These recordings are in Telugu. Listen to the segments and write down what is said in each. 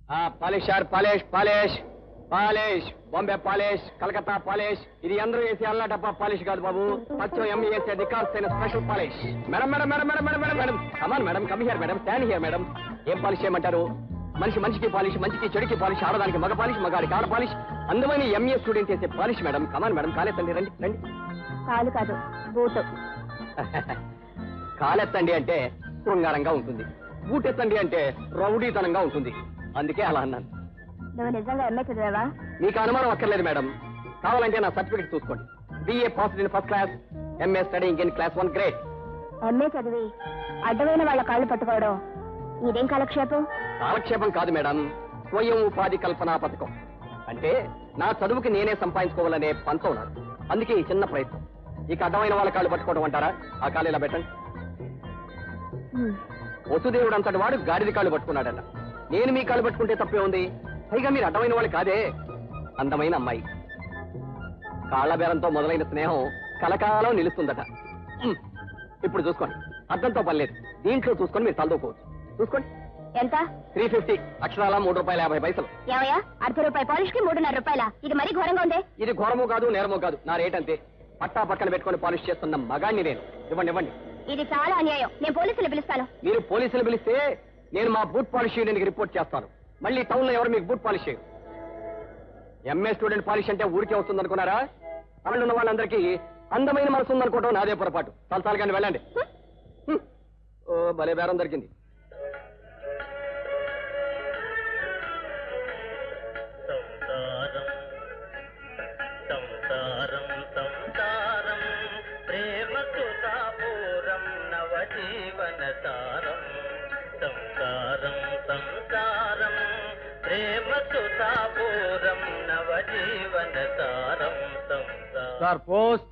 Polish sir polish polish polish Bombay polish Calcutta polish ఇది అందరూ వేసే అల్లా డబ్బా పాలిష్ కాదు బాబు సత్యం ఎంఈ వేసే రికార్డ్స్ అయిన special polish madam madam madam madam madam madam madam come on madam come here madam stand here madam ఏం పాలిష్ చేయమంటారు మనిషి మనిషికి పాలిష్ మంచికి చెడుకి పాలిష్ ఆడదానికి మగ పాలిష్ మగాడికి ఆడ పాలిష్ అందమైన ఎంఏ స్టూడెంట్ చేసే పాలిష్ మేడం కమాన్ మేడం కాలేతండి రండి రండి కాలు కాదు బూటు కాలెత్తండి అంటే శృంగారంగా ఉంటుంది బూటెత్తండి అంటే రౌడీతనంగా ఉంటుంది అందుకే అలా అన్నాను నువ్వు నిజంగా ఎంఏ చదివావా మీకు అనుమానం అక్కర్లేదు మేడం కావాలంటే నా సర్టిఫికెట్ చూసుకోండి BA pass in first class MA studying in class one grade MA చదివి అడ్డమైన వాళ్ళ కాళ్ళు పట్టుకోవడం ఇదేం కాలక్షేపం కాలక్షేపం కాదు మేడం స్వయం ఉపాధి కల్పనా పథకం అంటే నా చదువుకి నేనే సంపాదించుకోవాలనే పంతం నాకు అందుకే ఈ చిన్న ప్రయత్నం ఇక అడ్డమైన వాళ్ళ కాళ్ళు పట్టుకోవడం అంటారా ఆ కాళ్ళు ఇలా పెట్టండి హ్మ్. వసుదేవుడు అంతటి వాడు గాడిద కాళ్ళు పట్టుకున్నాడట నేను మీ కాళ్ళు పట్టుకుంటే తప్పే ఉంది పైగా మీరు అడ్డమైన వాళ్ళు కాదే అందమైన అమ్మాయి కాళ్ళ బేరంతో మొదలైన స్నేహం కలకాలం నిలుస్తుందట ఉమ్. ఇప్పుడు చూసుకోండి అర్థంతో పర్లేదు దీంట్లో చూసుకొని మీరు తలదూకోవచ్చు చూసుకోండి ఎంత త్రీ ఫిఫ్టీ అక్షరాల మూడు రూపాయల యాభై పైసలు ఏమయ్యా అర్ధ రూపాయి పాలిష్ కి మూడున్నర రూపాయల ఇది మరీ ఘోరంగా ఉంది ఇది ఘోరము కాదు నేరము కాదు నా రేట్ అంతే పట్టా పక్కన పెట్టుకొని పాలిష్ చేస్తున్న మగాణ్ణి నేను ఇవ్వండి ఇవ్వండి ఇది చాలా అన్యాయం నేను పోలీసులు పిలుస్తాను మీరు పోలీసులు పిలిస్తే నేను మా బూట్ పాలిష్ యూనియన్కి రిపోర్ట్ చేస్తాను మళ్ళీ టౌన్ లో ఎవరు మీకు బూట్ పాలిష్ చేయరు ఎంఏ స్టూడెంట్ పాలిష్ అంటే ఊరికే వస్తుంది అనుకున్నారా అక్కడ ఉన్న వాళ్ళందరికీ అందమైన మనసు ఉందనుకోవడం నాదే పొరపాటు తలసాలు కానీ వెళ్ళండి హ్మ్. ఓ భలే బేరం దొరికింది సంసారం సంసారం సంసారం ప్రేమకు సాపూరం నవజీవన సారం సంసారం సంసారం ప్రేమకు సాపూరం నవజీవన సారం సంసారం సార్ పోస్ట్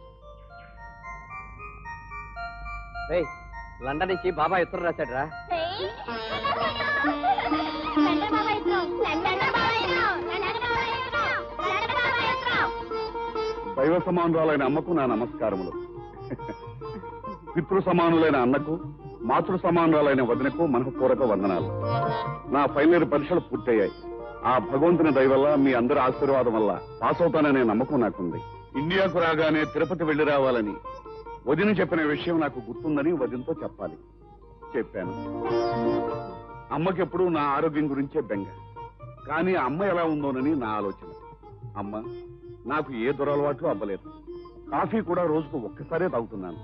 లండన్ నుంచి బాబా ఉత్తరం రాశాడు రా దైవ సమానురాలైన అమ్మకు నా నమస్కారములు పితృ సమానులైన అన్నకు మాతృ సమానురాలైన వదినకు మనఃపూర్వక వందనాలు నా ఫైనల్ ఇయర్ పరీక్షలు పూర్తయ్యాయి ఆ భగవంతుని దయ వల్ల మీ అందరి ఆశీర్వాదం వల్ల పాస్ అవుతాననే నమ్మకం నాకుంది ఇండియాకు రాగానే తిరుపతి వెళ్లి రావాలని వదిన చెప్పిన విషయం నాకు గుర్తుందని వదినతో చెప్పాలి చెప్పాను అమ్మకెప్పుడు నా ఆరోగ్యం గురించే బెంగ కానీ అమ్మ ఎలా ఉందోనని నా ఆలోచన అమ్మ నాకు ఏ దురలవాట్లు అవ్వలేదు కాఫీ కూడా రోజుకు ఒక్కసారే తాగుతున్నాను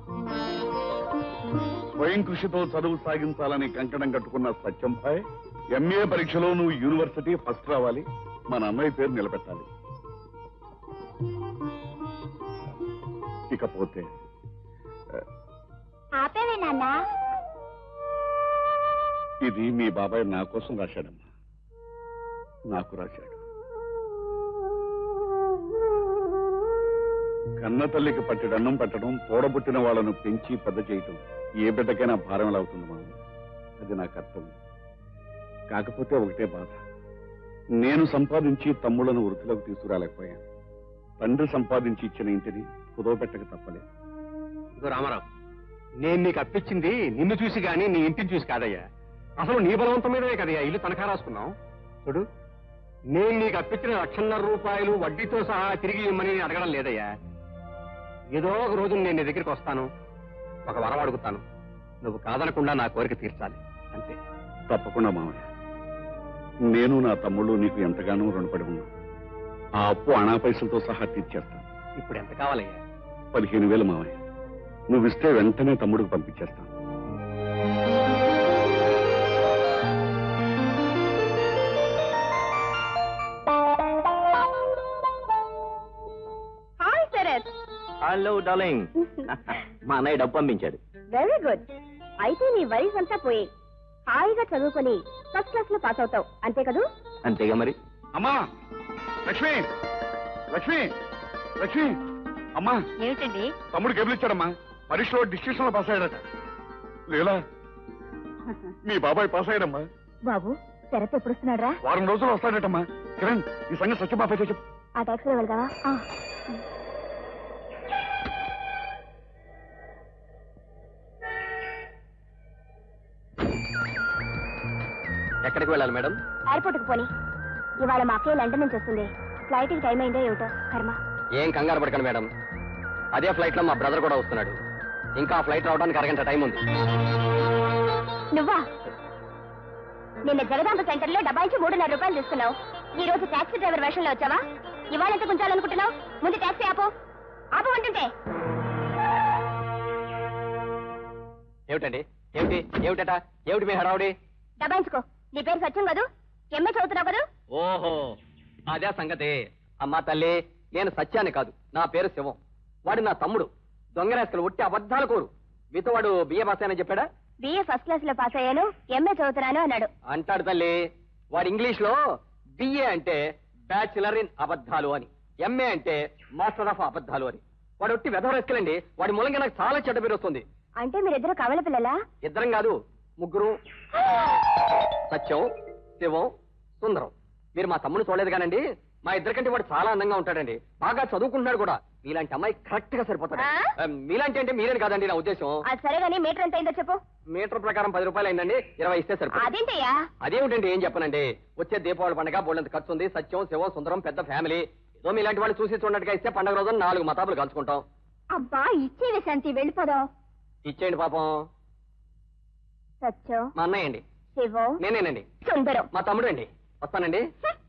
స్వయం కృషితో చదువు సాగించాలని కంకణం కట్టుకున్న సత్యంభాయ్ ఎంఏ పరీక్షలో నువ్వు యూనివర్సిటీ ఫస్ట్ రావాలి మన అన్నయ్య పేరు నిలబెట్టాలి ఇకపోతే ఆపేవే నాన్న ఇది మీ బాబాయ్ నా కోసం రాశాడమ్మా నాకు రాశాడు కన్న తల్లికి పట్టెడన్నం పెట్టడం తోడబుట్టిన వాళ్ళను పెంచి పెద్ద చేయటం ఏ బిడ్డకైనా భారం ఎలా అవుతుంది మామ అది నా కర్తవ్యం కాకపోతే ఒకటే బాధ నేను సంపాదించి తమ్ముళ్లను వృత్తిలోకి తీసుకురాలేకపోయాను తండ్రి సంపాదించి ఇచ్చిన ఇంటిని కుదవపెట్టక తప్పలేదు ఇదిగో రామారావు నేను నీకు అప్పించింది నిన్ను చూసి గాని నీ ఇంటిని చూసి కాదయ్యా అసలు నీ బలవంతం మీదనే కదయ్యా ఇల్లు తనఖా రాసుకున్నావు చూడు నేను నీకు అప్పించిన లక్షన్నర రూపాయలు వడ్డీతో సహా తిరిగి ఇమ్మని నేను అడగడం లేదయ్యా ఏదో ఒక రోజు నేను నీ దగ్గరికి వస్తాను ఒక వరం అడుగుతాను నువ్వు కాదనకుండా నా కోరిక తీర్చాలి అంతే తప్పకుండా మామయ్య నేను నా తమ్ముళ్ళు నీకు ఎంతగానో రుణపడి ఉన్నాం ఆ అప్పు అనా పైసలతో సహా తీర్చేస్తాను ఇప్పుడు ఎంత కావాలయ్యా పదిహేను వేలు మామయ్య నువ్వు ఇస్తే వెంటనే తమ్ముడికి పంపించేస్తాను హాయ్ శరత్ హలో డార్లింగ్ మా అన్నయ్య డబ్బు పంపించాడు వెరీ గుడ్ అయితే నీ వయసు అంతా పోయి హాయిగా చదువుకొని ఫస్ట్ క్లాస్ లో పాస్ అవుతావు అంతే కదూ అంతేగా మరి అమ్మా లక్ష్మి లక్ష్మి లక్ష్మి అమ్మా ఏమిటండి తమ్ముడు కేబుల్ ఇచ్చాడమ్మా పరీక్షలో డిస్టింక్షన్ లో పాస్ అయ్యాడట లేలా మీ బాబాయ్ పాస్ అయ్యాడమ్మా బాబు శరత్ ఎప్పుడు వస్తున్నాడు రా వారం రోజులు వస్తాడటమ్మా కిరణ్ ఈ సంగతి సత్యబాబాయ్తో చెప్పు ఆ టాక్సీలో వెళ్దావా ఆ. ఎక్కడ ఎక్కడికి వెళ్ళాలి మేడం ఎయిర్పోర్ట్కి పోని ఇవాళ మా అక్కయ్య లండన్ నుంచి వస్తుంది ఫ్లైట్కి టైం అయిందో ఏమిటో కర్మ ఏం కంగారు పడకండి మేడం అదే ఫ్లైట్ లో మా బ్రదర్ కూడా వస్తున్నాడు ఇంకా ఆ ఫ్లైట్ రావడానికి అరగంట టైం ఉంది నువ్వా నిన్న జగదాంబ సెంటర్ లో డబ్బాయించి మూడున్నర రూపాయలు తీసుకున్నావు ఈ రోజు టాక్సీ డ్రైవర్ వేషంలో వచ్చావా ఇవాళ ఎంత గుంచాలనుకుంటున్నావు ముందు టాక్సీ ఆపు ఆపు అంటుంటే ఏమిటండి ఏమిటి ఏమిటట ఏమిటి మీ హడావుడి డబ్బాయించుకో నీ పేరు సత్యం కదూ ఎంఏ చదువుతున్నావు కదూ ఓహో అదే సంగతి అమ్మా తల్లి నేను సత్యాన్ని కాదు నా పేరు శివం వాడు నా తమ్ముడు దొంగరాస్కలు ఒట్టి అబద్ధాలు కోరు మీతో వాడు బిఏ పాస్ అని చెప్పాడా బిఏ ఫస్ట్ క్లాస్ లో పాస్ అయ్యాను ఎంఏ చదువుతున్నాను అన్నాడు అంటాడు తల్లి వాడు ఇంగ్లీష్ లో బిఏ అంటే బ్యాచులర్ ఇన్ అబద్ధాలు అని ఎంఏ అంటే మాస్టర్ ఆఫ్ అబద్ధాలు అని వాడు ఒట్టి వెధవరెస్కలండి వాడి మూలంగా నాకు చాలా చెడ్డ పేరు వస్తుంది అంటే మీరిద్దరు కవల పిల్లలా ఇద్దరం కాదు ముగ్గురు సత్యం శివం సుందరం మీరు మా తమ్ముడు చూడలేదు కానండి మా ఇద్దరికంటే వాడు చాలా అందంగా ఉంటాడండి బాగా చదువుకుంటున్నాడు కూడా మీలాంటి అమ్మాయి కరెక్ట్ గా సరిపోతాడు ఆ? ఆ, మీలాంటి అంటే మీరేని కాదండి నా ఉద్దేశం అది సరే గానీ మీటర్ ఎంత అయిందో చెప్పు మీటర్ ప్రకారం పది రూపాయలు అయిందండి ఇరవై ఇస్తే సరిపోతుంది అదేంటయ్యా అదేమిటండి ఏం చెప్పనండి వచ్చే దీపావళి పండుగ బోళ్ళంత ఖర్చు ఉంది సత్యం శివం సుందరం పెద్ద ఫ్యామిలీ ఏదో మీలాంటి వాళ్ళు చూసి చూడట్టుగా ఇస్తే పండుగ రోజున నాలుగు మతాబులు కలుసుకుంటాం అబ్బా ఇచ్చేవి శాంతి వెళ్ళిపోదాం ఇచ్చేయండి పాపం సత్యం మా అన్నయ్య అండి శివం నేనేనండి సుందరం మా తమ్ముడు అండి వస్తానండి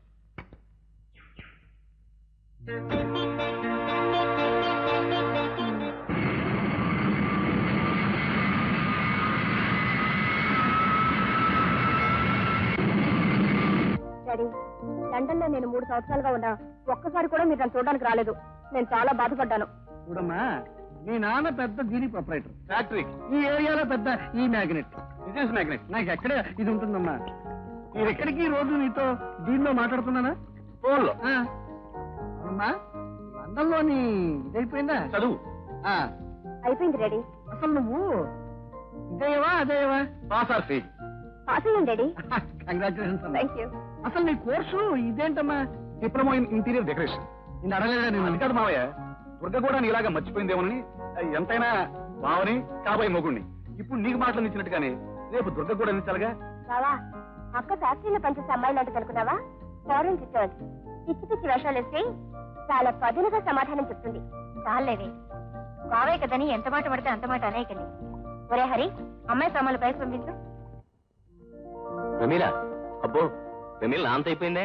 డాడీ లండన్ లో నేను మూడు సంవత్సరాలుగా ఉన్నా ఒక్కసారి కూడా మీరు నన్ను చూడడానికి రాలేదు నేను చాలా బాధపడ్డాను చూడమ్మా మీ నాన్న పెద్ద దీని ప్రొపరేటర్ ఫ్యాక్టరీ ఈ ఏరియాలో పెద్ద ఈ మ్యాగ్నెట్ బిజినెస్ మ్యాగ్నెట్ నాకు ఎక్కడ ఇది ఉంటుందమ్మా నేను ఎక్కడికి ఈ రోజు నీతో దీనిలో మాట్లాడుతున్నానా ఫోన్ లో ఆ. అమ్మా లండన్ లోని ఇదైపోయిందా చదువు ఆ, అయిపోయింది డాడీ అసలు నువ్వు ఇదేవా అదేవా పాస్ ఆర్ ఫెయిల్ పాస్ అయ్యాను డాడీ కంగ్రాచులేషన్స్ అమ్మా థ్యాంక్ యూ అసలు నీ కోర్సు ఇదేంటమ్మా డిప్లొమా ఇన్ ఇంటీరియర్ డెకరేషన్ నేను అడగలేదా అది నేను కాదు మావయ్య దుర్గ కూడా నీలాగా మర్చిపోయిందేమోనని ఎంతైనా బావని కాబోయే మొగుణ్ణి ఇప్పుడు నీకు మాటలు ఇచ్చినట్టుగానే రేపు దుర్గ కూడా అందించాలిగా బావా అక్క ఫ్యాక్టరీలో పనిచేసే అమ్మాయిలు అంటే అనుకున్నావా ఫారెన్ రిటర్న్ పిచ్చి పిచ్చి వేషాలు వేసి చాలా పదునుగా సమాధానం చెప్తుంది చాలేవే బావే కదని ఎంత మాట పడితే అంత మాట అనేకండి ఒరే హరి అమ్మాయి సామాన్లు పైకి పంపించు ప్రమీల అబ్బో ప్రమీల నాంత అయిపోయిందే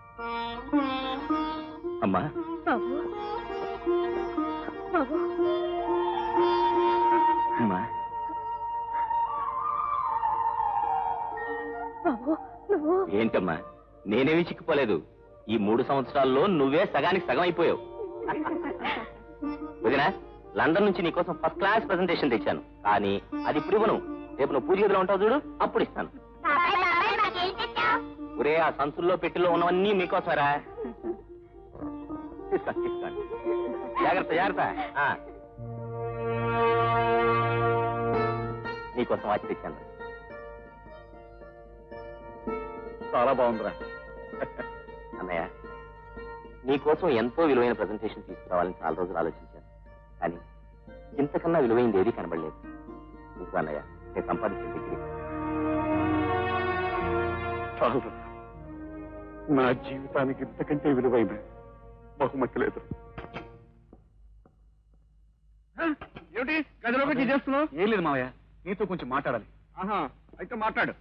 అమ్మా బాబు బాబు అమ్మా బాబు నువ్వు ఏంటమ్మా నేనేమి చిక్కిపోలేదు ఈ మూడు సంవత్సరాల్లో నువ్వే సగానికి సగం అయిపోయావు వదినా లండన్ నుంచి నీకోసం ఫస్ట్ క్లాస్ ప్రెజెంటేషన్ తెచ్చాను కానీ అది ఇప్పుడు ఇవ్వను రేపు నువ్వు పూజ గదిలో ఉంటావు చూడు అప్పుడు ఇస్తాను ఒరే ఆ సంచుల్లో పెట్టిలో ఉన్నవన్నీ మీకోసమరా తీసుకోండి తీసుకోండి జాగ్రత్త జాగ్రత్త ఆ. నీకోసం వాచి తెచ్చాను చాలా బాగుందిరా అన్నయ్య నీకోసం ఎంతో విలువైన ప్రజెంటేషన్ తీసుకురావాలని చాలా రోజులు ఆలోచించాను కానీ ఇంతకన్నా విలువైనది ఏది కనబడలేదు ఇంకో అన్నయ్య నేను సంపాదించిన డిగ్రీ చాలు నా జీవితానికి ఇంతకంటే విలువైన బహుమతి లేదు ఏమిటి గదిలోకి వచ్చి చేస్తున్నావు ఏం లేదు మావయ్య నీతో కొంచెం మాట్లాడాలి ఆహా అయితే మాట్లాడు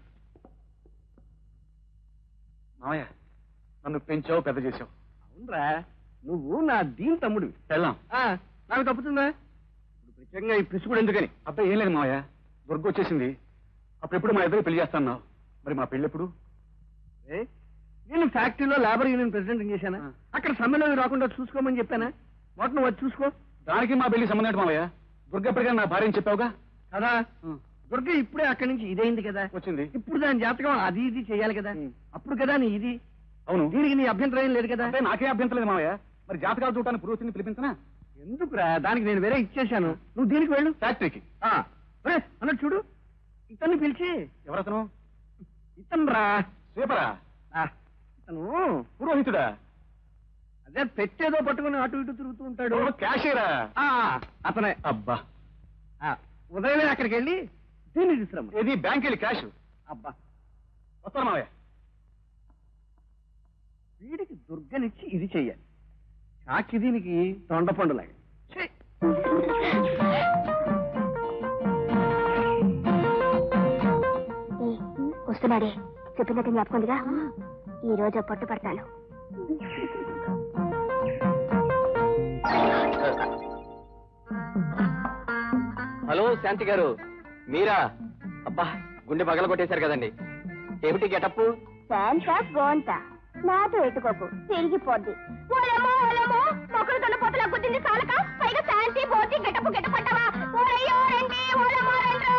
మావయ్య నన్ను పెంచావు పెద్ద చేసావు అవునరా నువ్వు నా దీని తమ్ముడివి వెళ్దాం ఆ, నాకు తప్పుతుందా ఇప్పుడు ప్రత్యేకంగా ఈ పిసుకుడు ఎందుకని అబ్బాయి ఏం లేదు మావయ్య దుర్గ వచ్చేసింది అప్పుడెప్పుడు మా ఇద్దరు పెళ్లి చేస్తాన్నావు మరి మా పెళ్ళి ఎప్పుడు ఏ? నేను ఫ్యాక్టరీలో లేబర్ యూనియన్ ప్రెసిడెంట్ చేశానా ఆ. అక్కడ సమ్మెలో రాకుండా చూసుకోమని చెప్పానా మొత్తం నువ్వు వచ్చి చూసుకో దానికి మా పెళ్లి సంబంధం ఏంటి మావయ్య దుర్గ ఎప్పటికైనా నా భార్యని చెప్పావుగా కదా దుర్గ ఇప్పుడే అక్కడి నుంచి ఇదైంది కదా వచ్చింది ఇప్పుడు దాని జాతకం అది ఇది చేయాలి కదా ఉం. అప్పుడు కదా నీ ఇది అవును దీనికి నీ అభ్యంతరం ఏం లేదు కదా అంటే నాకే అభ్యంతరం లేదు మావయ్య మరి జాతకాలు చూడటానికి పురోహితుని పిలిపించనా ఎందుకురా దానికి నేను వేరే ఇచ్చేశాను నువ్వు దీనికి వెళ్ళు ఫ్యాక్టరీకి ఆ, ఒరే, అన్నట్టు చూడు ఇతన్ని పిలిచి ఎవరతను ఇతను రా స్వీపరా ఆ, ఇతను పురోహితుడా అదే పెట్టేదో పట్టుకుని అటు ఇటు తిరుగుతూ ఉంటాడు ఓ, క్యాషియరా ఆ, అతనే అబ్బా ఆ, ఉదయమే అక్కడికి వెళ్ళి దీన్ని తీసుకురమ్మ ఏది బ్యాంక్ వెళ్ళి క్యాష్ అబ్బా వస్తాను మావయ్య బుగ్గనిచ్చి ఇది చెయ్యాలి చాకి దీనికి దొండపండులాగా ఛీ! ఏ, వస్తున్నాడే చెప్పినట్టు జ్ఞాపకందిగా ఈ రోజు పట్టు పడతాను హలో శాంతి గారు మీరా అబ్బా గుండె పగల కొట్టేశారు కదండి ఏమిటి గెటప్ శాంత గోంత నాతో ఎట్టుకోకు తిరిగిపోద్ది ఓలమ్మో ఓలమ్మో మొక్కలు దున్నపోతలా గుద్దింది చాలక పైగా శాంతి పోతి గెటపు గెటపట్టవా ఓరయ్యో రండి ఓలమ్మో రండి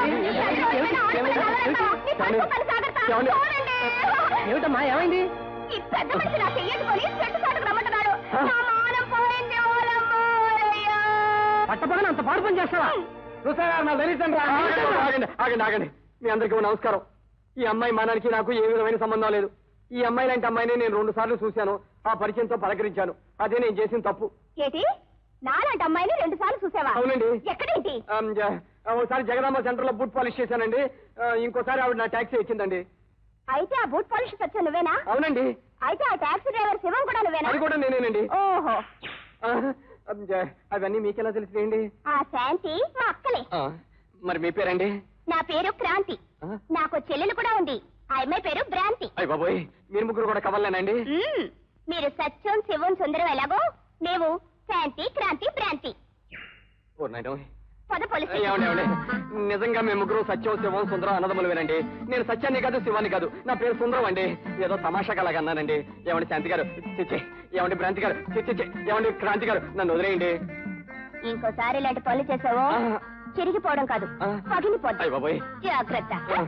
ఏమిటమ్మా ఏమైంది ఈ పెద్ద మనిషి నా చెయ్యట్టుకొని చెట్టు చాటుకు రమ్మంటున్నాడు నా మానం పోయింది ఓలమ్మో ఓరయ్యో. పట్టపగల అంత పాడు పని చేస్తావా చూసారా నా తెలియదండి ఆగండి ఆగండి ఆగండి మీ అందరికీ ఓ నమస్కారం ఈ అమ్మాయి మానానికి నాకు ఏ విధమైన సంబంధం లేదు ఈ అమ్మాయి లాంటి అమ్మాయిని నేను రెండు సార్లు చూశాను ఆ పరిచయంతో పలకరించాను అదే నేను చేసిన తప్పు ఏటి నాలాంటి అమ్మాయిని రెండు సార్లు చూసావా అవునండి. ఎక్కడేంటి ఆమ్, జ- ఒకసారి జగదాంబ సెంటర్ లో బూట్ పాలిష్ చేశానండి ఆ, ఇంకోసారి ఆవిడ నా ట్యాక్సీ ఇచ్చిందండి అయితే ఆ బూట్ పాలిష్ సత్యం నువ్వేనా అవునండి అయితే ఆ టాక్సీ డ్రైవర్ శివం కూడా నువ్వేనా అది కూడా నేనేనండి ఓహో ఆ, ఆమ్, జ- అవన్నీ మీకెలా తెలిసినాయండి ఆ శాంతి మా అక్కలే ఆ, మరి మీ పేరండి నా పేరు క్రాంతి ఆ? నాకు చెల్లెలు కూడా ఉంది ఆ అమ్మాయి పేరు భ్రాంతి అయ్య బాబోయ్ మీరు ముగ్గురు కూడా కవలేనండి మ్మ్. మీరు సత్యం శివం సుందరం ఎలాగో మేము శాంతి క్రాంతి భ్రాంతి ఓ నాయనో. పద పోలీస్ ఏమండి ఏమండి నిజంగా మేము ముగ్గురు సత్యం శివం సుందరం అన్నదమ్ములవేనండి నేను సత్యాన్ని కాదు శివాన్ని కాదు నా పేరు సుందరం అండి ఏదో తమాషాగా అలాగ అన్నానండి ఏమండి శాంతి గారు చిచ్చి ఏమండి భ్రాంతి గారు చిచ్చి ఏమండి క్రాంతి గారు నన్ను వదిలేయండి ఇంకోసారి ఇలాంటి పనులు చేసావో ఆ. చిరిగిపోవడం కాదు ఆ. పగిలిపోద్ది అయ్య బాబోయ్ జాగ్రత్త ఆ.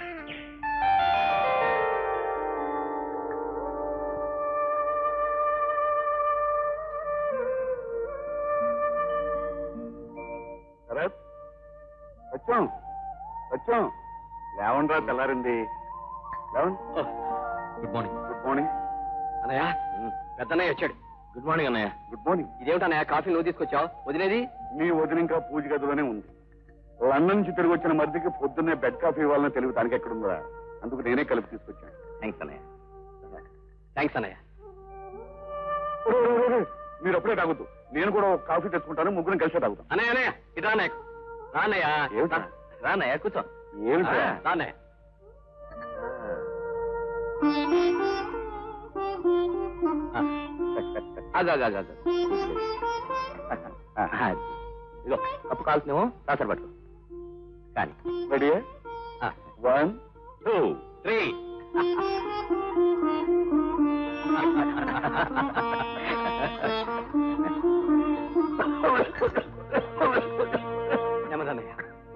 శరత్ సత్యం సత్యం లేవండ్రా తెల్లారింది లేవండి గుడ్ మార్నింగ్ గుడ్ మార్నింగ్ అన్నయ్య పెద్దన్నయ్య వచ్చాడు గుడ్ మార్నింగ్ అన్నయ్య గుడ్ మార్నింగ్ ఇదేమిటి అన్నయ్య కాఫీ నువ్వు తీసుకొచ్చావు వదిలేది మీ వదిన ఇంకా పూజ గదిలోనే ఉంది లండన్ నుంచి తిరిగి వచ్చిన మరిదికి పొద్దున్నే బెడ్ కాఫీ ఇవ్వాలని తెలివి దానికి ఎక్కడుందా అందుకు నేనే కలిపి తీసుకొచ్చాను థ్యాంక్స్ అన్నయ్య థ్యాంక్స్ అన్నయ్య ఓ, ఓ, ఓ, ఓ, మీరు అప్పుడే తాగుతూ నేను కూడా ఒక కాఫీ తెచ్చుకుంటాను ముగ్గురం కలిసే తాగుతాం అన్నయ్య అన్నయ్య ఇదా అన్నయ్య రా అన్నయ్య ఏమిటా? రా అన్నయ్య కూర్చో ఏమిటా ఆ, రా అన్నయ్య అది అది అది అది ఆ, ఇదిగో కప్పు కాల్సినేమో రాసరి పట్టుకో కానీ రెడీ ఆ, వన్ టూ త్రీ నెమ్మది అన్నయ్య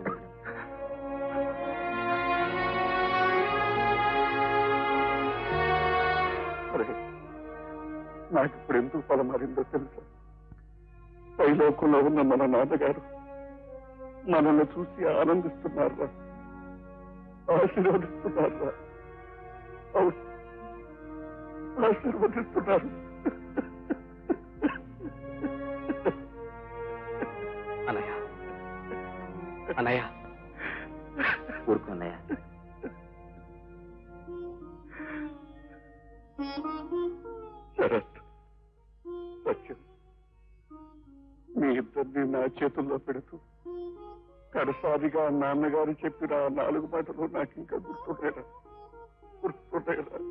నాకు ఇప్పుడు ఎందుకు ఫలం మారిందో తెలుసా పైలోకంలో ఉన్న మన నాన్నగారు మనల్ని చూసి ఆనందిస్తున్నారా ఆశీర్వదిస్తున్నారా అవును ఆశీర్వదిస్తున్నారు అన్నయ్య అన్నయ్య ఊరుకో అన్నయ్య శరత్ సత్యం మీ ఇద్దరిని నా చేతుల్లో పెడుతూ కడసారిగా నాన్నగారు చెప్పిన ఆ నాలుగు మాటలు నాకు ఇంకా గుర్తుండేరా గుర్తుండేరా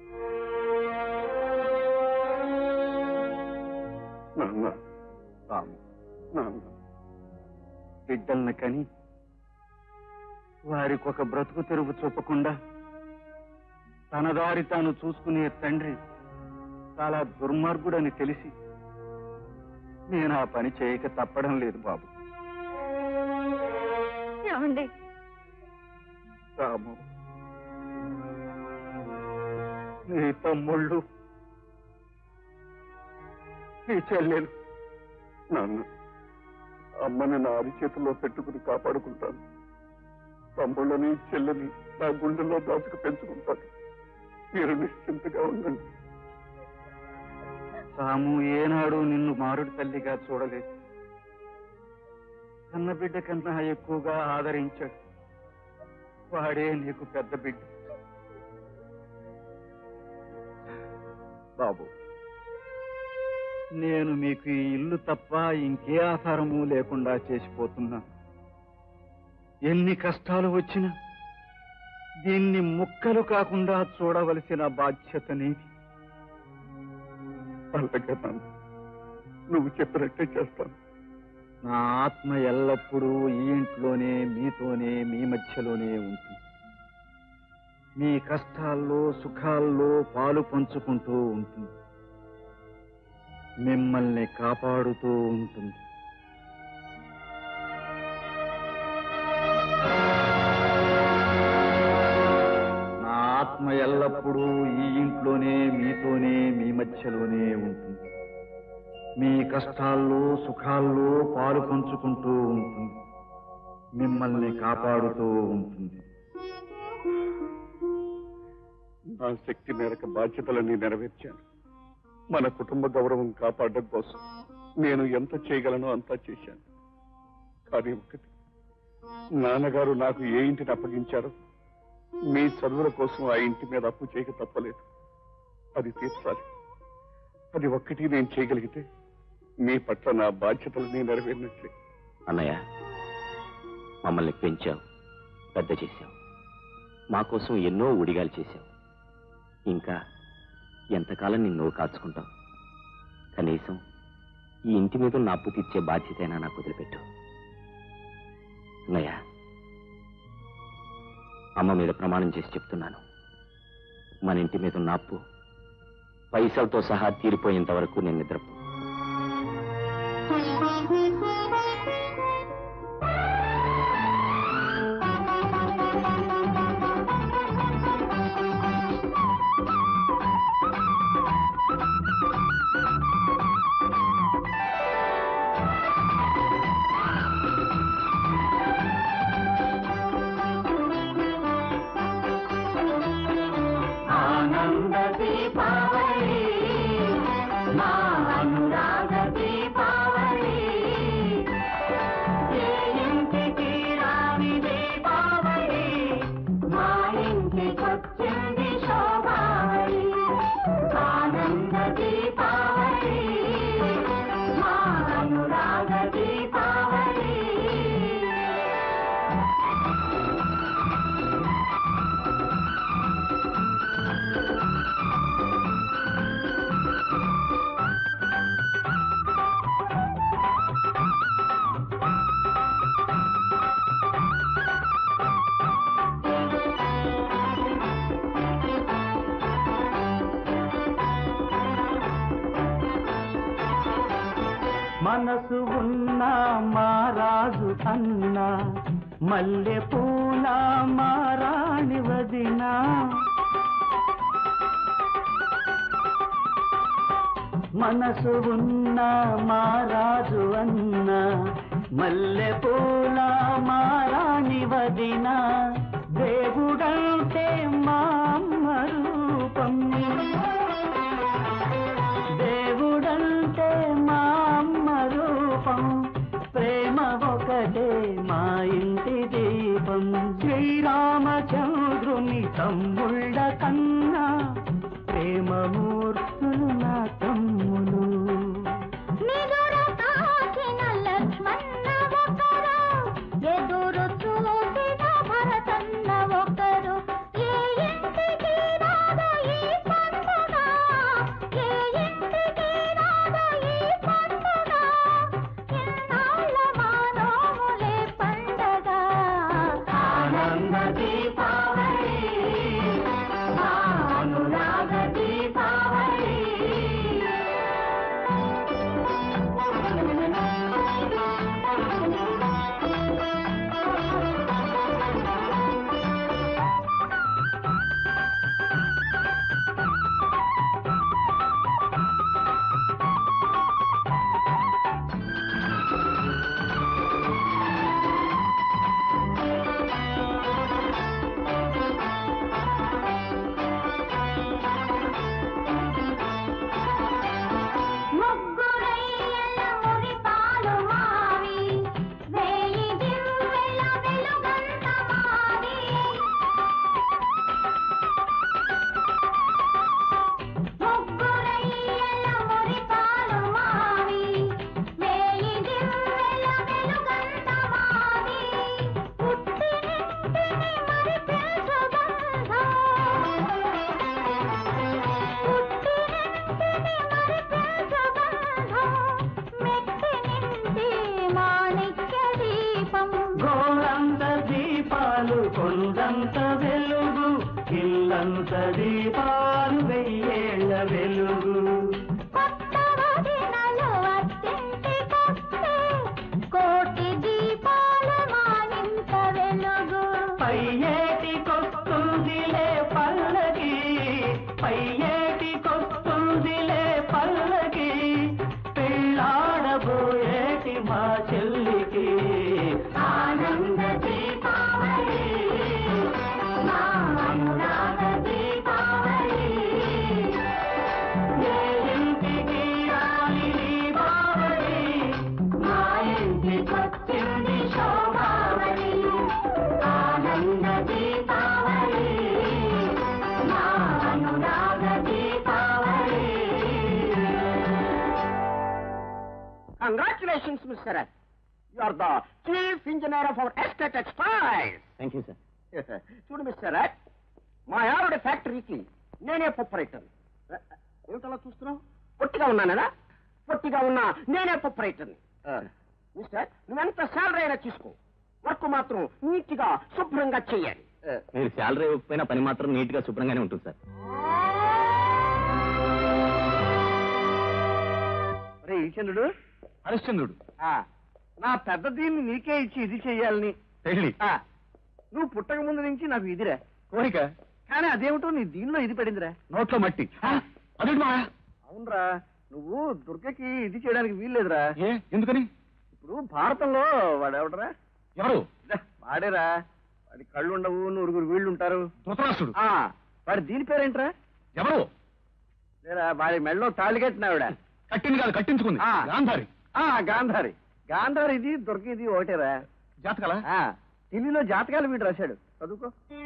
నాన్న రాము నాన్న బిడ్డల్ని కని వారికి ఒక బ్రతుకు తెరువు చూపకుండా తన దారి తాను చూసుకునే తండ్రి చాలా దుర్మార్గుడని తెలిసి నేను ఆ పని చేయక తప్పడం లేదు బాబు ఏమండి రాము నీ తమ్ముళ్ళు నీ చెల్లెలు నాన్న అమ్మని నా అరిచేతుల్లో పెట్టుకుని కాపాడుకుంటాను తమ్ముళ్ళని చెల్లని నా గుండెల్లో దాచుకు పెంచుకుంటాను మీరు నిశ్చింతగా ఉండండి సాము ఏనాడు నిన్ను మారుడు తల్లిగా చూడలేదు కన్న బిడ్డ కన్నా ఎక్కువగా ఆదరించాడు వాడే నీకు పెద్ద బిడ్డ బాబు నేను మీకు ఈ ఇల్లు తప్ప ఇంకే ఆధారము లేకుండా చేసిపోతున్నా ఎన్ని కష్టాలు వచ్చినా దీన్ని ముక్కలు కాకుండా చూడవలసిన బాధ్యత నీది అలాగే నాన్న నువ్వు చెప్పినట్టే చేస్తాను నా ఆత్మ ఎల్లప్పుడూ ఈ ఇంట్లోనే మీతోనే మీ మధ్యలోనే ఉంటుంది మీ కష్టాల్లో సుఖాల్లో పాలు పంచుకుంటూ ఉంటుంది మిమ్మల్ని కాపాడుతూ ఉంటుంది నా ఆత్మ ఎల్లప్పుడూ ఈ ఇంట్లోనే మీతోనే మీ మధ్యలోనే ఉంటుంది మీ కష్టాల్లో సుఖాల్లో పాలు పంచుకుంటూ ఉంటుంది మిమ్మల్ని కాపాడుతూ ఉంటుంది నా శక్తి మేరకు బాధ్యతలన్నీ నెరవేర్చాను మన కుటుంబ గౌరవం కాపాడడం కోసం నేను ఎంత చేయగలనో అంతా చేశాను కానీ ఒకటి నాన్నగారు నాకు ఏ ఇంటిని అప్పగించారో మీ చదువుల కోసం ఆ ఇంటి మీద అప్పు చేయక తప్పలేదు అది తీర్చాలి అది ఒక్కటి నేను చేయగలిగితే మీ పట్ల నా బాధ్యతలని నెరవేరినట్లే అన్నయ్య మమ్మల్ని పెంచావు పెద్ద చేశావు మా కోసం ఎన్నో ఉడిగాలు చేశావు ఇంకా ఎంతకాలం నిన్ను కాచుకుంటావు కనీసం ఈ ఇంటి మీద ఉన్న అప్పు తీర్చే బాధ్యతైనా నాకు వదిలిపెట్టు అన్నయ్య అమ్మ మీద ప్రమాణం చేసి చెప్తున్నాను మన ఇంటి మీద ఉన్న అప్పు పైసలతో సహా తీరిపోయేంత వరకు నేను నిద్రపో ఆనంద దీపావళి మా అనురాగ దీపావళి ఏ ఇంటికి రాని దీపావళి మా ఇంటికొచ్చింది శోభావళి ఆనంద దీపావళి మా అనురాగ దీపావళి మనసు ఉన్న మారాజు అన్న మల్లె పూల మారాణి వదిన మనసు ఉన్న మారాజు అన్న మల్లె పూల మారాణి వదిన దేవుడంటే మా అమ్మ రూపం దేవుడంటే మా అమ్మ రూపం ప్రేమ ఒకటే మా ఇంటి దీపం శ్రీరామచంద్రుని తమ్ముళ్ళ కన్నా ప్రేమమూర్తులు నా తమ్ములు నిదుర తాకిన లక్ష్మణ ఒకరు ఎదురు చూసిన భరతన్న ఒకరు ఏ ఇంటి వెలుగు కొత్త వదినలు అత్తింటికొస్తే కోటి దీపాల మా ఇంట వెలుగు పై ఏటికొస్తుందిలే పల్లకి పై ఏటికొస్తుందిలే పల్లకి పెళ్ళాడబోయేటి మా చెల్లికి ఆనంద దీపావళి మా అనురాగ దీపావళి ఏ ఇంటికి రాని దీపావళి మా ఇంటికొచ్చింది శోభావళి ఆనంద దీపావళి మా అనురాగ Deepavali congratulations mister you are the chief engineer of our estate expire thank you sir చూడు మిస్టర్ మా ఆవిడ ఫ్యాక్టరీకి నేనే ప్రొపరేటర్ ఏమిటలా చూస్తున్నావు పొట్టిగా ఉన్నానా పొట్టిగా ఉన్నా నేనే ప్రొపరేటర్ని మిస్టర్ నువ్వెంత శాలరీ అయినా తీసుకో వర్క్ మాత్రం నీట్ గా శుభ్రంగా చెయ్యాలి మీరు శాలరీ ఇవ్వకపోయినా పని మాత్రం నీట్ గా శుభ్రంగానే ఉంటుంది సార్ రే ఈచంద్రుడు హరిశ్చంద్రుడు నా పెద్ద దీన్ని నీకే ఇచ్చి ఇది చెయ్యాలని పెళ్లి ఆ, నువ్వు పుట్టక ముందు నుంచి నాకు ఇదిరా కోరిక కానీ అదేమిటో నీ దీనిలో ఇది పడిందిరా నోట్లో మట్టి అదేంటి మా అవునరా నువ్వు దుర్గకి ఇది చేయడానికి వీల్లేదురా ఏ ఎందుకని ఇప్పుడు భారతంలో వాడెవడరా ఎవరు ఇదా, వాడేరా వాడి కళ్ళు ఉండవు నలుగురు వీళ్ళు ఉంటారు ధృతరాష్ట్రుడు ఆ, వాడి దీని పేరేంట్రా ఎవరు లేరా వాడి మెడలో తాళి కట్టినావిడ కట్టింది కాదు కట్టించుకుంది ఆ. గాంధారి ఆ గాంధారి గాంధారి ఇది దుర్గ ఇది ఒకటేరా జాతకాల ఆ, ఢిల్లీలో జాతకాలు వీడు రాశాడు చదువుకో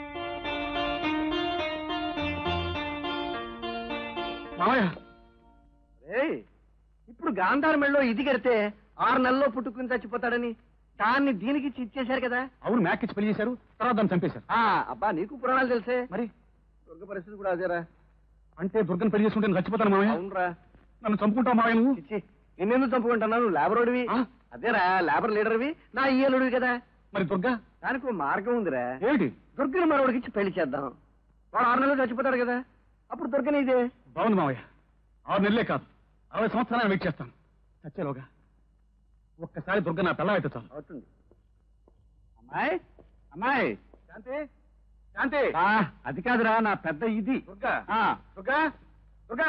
మామయ్య ఏయ్ ఇప్పుడు గాంధారి మెడలో ఇది కడితే ఆరు నెలల్లో పుట్టుకుని చచ్చిపోతాడని దాన్ని దీనికి ఇచ్చి ఇచ్చేశారు కదా అవును మ్యాకిచ్చి పెళ్లి చేశారు తర్వాత దాన్ని చంపేశారు ఆ అబ్బా నీకు పురాణాలు తెలుసే మరి దుర్గ పరిస్థితి కూడా అదేరా అంటే దుర్గను పెళ్లి చేసుకుంటే నేను చచ్చిపోతాను మామయ్య అవునరా నన్ను చంపుకుంటావు మామయ్య నువ్వు చిచ్చి నిన్నెందుకు చంపుకుంటున్నావు నువ్వు లేబరోడివి ఆ? అదేరా లేబర్ లీడర్వి నా ఈయలుడివి కదా మరి దుర్గా దానికి ఓ మార్గం ఉందిరా ఏమిటి దుర్గని మరొకడికి ఇచ్చి పెళ్లి చేద్దాం వాడు ఆరు నెలలు చచ్చిపోతాడు కదా అప్పుడు దుర్గని ఇదే బాగుంది మామయ్య ఆరు నెలలే కాదు అరవై సంవత్సరాలు వెయిట్ చేస్తాను చచ్చేలోగా ఒక్కసారి దుర్గ నా పిల్ల అయితే చాలు అవుతుంది అమ్మాయి అమ్మాయి శాంతి శాంతి ఆ, అది కాదురా నా పెద్ద ఇది దుర్గా ఆ, దుర్గా దుర్గా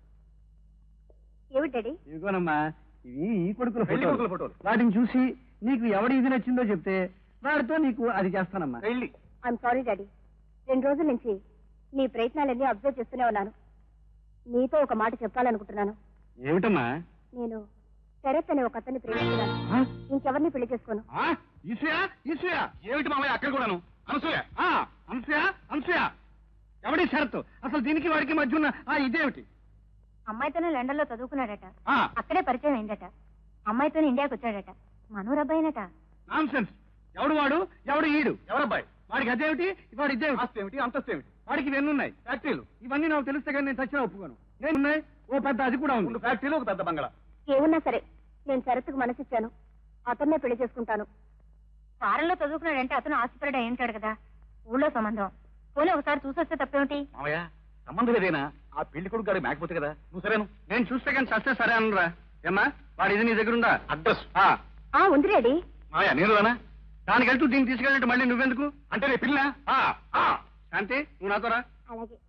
ఏమిటి డాడీ ఇదిగోనమ్మా ఇవి ఈ కొడుకుల పెళ్లి ఫోటోలు. కొడుకుల ఫోటోలు. వాటిని చూసి నీకు ఎవడి ఇది నచ్చిందో చెప్తే వాడితో నీకు అది చేస్తానమ్మా పెళ్లి ఐఎమ్ సారీ డాడీ రెండు రోజుల నుంచి నీ ప్రయత్నాలన్నీ అబ్జర్వ్ చేస్తూనే ఉన్నాను నీతో ఒక మాట చెప్పాలనుకుంటున్నాను ఏమిటమ్మా నేను శరత్ అనే ఒక అతన్ని ప్రేమిస్తున్నాను ఆ? ఇంకెవరిని పెళ్లి చేసుకోను ఆ? ఈసూయా ఈసూయా ఏమిటి మామయ్య అక్కడ కూడాను అనసూయ ఆ, అనసూయ అనసూయ ఎవడి షరతు అసలు దీనికి వాడికి మధ్య ఉన్న ఆ ఇదేమిటి అమ్మాయితోనే లండన్ లో చదువుకున్నాడట ఆ అక్కడే పరిచయం అయిందట అమ్మాయితోనే ఇండియాకి వచ్చాడట మనూరబ్బాయినట నాన్ సెన్స్ ఎవడు వాడు ఎవడు ఈడు ఎవరబ్బాయి వాడికి అదేమిటి వాడు ఇదేమిటి ఆస్తి ఏమిటి అంతస్తు ఏమిటి వాడికి ఇవన్నీ ఉన్నాయి ఫ్యాక్టరీలు ఇవన్నీ నాకు తెలిస్తే కానీ నేను చచ్చినా ఒప్పుకోను నేను ఉన్నాయి ఓ పెద్ద అది కూడా ఉంది రెండు ఫ్యాక్టరీలు ఒక పెద్ద బంగళా ఏమున్నా సరే నేను శరత్కు మనసిచ్చాను అతన్నే పెళ్లి చేసుకుంటాను వారంలో చదువుకున్నాడంటే అతను ఆస్తిపరుడు అయి ఉంటాడు కదా ఊళ్ళో సంబంధం పోనీ ఒకసారి చూసొస్తే తప్పేమిటి మామయ్య సంబంధం లేదేనా ఆ పెళ్లి కొడుకు గారు మేకపోతే కదా నువ్వు సరేను నేను చూస్తే కానీ చస్తే సరే అనరా ఏమ్మా వాడి ఇది నీ దగ్గర ఉందా అడ్రస్ ఆ, ఆ ఉంది రెడీ మామయ్య నేను రానా దానికి వెళ్తూ దీన్ని తీసుకెళ్ళినట్టు మళ్ళీ నువ్వెందుకు అంటే నీ పిల్ల ఆ, ఆ, శాంతి నువ్వు నాతో రా అలాగే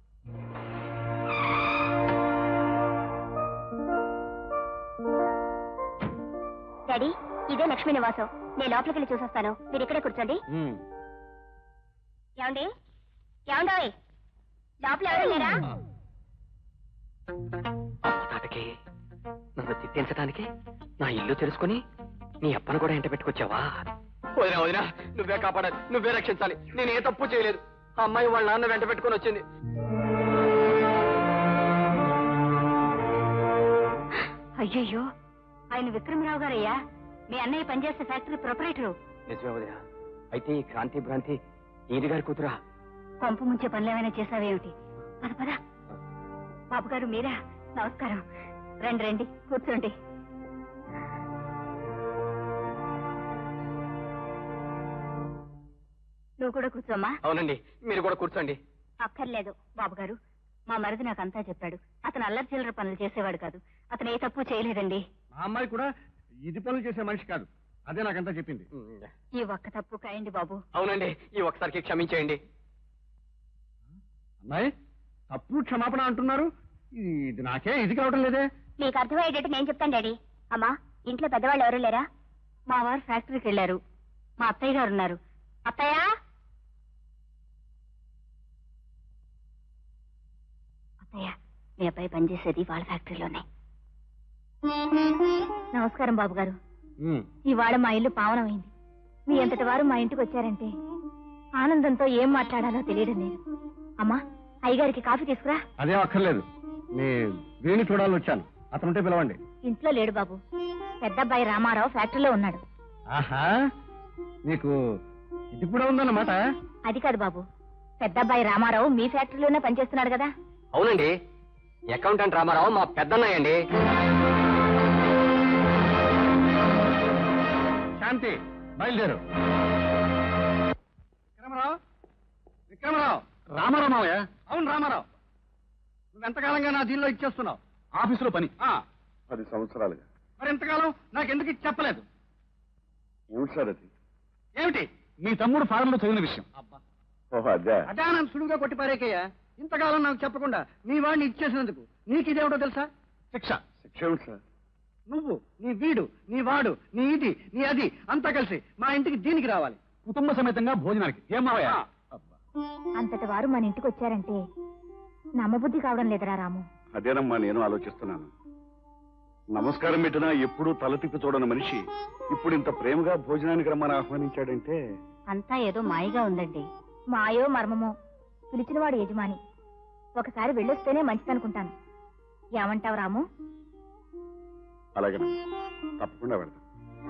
డాడీ ఇదే లక్ష్మీ నివాసం నేను లోపలికి వెళ్ళి చూసొస్తాను మీరు ఇక్కడే కూర్చోండి ఏమండి ఏమండి లోపల ఎవరు లేరా తాతకి నన్ను తిట్టించడానికి నా ఇల్లు తెలుసుకుని నీ అప్పను కూడా ఇంట పెట్టుకొచ్చావా వదినా వదినా నువ్వే కాపాడాలి నువ్వే రక్షించాలి నేను ఏ తప్పు చేయలేదు ఆ అమ్మాయి వాళ్ళ నాన్న వెంట పెట్టుకుని వచ్చింది అయ్యయ్యో ఆయన విక్రమరావు గారయ్యా మీ అన్నయ్య పనిచేసే ఫ్యాక్టరీ ప్రొపరేటరు నిజమే వదినా అయితే ఈ క్రాంతి భ్రాంతి ఈది గారి కూతురా పంపు ముంచే పనులు ఏమైనా చేసావేమిటి పద పద బాబు గారు మీరా నమస్కారం రండి రండి కూర్చోండి నువ్వు కూడా కూర్చోమ్మా అవునండి మీరు కూడా కూర్చోండి అక్కర్లేదు బాబు గారు మా మరిది నాకంతా చెప్పాడు అతను అల్లరి చిల్లర పనులు చేసేవాడు కాదు అతను ఏ తప్పు చేయలేదండి మా అమ్మాయి కూడా ఇది పనులు చేసే మనిషి కాదు అదే నాకంతా చెప్పింది ఈ ఒక్క తప్పు కాయండి బాబు అవునండి ఈ ఒకసారికి క్షమించేయండి అమ్మాయి తప్పు క్షమాపణ అంటున్నారు ఇది నాకే ఇది కావటం లేదే మీకు అర్థమయ్యేటట్టు నేను చెప్తాను డాడీ అమ్మా ఇంట్లో పెద్దవాళ్ళు ఎవరు లేరా మా వారు ఫ్యాక్టరీకి వెళ్ళారు మా అత్తయ్య గారు ఉన్నారు అత్తయ్య అత్తయ్య మీ అబ్బాయి పనిచేసేది వాళ్ళ ఫ్యాక్టరీలోనే నమస్కారం బాబు గారు ఇవాళ మా ఇల్లు పావనమైంది మీ అంతటి వారు మా ఇంటికి వచ్చారంటే ఆనందంతో ఏం మాట్లాడాలో తెలియడం లేదు అమ్మా అయ్యగారికి కాఫీ తీసుకురా అదేం అక్కర్లేదు మీ వీణి చూడాలని వచ్చాను అతనుంటే పిలవండి ఇంట్లో లేడు బాబు పెద్ద అబ్బాయి రామారావు ఫ్యాక్టరీలో ఉన్నాడు ఆహా నీకు ఇది కూడా ఉందన్నమాట అది కాదు బాబు పెద్ద అబ్బాయి రామారావు మీ ఫ్యాక్టరీలోనే పనిచేస్తున్నాడు కదా అవునండి అకౌంటెంట్ రామారావు మా పెద్దన్నయ్యండి శాంతి బయలుదేరు విక్రమరావు విక్రమరావు రామారావు మావయ్య అవును రామారావు నువ్వెంతకాలంగా నా దీనిలో ఇచ్చేస్తున్నావు ఆఫీసులో పని పది సంవత్సరాలుగా మరి ఎంతకాలం నాకెందుకు ఇచ్చి చెప్పలేదు ఏమిటి సార్ అది ఏమిటి మీ తమ్ముడు ఫారంలో చదివిన విషయం అబ్బా ఓహో అదే అదే నన్ను సులువుగా కొట్టి పారేకయ్యా ఇంతకాలం నాకు చెప్పకుండా నీ వాడిని ఇచ్చేసినందుకు నీకు ఇదేమిటో తెలుసా శిక్ష శిక్ష ఏమిటి సార్ నువ్వు నీ వీడు నీ వాడు నీ ఇది నీ అది అంతా కలిసి మా ఇంటికి దీనికి రావాలి కుటుంబ సమేతంగా భోజనానికి ఏం మావయ్య అంతటి వారు మన ఇంటికి వచ్చారంటే నమ్మబుద్ధి కావడం లేదురా రాము అదేనమ్మా నేను ఆలోచిస్తున్నాను నమస్కారం పెట్టినా ఎప్పుడూ తల తిప్పి చూడని మనిషి ఇప్పుడు ఇంత ప్రేమగా భోజనానికి రమ్మని ఆహ్వానించాడంటే అంతా ఏదో మాయగా ఉందండి మాయో మర్మమో పిలిచినవాడు యజమాని ఒకసారి వెళ్ళొస్తేనే మంచిదనుకుంటాను ఏమంటావు రాము అలాగే తప్పకుండా వెళ్తాం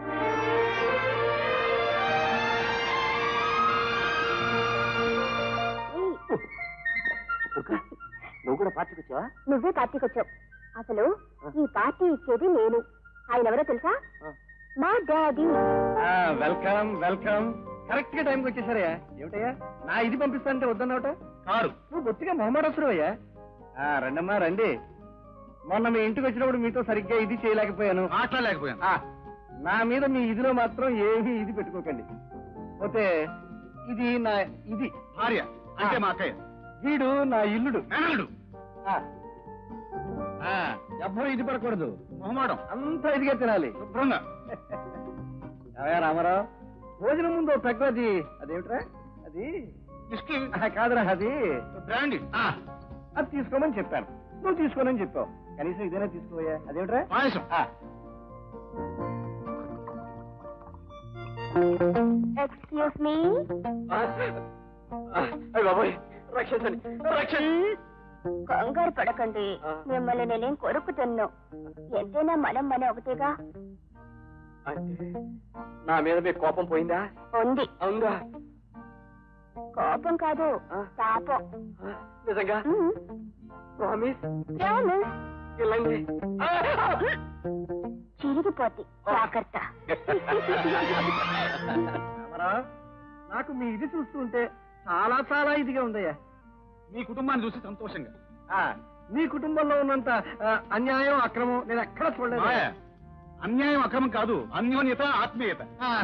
నువ్వు కూడా పార్టీకి వచ్చావా నువ్వే పార్టీకి వచ్చావు అసలు ఈ పార్టీ ఇచ్చేది నేను ఆయన ఎవరో తెలుసా మా డాడీ వెల్కమ్ వెల్కమ్ కరెక్ట్ గా టైంకి వచ్చేసరయ్యా ఏమిటయ్యా నా ఇది పంపిస్తానంటే వద్దన్నావుట కారు నువ్వు బొత్తిగా మొహమ్మద్ అయ్యా రండమ్మా రండి మొన్న మీ ఇంటికి వచ్చినప్పుడు మీతో సరిగ్గా ఇది చేయలేకపోయాను మాట్లాడలేకపోయాను నా మీద మీ ఇదిలో మాత్రం ఏమీ ఇది పెట్టుకోకండి పోతే ఇది నా ఇది భార్య అంటే మా అక్కయ్య వీడు నా ఇల్లుడు మేనల్లుడు ఎవ్వరూ ఇది పడకూడదు మొహమాడం అంతా ఇదిగా తినాలి శుభ్రంగా ఏమయ్యా రామారావు భోజనం ముందు ఓ పెగ్గ అది అదేమిట్రా అది ఆ, కాదురా అది బ్రాండ్ అది తీసుకోమని చెప్పాను నువ్వు తీసుకోనని చెప్పావు కనీసం ఇదేనా తీసుకోవయ్యా అదేమిట్రా పాయసం ఎక్స్క్యూజ్ మీ బాబోయ్ రక్షించండి రక్షించండి కంగారు పడకండి మిమ్మల్ని నేనేం కొరుకుతున్నా ఎంతైనా మనం మన ఒకటేగా నా మీద మీకు కోపం పోయిందా ఉంది అవునా కోపం కాదు పాపం నిజంగా ఉమ్, ప్రామిస్ ప్రామిస్. వెళ్ళండి చిరిగిపోద్ది జాగ్రత్త రామారావు, నాకు మీ ఇది చూస్తుంటే చాలా చాలా ఇదిగా ఉందయ్యా మీ కుటుంబాన్ని చూసి సంతోషంగా ఆ, మీ కుటుంబంలో ఉన్నంత ఆ, అన్యాయం అక్రమం నేను ఎక్కడ చూడలేదు మావయ్య, అన్యాయం అక్రమం కాదు అన్యోన్యత ఆత్మీయత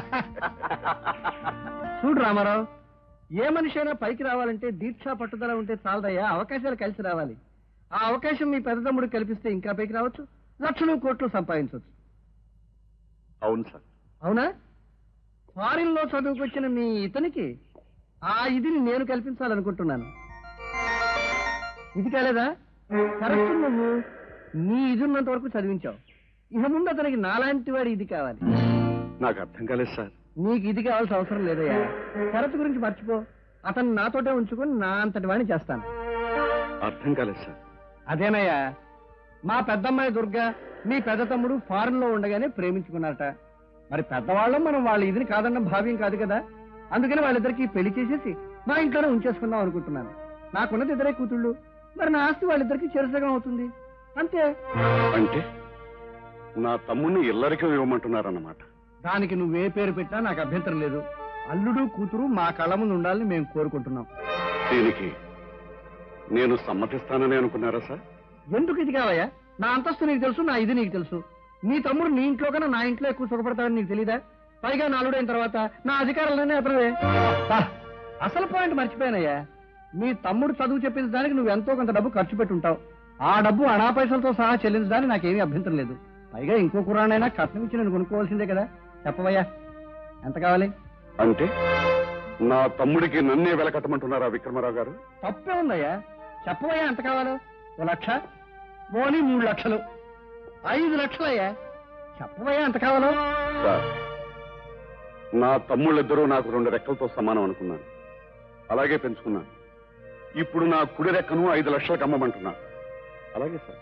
చూడు రామారావు ఏ మనిషి అయినా పైకి రావాలంటే దీక్ష పట్టుదల ఉంటే చాలదయ్యా అవకాశాలు కలిసి రావాలి ఆ అవకాశం మీ పెద్ద తమ్ముడు కల్పిస్తే ఇంకా పైకి రావచ్చు లక్షలు కోట్లు సంపాదించవచ్చు అవును సార్ అవునా ఫారిన్ లో చదువుకొచ్చిన మీ ఇతనికి ఆ ఇదిని నేను కల్పించాలనుకుంటున్నాను ఇది కాలేదా కరెక్ట్ నువ్వు నీ ఇది ఉన్నంత వరకు చదివించావు ఇక ముందు అతనికి నాలాంటి వాడి ఇది కావాలి నాకు అర్థం కాలేదు సార్ నీకు ఇది కావాల్సిన అవసరం లేదయ్యా షరతు గురించి మర్చిపో అతను నాతోటే ఉంచుకొని నా అంతటి వాడిని చేస్తాను అర్థం కాలేదు సార్ అదేనయ్యా మా పెద్దమ్మాయి దుర్గా మీ పెద్ద తమ్ముడు ఫారెన్ లో ఉండగానే ప్రేమించుకున్నారట మరి పెద్దవాళ్ళం మనం వాళ్ళ ఇదిని కాదన్న భావ్యం కాదు కదా అందుకని వాళ్ళిద్దరికి పెళ్లి చేసేసి మా ఇంట్లోనే ఉంచేసుకుందాం అనుకుంటున్నాను నాకున్నది ఇద్దరే కూతుళ్ళు మరి నా ఆస్తి వాళ్ళిద్దరికి చిరసగం అవుతుంది అంతే అంటే నా తమ్ముడిని ఇల్లరికం ఇవ్వమంటున్నారన్నమాట దానికి నువ్వే పేరు పెట్టినా నాకు అభ్యంతరం లేదు అల్లుడు కూతురు మా కళ్ళ ముందు ఉండాలని మేము కోరుకుంటున్నాం దీనికి నేను సమ్మతిస్తానని అనుకున్నారా సార్ ఎందుకు ఇది కావయ్యా నా అంతస్తు నీకు తెలుసు నా ఇది నీకు తెలుసు నీ తమ్ముడు నీ ఇంట్లో కన్నా నా ఇంట్లో ఎక్కువ సుఖపడతాడని నీకు తెలీదా పైగా నాలుడైన తర్వాత నా అధికారాలనే అతనే అసలు పాయింట్ మర్చిపోయానయ్యా మీ తమ్ముడు చదువు చెప్పించడానికి నువ్వు ఎంతో కొంత డబ్బు ఖర్చు పెట్టుంటావు ఆ డబ్బు అనా పైసలతో సహా చెల్లించడానికి నాకేమీ అభ్యంతరం లేదు పైగా ఇంకో కురానైనా కట్నం ఇచ్చి నేను కొనుక్కోవాల్సిందే కదా చెప్పవయ్యా ఎంత కావాలి అంటే నా తమ్ముడికి నన్నే వెలకట్టమంటున్నారా విక్రమరావు గారు తప్పే ఉందయ్యా చెప్పవయ్యా ఎంత కావాలో ఓ లక్ష పోనీ మూడు లక్షలు ఐదు లక్షలయ్యా చెప్పవయ్యా ఎంత కావాలో సార్ నా తమ్ముళ్ళిద్దరూ నాకు రెండు రెక్కలతో సమానం అనుకున్నాను అలాగే పెంచుకున్నాను ఇప్పుడు నా కుడి రెక్కను ఐదు లక్షలకు అమ్మమంటున్నాను అలాగే సార్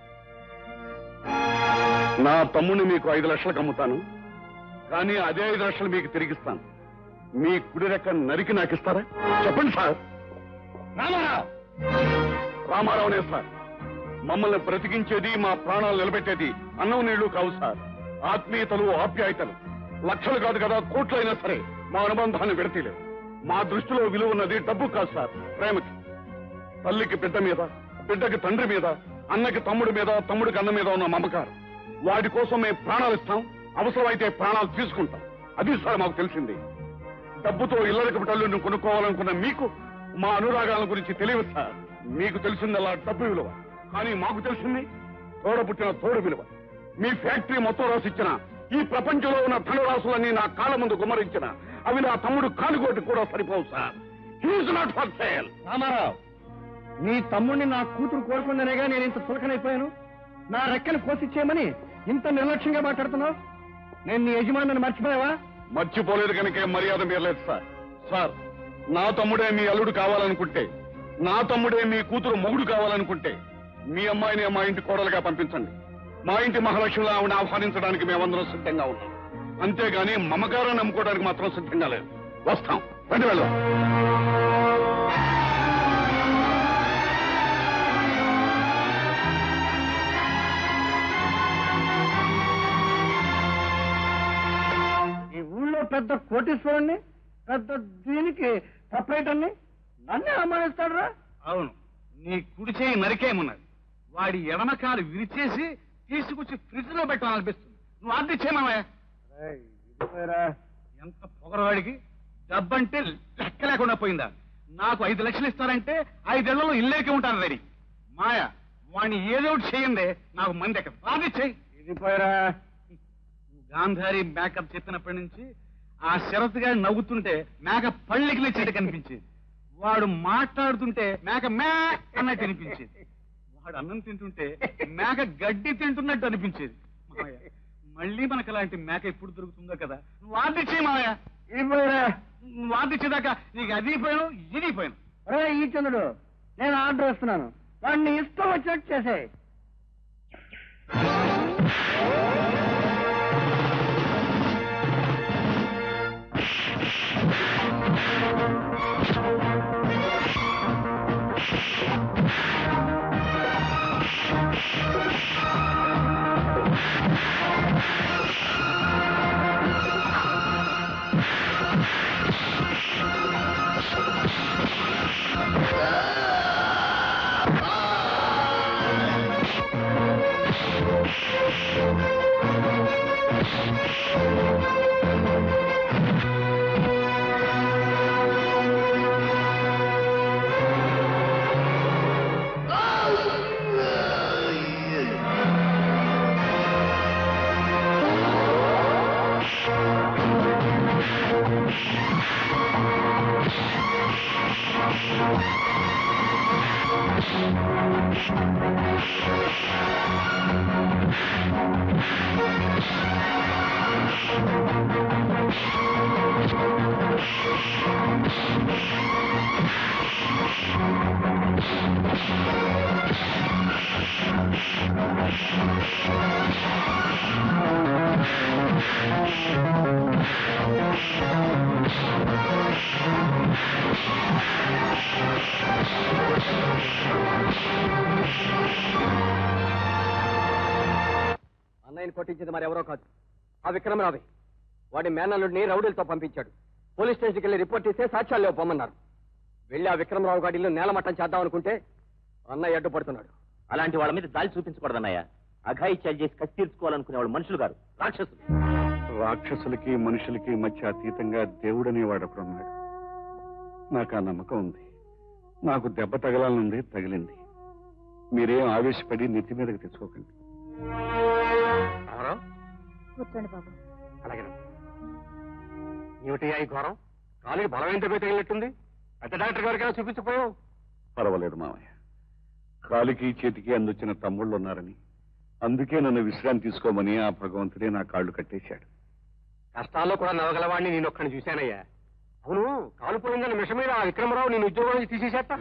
నా తమ్ముడిని మీకు ఐదు లక్షలకు అమ్ముతాను కానీ అదే ఐదు లక్షలు మీకు తిరిగిస్తాను మీ కుడి రెక్క నరికి నాకు ఇస్తారా చెప్పండి సార్ రామారావు రామారావునే సార్ మమ్మల్ని బ్రతికించేది మా ప్రాణాలు నిలబెట్టేది అన్నం నీళ్లు కావు సార్ ఆత్మీయతలు ఆప్యాయతలు లక్షలు కాదు కదా కోట్లైనా సరే మా అనుబంధాన్ని విడతీలేవు మా దృష్టిలో విలువ ఉన్నది డబ్బు కాదు సార్ ప్రేమకి తల్లికి బిడ్డ మీద బిడ్డకి తండ్రి మీద అన్నకి తమ్ముడి మీద తమ్ముడికి అన్న మీద ఉన్న మమకారం వాటి కోసం మేము ప్రాణాలు ఇస్తాం అవసరమైతే ప్రాణాలు తీసుకుంటాం అది సార్ మాకు తెలిసింది డబ్బుతో ఇల్లరికి బిడ్డలను కొనుక్కోవాలనుకున్న మీకు మా అనురాగాల గురించి తెలియదు సార్ మీకు తెలిసిందల్లా డబ్బు విలువ కానీ మాకు తెలిసింది తోడ పుట్టిన తోడు విలువ మీ ఫ్యాక్టరీ మొత్తం రాసిచ్చిన ఈ ప్రపంచంలో ఉన్న ధనరాశులన్నీ నా కాళ్ళ ముందు గుమ్మరించిన అవి నా తమ్ముడు కాలుగోటి కూడా సరిపోవు sir he is not for sale Ramarao నీ తమ్ముడిని నా కూతురు కోరుకుందనేగా నేను ఇంత చులకనైపోయాను నా రెక్కను కోసిచ్చేయమని ఇంత నిర్లక్ష్యంగా మాట్లాడుతున్నావు నేను నీ యజమాని మర్చిపోయావా మర్చిపోలేదు కనుక మర్యాద మీరలేదు సార్ సార్ నా తమ్ముడే మీ అల్లుడు కావాలనుకుంటే నా తమ్ముడే మీ కూతురు మొగుడు కావాలనుకుంటే మీ అమ్మాయిని మా ఇంటి కోడలుగా పంపించండి మా ఇంటి మహాలక్ష్మిలా ఆవిడ ఆహ్వానించడానికి మేమందరం సిద్ధంగా ఉన్నాం అంతేగాని మమకారం నమ్ముకోవడానికి మాత్రం సిద్ధంగా లేదు వస్తాం రండి వెళ్దాం ఈ ఊళ్ళో పెద్ద కోటీశ్వరుణ్ణి పెద్ద దీనికి ప్రపరేటర్ని నన్నే అమ్మాయిస్తాడురా అవును నీ కుడి చేయి నరికేయమన్నది వాడి ఎడమకాలు విరిచేసి తీసుకొచ్చి ఫ్రిడ్జ్ లో పెట్టాలనిపిస్తుంది నువ్వు అద్దె చేయమవయ్యా ఎంత పొగరవాడికి డబ్బంటే లెక్క లేకుండా పోయిందా నాకు ఐదు లక్షలు ఇస్తారంటే ఐదేళ్లలో ఇల్లేకే ఉంటాను రెడీ మాయ వాడిని ఏదో ఒకటి చేయండి నాకు మంది ఎక్కడ అది చెయ్యి ఇది పోయరా గాంధారి మేకప్ చెప్పినప్పటి నుంచి ఆ శరత్ గారు నవ్వుతుంటే మేక పళ్ళకి లేచేట్టు కనిపించేది వాడు మాట్లాడుతుంటే మేక మే అన్నట్టు అనిపించేది వాడు అన్నం తింటుంటే మేక గడ్డి తింటున్నట్టు అనిపించేది మావయ్య మళ్ళీ మనకు అలాంటి మేక ఎప్పుడు దొరుకుతుందో కదా నువ్వు ఆర్డిచ్చే మావయ్య ఇది పోయరా నువ్వు ఆర్డిచ్చేదాకా నీకు అది పోయాను ఇది పోయాను ఒరే ఈ చంద్రుడు నేను ఆర్డర్ ఇస్తున్నాను వాడిని ఇష్టం వచ్చినట్టు చేసేయ్ అన్నయ్యని కొట్టించింది మరి ఎవరో కాదు ఆ విక్రమరావే వాడి మేనల్లుడిని రౌడీలతో పంపించాడు పోలీస్ స్టేషన్కి వెళ్ళి రిపోర్ట్ ఇస్తే సాక్ష్యాలు లేవు పొమ్మన్నారు వెళ్ళి ఆ విక్రమరావు గాడిలో నేలమట్టం చేద్దాం అనుకుంటే అన్నయ్య అడ్డుపడుతున్నాడు అలాంటి వాళ్ళ మీద దాడి చూపించకూడదన్నయ్య అఘాయిత్యాలు చేసి కసి తీర్చుకోవాలనుకునే వాళ్ళు మనుషులు గారు రాక్షసులు రాక్షసులకి మనుషులకి మధ్య అతీతంగా దేవుడనేవాడు ఒకడున్నాడు నాకు ఆ నమ్మకం ఉంది నాకు దెబ్బ తగలాలనుంది తగిలింది మీరేం ఆవేశపడి నెత్తి మీదకి తెచ్చుకోకండి రామారావు కూర్చోండి బాబు అలాగే ఏమిటి ఈ ఘోరం కాలికి బలమైన దెబ్బ తగిలినట్టుంది పెద్ద డాక్టర్ గారికైనా చూపించపోయావు పర్వాలేదు మామయ్య కాలికి చేతికి అందొచ్చిన తమ్ముళ్ళు ఉన్నారని అందుకే నన్ను విశ్రాంతి తీసుకోమని ఆ భగవంతుడే నా కాళ్ళు కట్టేశాడు కష్టాల్లో కూడా నవ్వగలవాడిని నేను ఒక్కడిని చూశానయ్యా అవును కాలు పోయిందన్న మిష మీద ఆ విక్రమరావు నేను ఉద్యోగం నుంచి తీసేసేట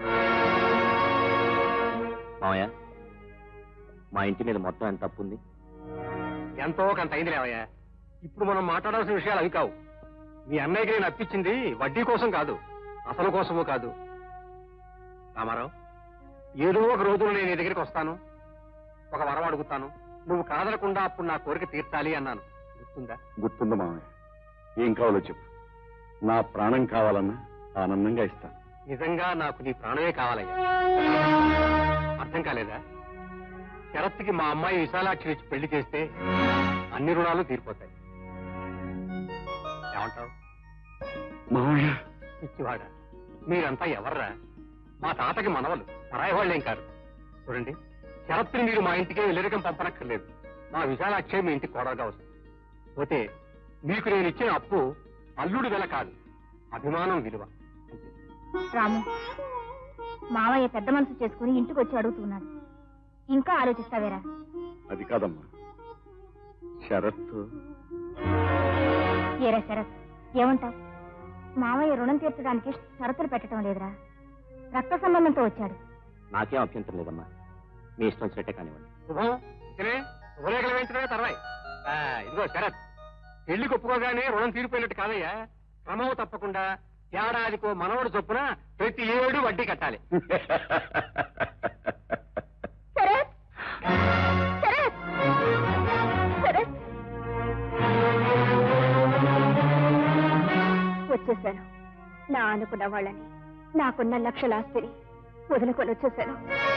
మామయ్య మా ఇంటి మీద మొత్తం ఎంత తప్పు ఉంది ఎంతో కొంత అయింది లేవయ్యా ఇప్పుడు మనం మాట్లాడాల్సిన విషయాలు అవి కావు మీ అన్నయ్యకి నేను అప్పించింది వడ్డీ కోసం కాదు అసలు కోసమూ కాదు రామారావు ఏదో ఒక రోజున నేను నీ దగ్గరికి వస్తాను ఒక వరం అడుగుతాను నువ్వు కాదనకుండా అప్పుడు నా కోరిక తీర్చాలి అన్నాను గుర్తుందా గుర్తుందా మామయ్య ఏం కావాలో చెప్పు నా ప్రాణం కావాలన్నా ఆనందంగా ఇస్తాను నిజంగా నాకు నీ ప్రాణమే కావాలయ్యా అర్థం కాలేదా శరత్కి మా అమ్మాయి విశాలాక్షి ఇచ్చి పెళ్లి చేస్తే అన్ని రుణాలు తీరిపోతాయి ఏమంటావు మామయ్య పిచ్చివాడ మీరంతా ఎవర్రా మా తాతకి మనవలు పరాయి వాళ్ళేం కాదు చూడండి శరత్ని మీరు మా ఇంటికి వెళ్ళరికం పంపనక్కర్లేదు మా విశాలాక్షే మీ ఇంటికి కోడలుగా వస్తుంది పోతే మీకు నేను ఇచ్చిన అప్పు అల్లుడు వెల కాదు అభిమానం విలువ అంతే. రాము మావయ్య పెద్ద మనసు చేసుకుని ఇంటికి వచ్చి అడుగుతున్నాడు ఇంకా ఆలోచిస్తావేరా అది కాదమ్మా షరత్తు ఏరా శరత్ ఏమంటావ్ మావయ్య రుణం తీర్చడానికి షరతులు పెట్టడం లేదురా రక్త సంబంధంతో వచ్చాడు నాకేం అభ్యంతరం లేదమ్మా మీ ఇష్టం వచ్చినట్టే కానివ్వండి శుభం ఇతనే శుభలేఖలు వేయించడమే తర్వాయి ఆ, ఇదిగో శరత్ పెళ్లి ఒప్పుకోగానే రుణం తీరిపోయినట్టు కాదయ్యా క్రమం తప్పకుండా ఏడాదికో మనవడు చొప్పున ప్రతి ఏడు వడ్డీ కట్టాలి శరత్ శరత్ శరత్ వచ్చేసాను నా అనుకున్న వాళ్ళని నాకున్న లక్షల ఆస్తిని వదులుకొని వచ్చేసాను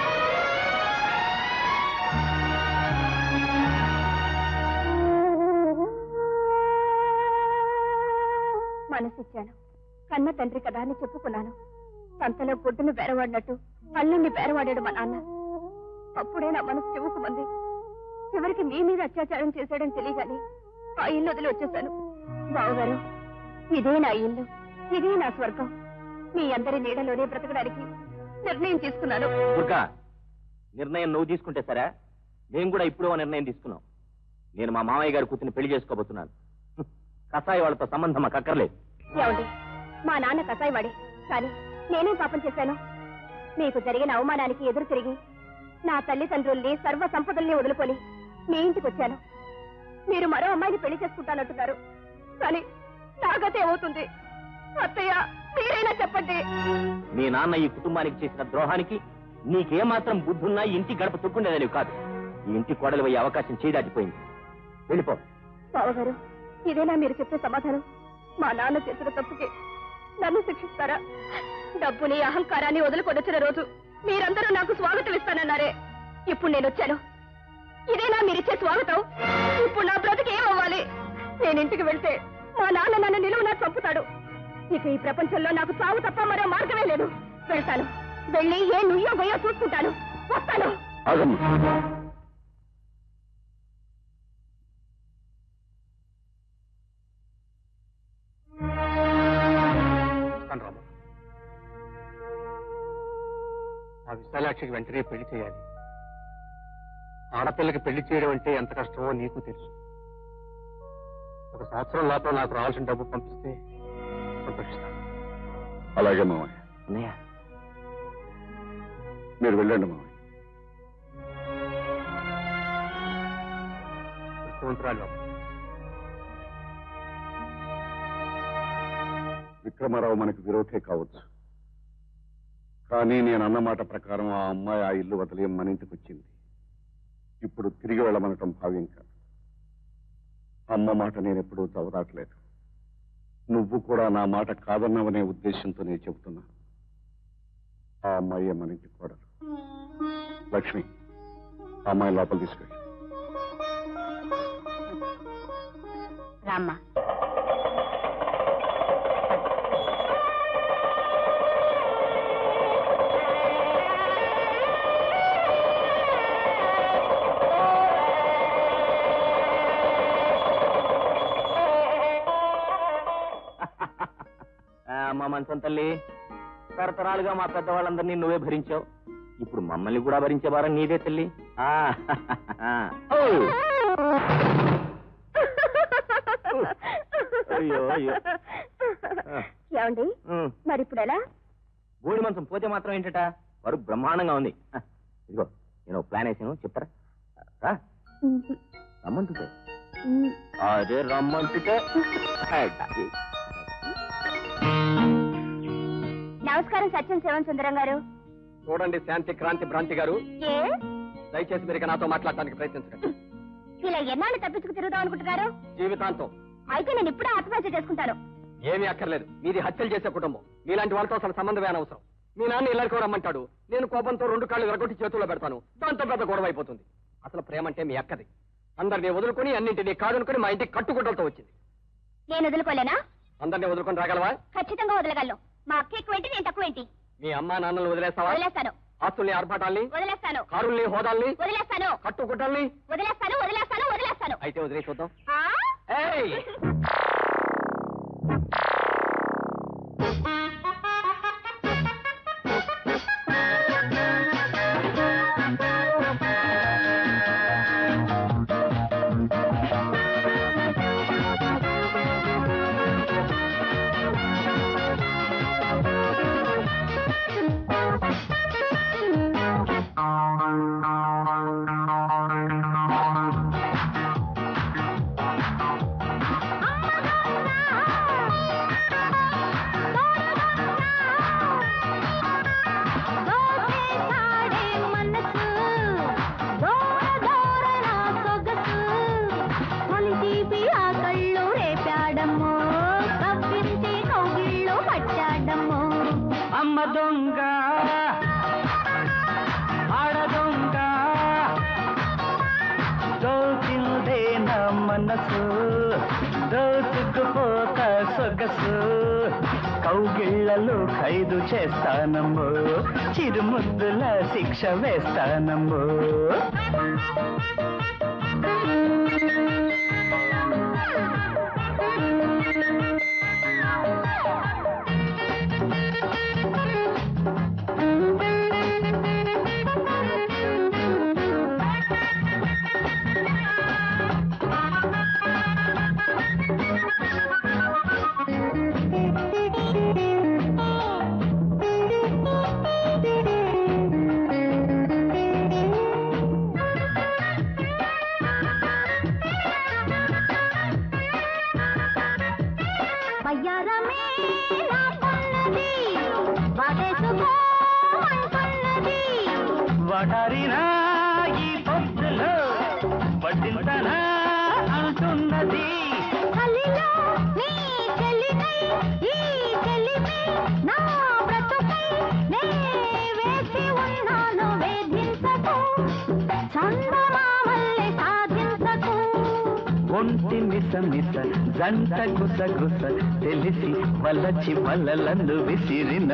మనసిచ్చాను కన్న తండ్రి కదా అని చెప్పుకున్నాను సంతలో గుడ్డును బేరవాడినట్టు అల్లుణ్ణి బేరవాడాడు మా నాన్న అప్పుడే నా మనసు చెవుకుమంది చివరికి మీ మీద అత్యాచారం చేశాడని తెలియగాని ఆ ఇల్లు వదిలి వచ్చేసాను బావగారు ఇదే నా ఇల్లు ఇదే నా స్వర్గం మీ అందరి నీడలోనే బ్రతకడానికి నిర్ణయం తీసుకున్నాను దుర్గా నిర్ణయం నువ్వు తీసుకుంటే సరే మేము కూడా ఇప్పుడు ఓ నిర్ణయం తీసుకున్నాం నేను మా మామయ్య గారి కూతుర్ని పెళ్లి చేసుకోబోతున్నాను హ్మ్. కసాయి వాళ్ళతో సంబంధం మాకు అక్కర్లేదు ఏమండి మా నాన్న కసాయివాడి కానీ నేనేం పాపం చేశాను మీకు జరిగిన అవమానానికి ఎదురు తిరిగి నా తల్లిదండ్రుల్ని సర్వ సంపదల్ని వదులుకొని మీ ఇంటికి వచ్చాను మీరు మరో అమ్మాయిని పెళ్లి చేసుకుంటానంటున్నారు కానీ నాగతే అవుతుంది అత్తయ్య మీరైనా చెప్పండి మీ నాన్న ఈ కుటుంబానికి చేసిన ద్రోహానికి నీకేమాత్రం బుద్ధున్నా ఈ ఇంటి గడప తొక్కుండేదని కాదు ఈ ఇంటి కోడలు అయ్యే అవకాశం చేదాటిపోయింది వెళ్ళిపో బావగారు ఇదేనా మీరు చెప్పే సమాధానం మా నాన్న చేసిన తప్పుకి నన్ను శిక్షిస్తారా డబ్బుని అహంకారాన్ని వదులుకొని వచ్చిన రోజు మీరందరూ నాకు స్వాగతం ఇస్తానన్నారే ఇప్పుడు నేను వచ్చాను ఇదేనా మీరిచ్చే స్వాగతం ఇప్పుడు నా బ్రతికి ఏమవ్వాలి నేను ఇంటికి వెళ్తే మా నాన్న నన్ను నిలువునా చంపుతాడు ఇక ఈ ప్రపంచంలో నాకు చావు తప్ప మరో మార్గమే లేదు వెళ్తాను వెళ్ళి ఏ నుయ్యో గొయ్యో చూసుకుంటాను వస్తాను ఆగమ్మా వస్తాను రాము ఆ విశాలాక్షికి వెంటనే పెళ్లి చేయాలి ఆడపిల్లకి పెళ్లి చేయడం అంటే ఎంత కష్టమో నీకు తెలుసు ఒక సంవత్సరం లోపల నాకు రావాల్సిన డబ్బు పంపిస్తే సంతోషిస్తాను అలాగే మామయ్య అన్నయ్య మీరు వెళ్ళండి మామయ్య కృష్ణవంతురాలు విక్రమారావు మనకు విరోధే కావచ్చు కానీ నేను అన్న మాట ప్రకారం ఆ అమ్మాయి ఆ ఇల్లు వదిలి మన ఇంటికి వచ్చింది ఇప్పుడు తిరిగి వెళ్ళమనటం భావ్యం కాదు అమ్మ మాట నేను ఎప్పుడూ చదవరాట్లేదు నువ్వు కూడా నా మాట కాదన్నావనే ఉద్దేశంతో నేను చెబుతున్నా ఆ అమ్మాయి మన ఇంటికి కూడదు లక్ష్మి ఆ అమ్మాయి లోపల తీసుకెళ్ళి రామ్మా ఆ, మా మంచం తల్లి తరతరాలుగా మా పెద్దవాళ్ళందరినీ నువ్వే భరించావు ఇప్పుడు మమ్మల్ని కూడా భరించే భారం నీదే తల్లి ఆ, ఓ! అయ్యో, అయ్యో. ఏమండి ఉమ్, మరి ఇప్పుడు ఎలా గోడి మంచం పోతే మాత్రం ఏంటట వారు బ్రహ్మాండంగా ఉంది ఆ, ఇదిగో నేను ఒక ప్లాన్ వేసాను చెప్తారా రా, రమ్మంటుంటే అదే రమ్మంటుంటే నమస్కారం సత్యం శివన్ సుందరం గారు చూడండి శాంతి క్రాంతి భ్రాంతి గారు ఏ దయచేసి మీరు ఇక నాతో మాట్లాడటానికి ప్రయత్నించండి ఇలా ఎన్నాళ్ళు తప్పించుకు తిరుగుదాం అనుకుంటున్నారు జీవితాంతం అయితే నేను ఇప్పుడే ఆత్మహత్య చేసుకుంటాను ఏమీ అక్కర్లేదు మీది హత్యలు చేసే కుటుంబం మీలాంటి వాళ్ళతో అసలు సంబంధమే అనవసరం మీ నాన్న ఇళ్ళకి రమ్మంటాడు నేను కోపంతో రెండు కాళ్ళు విరగొట్టి చేతుల్లో పెడతాను దాంతో పెద్ద గొడవ అయిపోతుంది అసలు ప్రేమ అంటే మీ అక్కది అందరినీ వదులుకొని అన్నింటినీ కాదనుకొని మా ఇంటికి కట్టుగుడ్డలతో వచ్చింది నేను వదులుకోలేనా అందరినీ వదులుకొని రాగలవా ఖచ్చితంగా వదలగలను మా అక్క ఎక్కువ ఏంటి నేను తక్కువ ఏంటి మీ అమ్మా నాన్నలు వదిలేస్తావా వదిలేస్తాను ఆస్తుల్ని ఆర్భాటాల్ని వదిలేస్తాను కారుల్ని హోదాల్ని వదిలేస్తాను కట్టుగుడ్డల్ని వదిలేస్తాను వదిలేస్తాను వదిలేస్తాను అయితే వదిలే చూద్దాం ఆ? ఏయ్! దోచేశాడే మనసు దూర దూర నా సొగసు తొలి తీపి ఆ కళ్ళు రేపాడమ్మో కవ్వింటి కౌగిళ్ళు పట్టాడమ్మో అమ్మ దొంగ ఆడ దొంగ దోచిందే నా మనసు దోచుకుపోత సొగసు కౌగిళ్లలో ఖైదు చేస్తానమ్మో చిరుముద్దుల శిక్ష వేస్తానమ్మో వయ్యారమే నా పన్నది వాటేసుకో అంటున్నది వడారినా ఈ పొద్దులో పట్టింతనా అంటున్నది చలిలో నీ చెలికై ఈ చెలిమి నా బ్రతుకై నే వేసి ఉన్నాను వేధించకు చందమామల్లె సాధించకు ఒంటి మిస మిస జంట గుస గుస తెలిసి వలచి వలలందు విసిరిన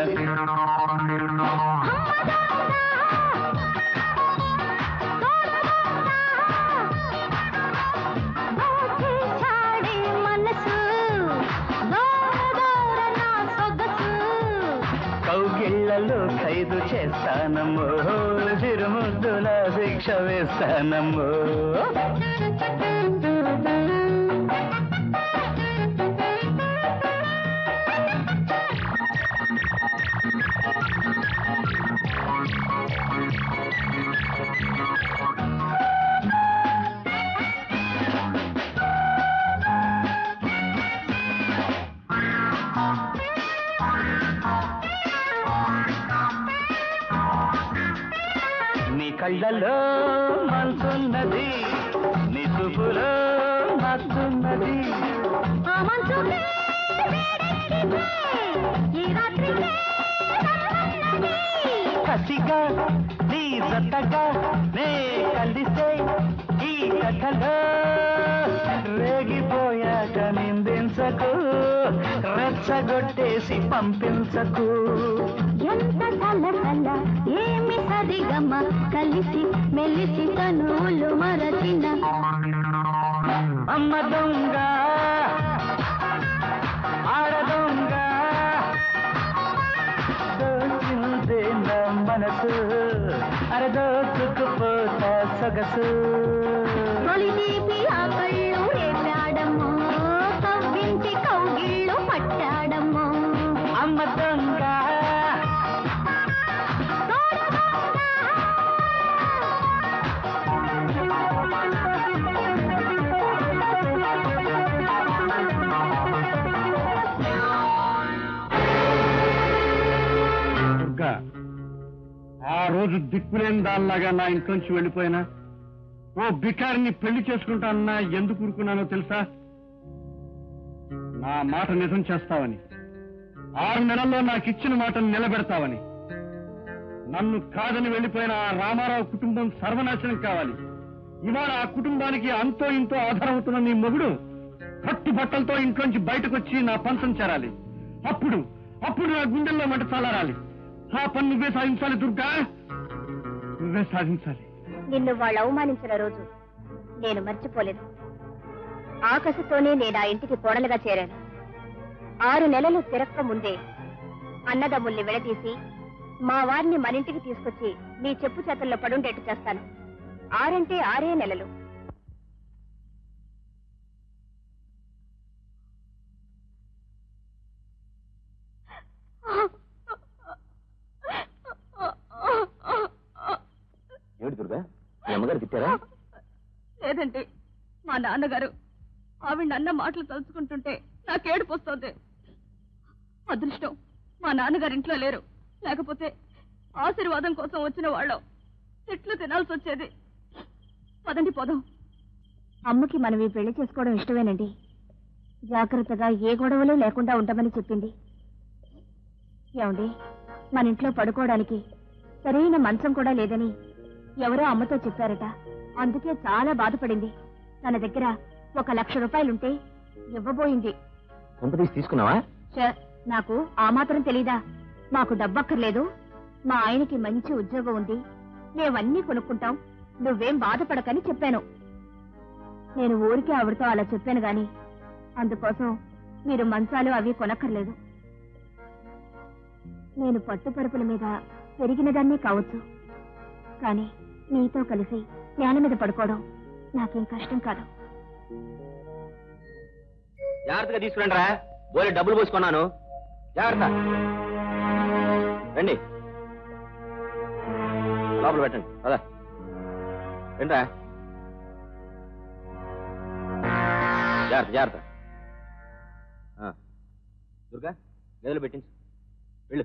దోచేశాడే మనసు దూర దూర నా సొగసు కౌగిళ్లలో ఖైదు చేస్తానమ్మో చిరుముద్దుల శిక్ష వేస్తానమ్మో నీ కళ్ళలో మనసున్నది నీ చూపులో మత్తున్నది ఆ మంచుకే వేడెక్కితే ఈ రాత్రికే రమ్మన్నది. కసిగా నీ జతగా నే కలిసే ఈ కథలో రేగిపోయాక నిందించకు రెచ్చగొట్టేసి పంపించకు ఎంత సలసల ఏమి సరిగమ కలిసి మెలిసి తనువులు మరచిన అమ్మ దొంగ ఆడ దొంగ దోచిందే నా మనసు అరదోచుకుపోతా సొగసు తొలి తీపి ఆ కళ్ళు రేపాడమ్మో కవ్వించి కౌగిళ్ళు పట్టాడమ్మో అమ్మ దొంగ దుర్గా ఆ రోజు దిక్కులేని దానిలాగా నా ఇంట్లోంచి వెళ్ళిపోయినా ఓ బికారిని పెళ్లి చేసుకుంటానన్నా ఎందుకు ఊరుకున్నానో తెలుసా నా మాట నిజం చేస్తావని ఆరు నెలల్లో నాకు ఇచ్చిన మాటను నిలబెడతావని నన్ను కాదని వెళ్ళిపోయిన ఆ రామారావు కుటుంబం సర్వనాశనం కావాలి ఇవాళ ఆ కుటుంబానికి అంతో ఇంతో ఆధారమవుతున్న నీ మొగుడు కట్టు బట్టలతో ఇంట్లోంచి బయటకు వచ్చి నా పంచం చేరాలి అప్పుడు అప్పుడు నా గుండెల్లో మంట చల్లారాలి ఆ పని నువ్వే సాధించాలి దుర్గా నువ్వే సాధించాలి నిన్ను వాళ్ళు అవమానించిన రోజు నేను మర్చిపోలేదు ఆకసితోనే నేను ఆ ఇంటికి కోడలుగా చేరాను ఆరు నెలలు తిరక్క ముందే అన్నదమ్ముల్ని విడదీసి మా వారిని మన ఇంటికి తీసుకొచ్చి నీ చెప్పు చేతుల్లో పడుండేట్టు చేస్తాను ఆరంటే ఆరే నెలలు ఏమిటి దుర్గా మీ అమ్మగారు తిట్టారా లేదండి మా నాన్నగారు ఆవిడ అన్న మాటలు తలుచుకుంటుంటే నాకేడుపు వస్తుంది అదృష్టం మా నాన్నగారు ఇంట్లో లేరు లేకపోతే ఆశీర్వాదం కోసం వచ్చిన వాళ్ళం తిట్లు తినాల్సి వచ్చేది పదండి పోదాం అమ్మకి మనం ఈ పెళ్లి చేసుకోవడం ఇష్టమేనండి జాగ్రత్తగా ఏ గొడవలు లేకుండా ఉండమని చెప్పింది ఏమండి మన ఇంట్లో పడుకోవడానికి సరైన మంచం కూడా లేదని ఎవరో అమ్మతో చెప్పారట అందుకే చాలా బాధపడింది తన దగ్గర ఒక లక్ష రూపాయలుంటే ఇవ్వబోయింది కొంపతీసి తీసుకున్నావా ఛ, నాకు ఆ మాత్రం తెలీదా మాకు డబ్బక్కర్లేదు మా ఆయనకి మంచి ఉద్యోగం ఉంది మేమన్నీ కొనుక్కుంటాం నువ్వేం బాధపడకని చెప్పాను నేను ఊరికే ఆవిడతో అలా చెప్పాను గాని అందుకోసం మీరు మంచాలు అవి కొనక్కర్లేదు నేను పట్టుపరుపుల మీద పెరిగినదాన్ని కావచ్చు కానీ నీతో కలిసి నేల మీద పడుకోవడం నాకేం కష్టం కాదు జాగ్రత్తగా తీసుకురండి రా బోలే డబ్బులు పోసుకున్నాను జాగ్రత్త రండి లోపల పెట్టండి పదా రండిరా జాగ్రత్త జాగ్రత్త ఆ. దుర్గా గదిలో పెట్టించు వెళ్ళు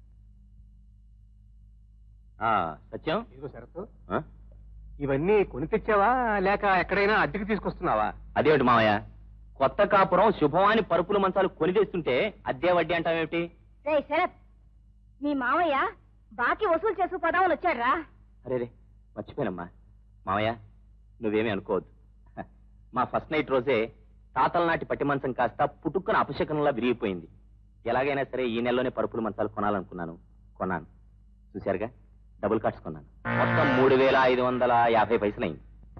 ఆ, సత్యం ఇదిగో శరత్ ఆ? ఇవన్నీ కొని తెచ్చావా లేక ఎక్కడైనా అద్దెకి తీసుకొస్తున్నావా అదేమిటి మామయ్య కొత్త కాపురం శుభవాని పరుపుల మంచాలు కొని తెస్తుంటే అద్దె వడ్డీ అంటావేమిటి రే శరత్ మీ మావయ్య బాకీ వసూలు చేసుకుపోదామని వచ్చాడ్రా అరే రే మర్చిపోయానమ్మా మామయ్య నువ్వేమీ అనుకోవద్దు హ, మా ఫస్ట్ నైట్ రోజే తాతల నాటి పట్టి మంచం కాస్త పుట్టుక్కున అపశకనంలా విరిగిపోయింది ఎలాగైనా సరే ఈ నెలలోనే పరుపుల మంచాలు కొనాలనుకున్నాను కొన్నాను చూశారుగా డబుల్ కార్డ్స్ కొన్నాను మొత్తం మూడు వేల ఐదు వందల యాభై పైసలైంది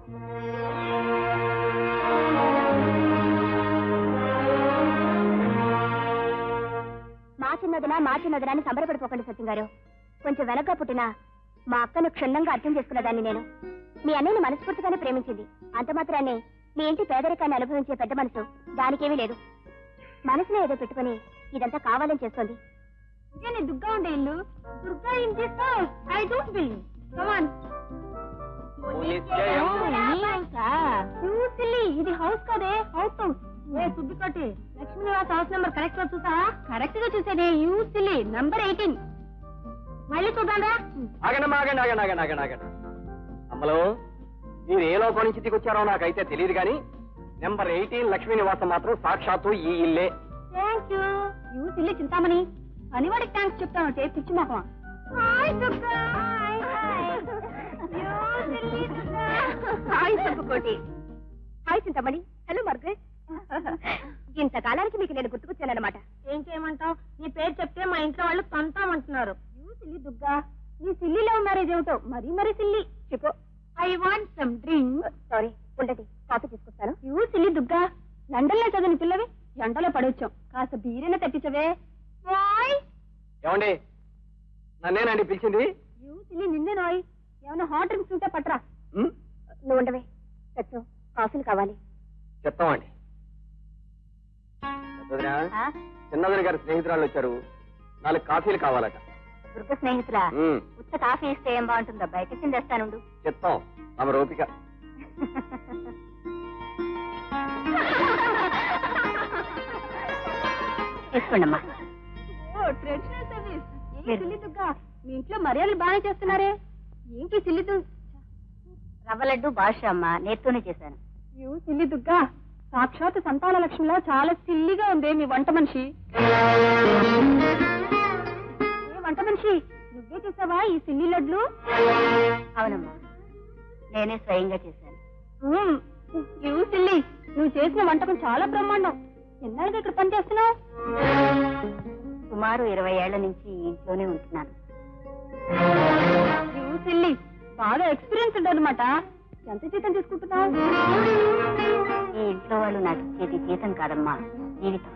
మా చిన్నదినా మా చిన్నదినా అని సంబరపడిపోకండి సత్యం గారు కొంచెం వెనక పుట్టిన మా అక్కను క్షుణ్ణంగా అర్థం చేసుకున్నదాన్ని నేను మీ అన్నయ్యని మనస్ఫూర్తిగానే ప్రేమించింది అంత మాత్రాన్ని మీ ఇంటి పేదరికాన్ని అనుభవించే పెద్ద మనసు దానికేమీ లేదు మనసులో ఏదో పెట్టుకుని ఇదంతా కావాలని చేస్తోంది ఇదే దుర్గా ఉండే ఇల్లు దుర్గా ఇంటి ఐ డోంట్ బిలీవ్ కమాన్ ఇది హౌస్ కదే హౌస్ హౌస్ ఏ Subbikotti Lakshmi Nivas house number correct గా చూసావా కరెక్ట్ గా చూసేదే యూ సిల్లీ నంబర్ ఎయిటీన్ మళ్ళీ చూద్దాంరా ఆగండి ఆగండి ఆగండి ఆగండి ఆగండి ఆగండి అమ్మలో మీరు ఏ లోకం నుంచి దిగొచ్చారో నాకైతే తెలియదు కానీ నెంబర్ ఎయిటీన్ లక్ష్మీ నివాసం మాత్రం సాక్షాత్తు ఈ ఇల్లే thank you you silly Chintamani పనివాడికి థ్యాంక్స్ చెప్తాను పిచ్చి మొహం hi Durga hi hi Subbukoti hi Chintamani hello Margaret ఇంతకాలానికి మీకు నేను గుర్తుకొచ్చానన్నమాట ఏం చేయమంటావు నీ పేరు చెప్తే మా ఇంట్లో వాళ్ళు తంతామంటున్నారు యూ సిల్లి దుర్గా నీ సిల్లి లవ్ మ్యారేజ్ ఏమిటో మరీ మరీ సిల్లి చెప్పు I want some drink sorry ఉండటి కాఫీ తీసుకొస్తాను యూ సిల్లి దుర్గా లండన్లో చదివిన పిల్లవి ఎండలో పడవచ్చాం కాస్త బీరైనా తెప్పించవే బాయ్ ఏమండి నన్నేనండి పిలిచింది యూ సిల్లి నిన్నే నాయ్ ఏమైనా హాట్ డ్రింక్స్ ఉంటే పట్రా ఉమ్, నువ్వు ఉండవే సచ్చు కాఫీలు కావాలి చెప్తామండి పెద్దదినా, చిన్నదిన గారి స్నేహితురాళ్ళు వచ్చారు నాలుగు కాఫీలు కావాలట దుర్గ స్నేహితురా ఉమ్, ఉత్త కాఫీ ఇస్తే ఏం బాగుంటుందో బయట తెస్తానుండు చెప్తాం ఆమె ఓపిక తీసుకోండమ్మా ట్రెడిషనల్ సర్వీస్ మీరు- సిల్లి దుర్గా మీ ఇంట్లో మర్యాదలు బాగానే చేస్తున్నారే ఏంటి సిల్లి దుర్గా రవ్వ లడ్డు భాష అమ్మ నేర్తోనే చేశాను యూ సిల్లి దుర్గా సాక్షాత్ సంతాన లక్ష్మిలా చాలా సిల్లిగా ఉంది మీ వంట మనిషి ఏ వంట మనిషి నువ్వే చేసావా ఈ సిల్లి లడ్లు అవునమ్మా నేనే స్వయంగా చేశాను ఉమ్, యూ సిల్లి నువ్వు చేసిన వంటకం చాలా బ్రహ్మాండం ఎన్నాళ్ళుగా ఇక్కడ పని చేస్తున్నావు సుమారు ఇరవై ఏళ్ల నుంచి ఈ ఇంట్లోనే ఉంటున్నాను యూ సిల్లి బాగా ఎక్స్పీరియన్స్ ఉండదన్నమాట ఎంత జీతం తీసుకుంటున్నావు ఈ ఇంట్లో వాళ్ళు నాకు ఇచ్చేది జీతం కాదమ్మా జీవితం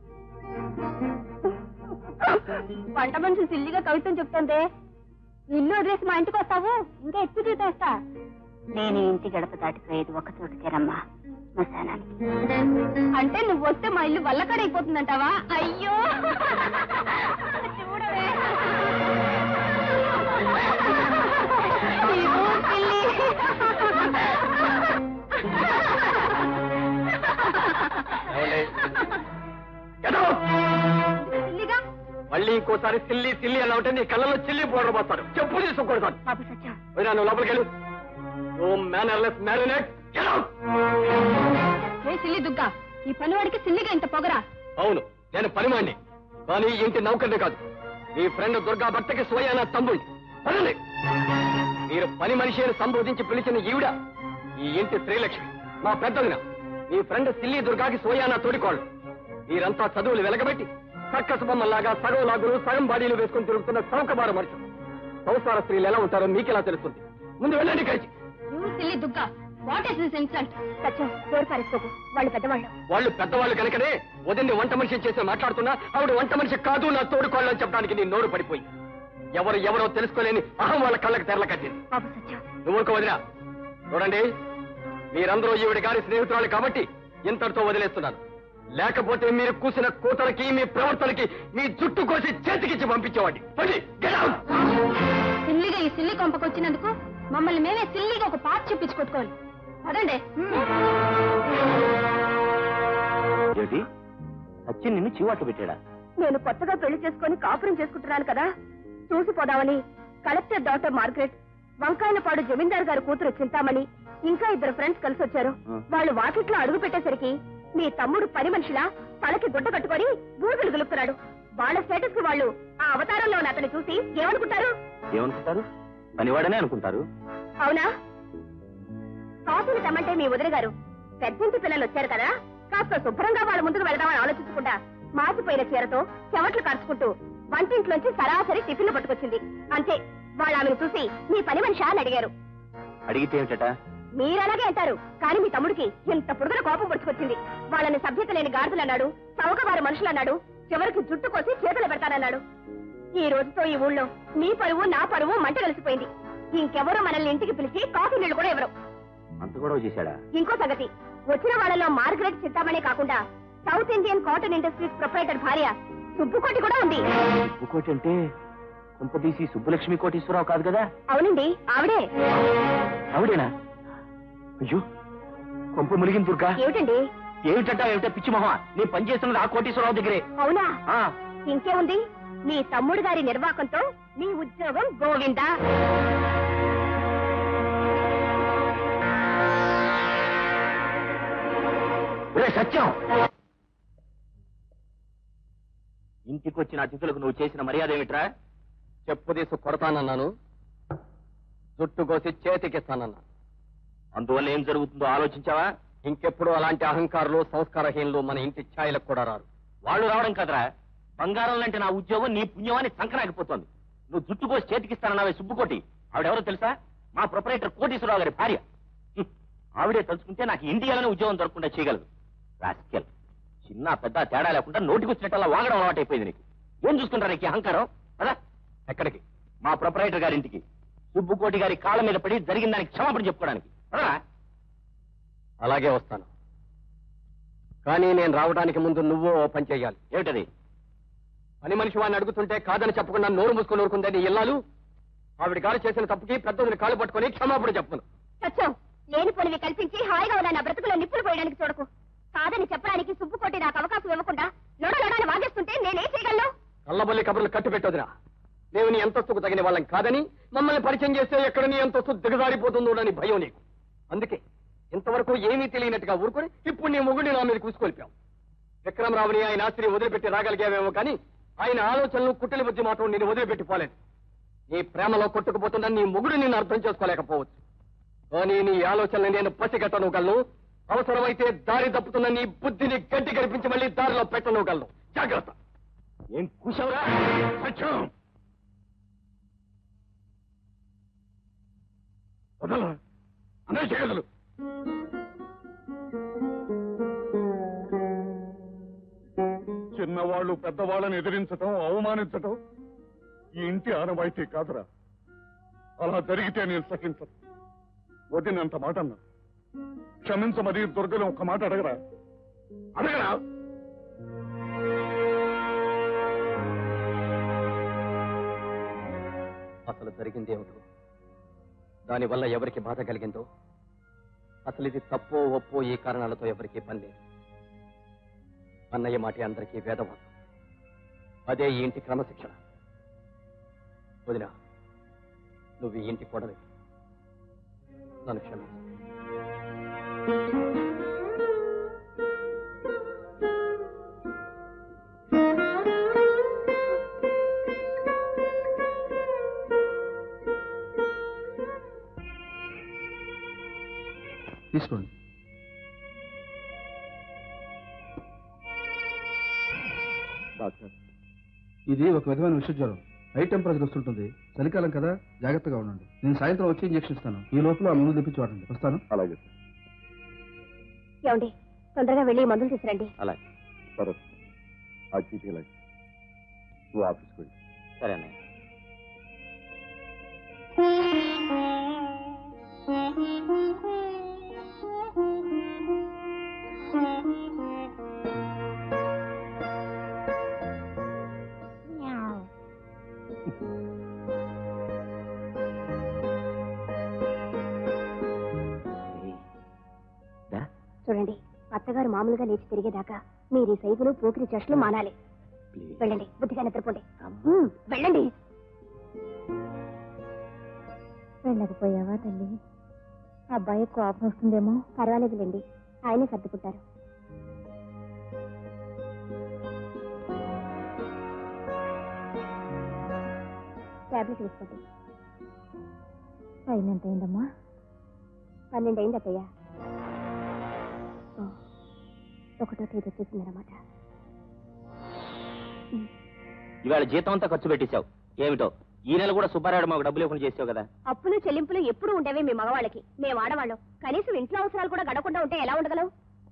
వంట మనిషి సిల్లిగా కవిత్వం చెప్తుందే ఇల్లు వదిలేసి మా ఇంటికి వస్తావు ఇంకా ఎక్కువ జీతం ఇస్తా నేను ఈ ఇంటి గడప దాటిపోయేది ఒక చోటుకేనమ్మా శ్మశానానికి అంటే నువ్వు వస్తే మా ఇల్లు వల్లకడైపోతుందంటావా అయ్యో చూడవే ఇదిగో పిల్లి. ఏమండి? Get out! పిల్లిగా మళ్ళీ ఇంకోసారి సిల్లి సిల్లి అలా ఉంటే నీ కళ్ళలో చిల్లి పౌడర్ పోతాడు చెప్పు తీసుకొడతాను బాబు సత్యం పోయినా నువ్వు లోపలికి వెళ్ళు నువ్వు మేనర్లెస్ మ్యారినేట్ ఏ సిల్లి దుగ్గా ఈ పనివాడికి సిల్లిగా ఇంత పొగరా అవును నేను పనివాణ్ణి కానీ ఈ ఇంటి నౌకర్ని కాదు మీ ఫ్రెండ్ దుర్గా భర్తకి స్వయాన తమ్ముడు పదండి మీరు పని మనిషి అని సంబోధించి పిలిచిన ఈవిడ ఈ ఇంటి శ్రీలక్ష్మి మా పెద్దదిన మీ ఫ్రెండ్ సిల్లి దుర్గాకి స్వయాన తోడికోళ్ళు మీరంతా చదువులు వెలగబెట్టి సర్కస్ బొమ్మల్లాగా సగం లాగులు సగం బాడీలు వేసుకుని తిరుగుతున్న చౌకబార మనుషులు సంసార స్త్రీలు ఎలా ఉంటారో మీకెలా తెలుస్తుంది ముందు వెళ్ళండి కలిసి you silly Dugga what is this insult Satyam door పారేసుకోకు వాళ్ళు పెద్దవాళ్ళు వాళ్ళు పెద్దవాళ్ళు కనుకనే వదిన్ని వంట మనిషి చేసి మాట్లాడుతున్నా ఆవిడ వంట మనిషి కాదు నా తోడుకోళ్ళు అని చెప్పడానికి నీ నోరు పడిపోయి ఎవరు ఎవరో తెలుసుకోలేని అహం వాళ్ళ కళ్ళకి తెరల కట్టింది బాబు సత్యం నువ్వు ఊరుకో వదినా చూడండి మీరందరూ ఈవిడ గారి స్నేహితురాలు కాబట్టి ఇంతటితో వదిలేస్తున్నాను లేకపోతే మీరు కూసిన కూతలకి మీ ప్రవర్తనకి మీ జుట్టు కోసి చేతికిచ్చి పంపించేవాడి పండి get out! సిల్లిగా ఈ సిల్లి కొంపకు వచ్చినందుకు మమ్మల్ని మేమే సిల్లిగా ఒక పాట చెప్పించి కొట్టుకోవాలి అదండి ఏమిటి సచిన్ నిన్ను చివాట్లు పెట్టాడా నేను కొత్తగా పెళ్లి చేసుకొని కాపురం చేసుకుంటున్నాను కదా చూసిపోదామని కలెక్టర్ డాక్టర్ మార్గరెట్ వంకాయలపాడు జమీందార్ గారి కూతురు చింతామణి ఇంకా ఇద్దరు ఫ్రెండ్స్ కలిసి వచ్చారు ఆ. వాళ్ళు వాకిట్లో అడుగు పెట్టేసరికి మీ తమ్ముడు పని మనిషిలా తలకి గుడ్డ కట్టుకొని బూజులు దులుపుతున్నాడు వాళ్ళ స్టేటస్ కి వాళ్ళు ఆ అవతారంలో ఉన్న అతన్ని చూసి ఏమనుకుంటారు ఏమనుకుంటారు పనివాడనే అనుకుంటారు అవునా కాఫీలు తెమ్మంటే మీ వదిన గారు పెద్దింటి పిల్లలు వచ్చారు కదా కాస్త శుభ్రంగా వాళ్ళ ముందుకు వెళదామని ఆలోచించకుండా మాసిపోయిన చీరతో చెమట్లు కరుచుకుంటూ వంటింట్లోంచి సరాసరి టిఫిన్లు పట్టుకొచ్చింది అంతే వాళ్ళు ఆమెను చూసి మీ పని మనిషి అని అడిగారు అడిగితే ఏమిటట మీరలాగే అంటారు కానీ మీ తమ్ముడికి ఇంత పొడుగున కోపం పుడుచుకొచ్చింది వాళ్ళని సభ్యత లేని గాడిదలు అన్నాడు చౌకవారి మనుషులు అన్నాడు చివరికి జుట్టు కోసి చేతులు పెడతానన్నాడు ఈ రోజుతో ఈ ఊళ్ళో మీ పరువు నా పరువు మంట కలిసిపోయింది ఇంకెవరు మనల్ని ఇంటికి పిలిచి కాఫీ నీళ్లు కూడా ఎవరు అంత గొడవ చేశాడా ఇంకో సంగతి వచ్చిన వాళ్ళలో మార్గరెట్ చింతామణి కాకుండా south Indian cotton industries proprietor భార్య సుబ్బుకోటి కూడా ఉంది ఉప్పుకోటి అంటే కుంపదీసి సుబ్బలక్ష్మి కోటీశ్వరరావు కాదు కదా అవునండి ఆవిడే ఆవిడేనా అయ్యో కొంప ములిగిన దుర్గా ఏమిటండి ఏమిటంట ఏమిటో పిచ్చి మొహ నీ పని చేస్తున్నది ఆ కోటీశ్వరరావు దగ్గరే అవునా ఆ ఇంకేముంది మీ తమ్ముడు గారి నిర్వాకంతో నీ ఉద్యోగం గోవిందా ఒరే సత్యం ఇంటికొచ్చిన అతిథులకు నువ్వు చేసిన మర్యాద ఏమిట్రా చెప్పు తీసు కొడతానన్నాను జుట్టు కోసి చేతికిస్తానన్నా అందువల్ల ఏం జరుగుతుందో ఆలోచించావా ఇంకెప్పుడు అలాంటి అహంకారులు సంస్కారహీనులు మన ఇంటి ఛాయలకు కూడా రారు వాళ్ళు రావడం కదరా బంగారం లాంటి నా ఉద్యోగం నీ పుణ్యమాన్ని సంకరాగిపోతోంది నువ్వు జుట్టు కోసి చేతికిస్తానన్నావే సుబ్బుకోటి ఆవిడెవరో తెలుసా మా ప్రొపరేటర్ కోటీశ్వరరావు గారి భార్య హ్మ్. ఆవిడే తలుచుకుంటే నాకు ఇండియాలోనే ఉద్యోగం దొరకకుండా చేయగలదు రాస్కెల్ చిన్న పెద్ద తేడా లేకుండా నోటికొచ్చినట్టల్లా వాగడం అలవాటైపోయింది నీకు ఏం చూస్తుంటారు నీకు ఈ అహంకారం అదా ఎక్కడికి మా ప్రొపరేటర్ గారింటికి సుబ్బుకోటి గారి కాళ్ళ మీద పడి జరిగిన దానికి క్షమాపణ చెప్పుకోవడానికి పదరా. అలాగే వస్తాను కానీ నేను రావడానికి ముందు నువ్వు ఓ పని చేయాలి ఏమిటది పని మనిషి వాడిని అడుగుతుంటే కాదని చెప్పకుండా నోరు మూసుకొని ఊరుకుందే నీ ఇల్లాలు ఆవిడ గారు చేసిన తప్పుకి పెద్దదిని కాళ్ళు పట్టుకొని క్షమాపణ చెప్పను సత్యం లేని పొలివి కల్పించి హాయిగా ఉన్న నా బ్రతుకులో నిప్పులు పోయడానికి చూడకు కాదని చెప్పడానికి సుబ్బుకోటి నాకు అవకాశం ఇవ్వకుండా లొడ లొడని వాగేస్తుంటే నేనేం చేయగలను కళ్ళబొల్లి కబుర్లు కట్టు పెట్టొదిరా మేము నీ అంతస్తుకు తగిన వాళ్ళం కాదని మమ్మల్ని పరిచయం చేస్తే ఎక్కడ నీ అంతస్తు దిగజారిపోతుందో అని భయం నీకు అందుకే ఇంతవరకు ఏమీ తెలియనట్టుగా ఊరుకొని ఇప్పుడు నీ మొగుడిని నా మీద కూసుకొల్పాం విక్రమరావుని ఆయన ఆస్తిని వదిలిపెట్టి రాగలిగావేమో కానీ ఆయన ఆలోచనలు కుట్టెలి బుద్ధి మాత్రం నేను వదిలిపెట్టి పోలేదు నీ ప్రేమలో కొట్టుకుపోతున్న నీ మొగుడు నిన్ను అర్థం చేసుకోలేకపోవచ్చు కానీ నీ ఆలోచనలు నేను పసిగట్టనుగలను అవసరమైతే దారి తప్పుతున్న నీ బుద్ధిని గడ్డి కనిపించి మళ్ళీ దారిలో పెట్టనుగలను జాగ్రత్త ఏం కూసవరా సత్యం వదల అనే చేయగలరు చిన్నవాళ్ళు పెద్దవాళ్ళని ఎదిరించటం అవమానించటం ఈ ఇంటి ఆనవాయితీ కాదురా అలా జరిగితే నేను సహించను వదినంత మాట అన్నా క్షమించమని దుర్గని ఒక్క మాట అడగరా అడగరా అసలు జరిగింది ఏమిటో దానివల్ల ఎవరికి బాధ కలిగిందో అసలు ఇది తప్పో ఒప్పో ఈ కారణాలతో ఎవరికీ పని లేదు అన్నయ్య మాట అందరికీ వేదవాదం అదే ఈ ఇంటి క్రమశిక్షణ వదినా నువ్వు ఈ ఇంటి కొడవి నన్ను క్షమించు తీసుకోండి డాక్టర్ ఇది ఒక విధమైన విష జ్వరం హై టెంపరేచర్ వస్తుంటుంది చలికాలం కదా జాగ్రత్తగా ఉండండి నేను సాయంత్రం వచ్చి ఇంజెక్షన్ ఇస్తాను ఈ లోపల ఆ మందులు తెప్పించి వాడండి వస్తాను అలాగే సార్ ఏమండి తొందరగా వెళ్ళి మందులు తీసురండి అలాగే సరే ఆ చీటీ ఇలాగే నువ్వు ఆఫీస్కి వెళ్ళి సరే అన్నయ్య ఏయ్, దా. చూడండి అత్తగారు మామూలుగా లేచి తిరిగేదాకా మీరు ఈ సైజులు పోకిరి చెట్లు మానాలి ప్లీజ్. వెళ్ళండి బుద్ధిగా నిద్రపోండి అమ్మా. ఉమ్, వెళ్ళండి వెళ్ళకపోయావా తల్లి అబ్బాయి కోపం వస్తుందేమో పర్వాలేదులేండి ఆయనే సర్దుకుంటారు టాబ్లెట్ వేసుకోండి టైం ఎంత అయిందమ్మా పన్నెండు అయింది అత్తయ్య ఓ, ఒకటో తేదీ వచ్చేసిందన్నమాట ఇవాళ జీతం అంతా ఖర్చు పెట్టేశావు ఏమిటో ఈ నెల కూడా సుబ్బారాయుడు మాకు డబ్బులు ఇవ్వకుండా చేసావు కదా అప్పులు చెల్లింపులు ఎప్పుడూ ఉండేవి మీ మగవాళ్ళకి మేము ఆడవాళ్ళం కనీసం ఇంట్లో అవసరాలు కూడా గడకుండా ఉంటే ఎలా ఉండగలవు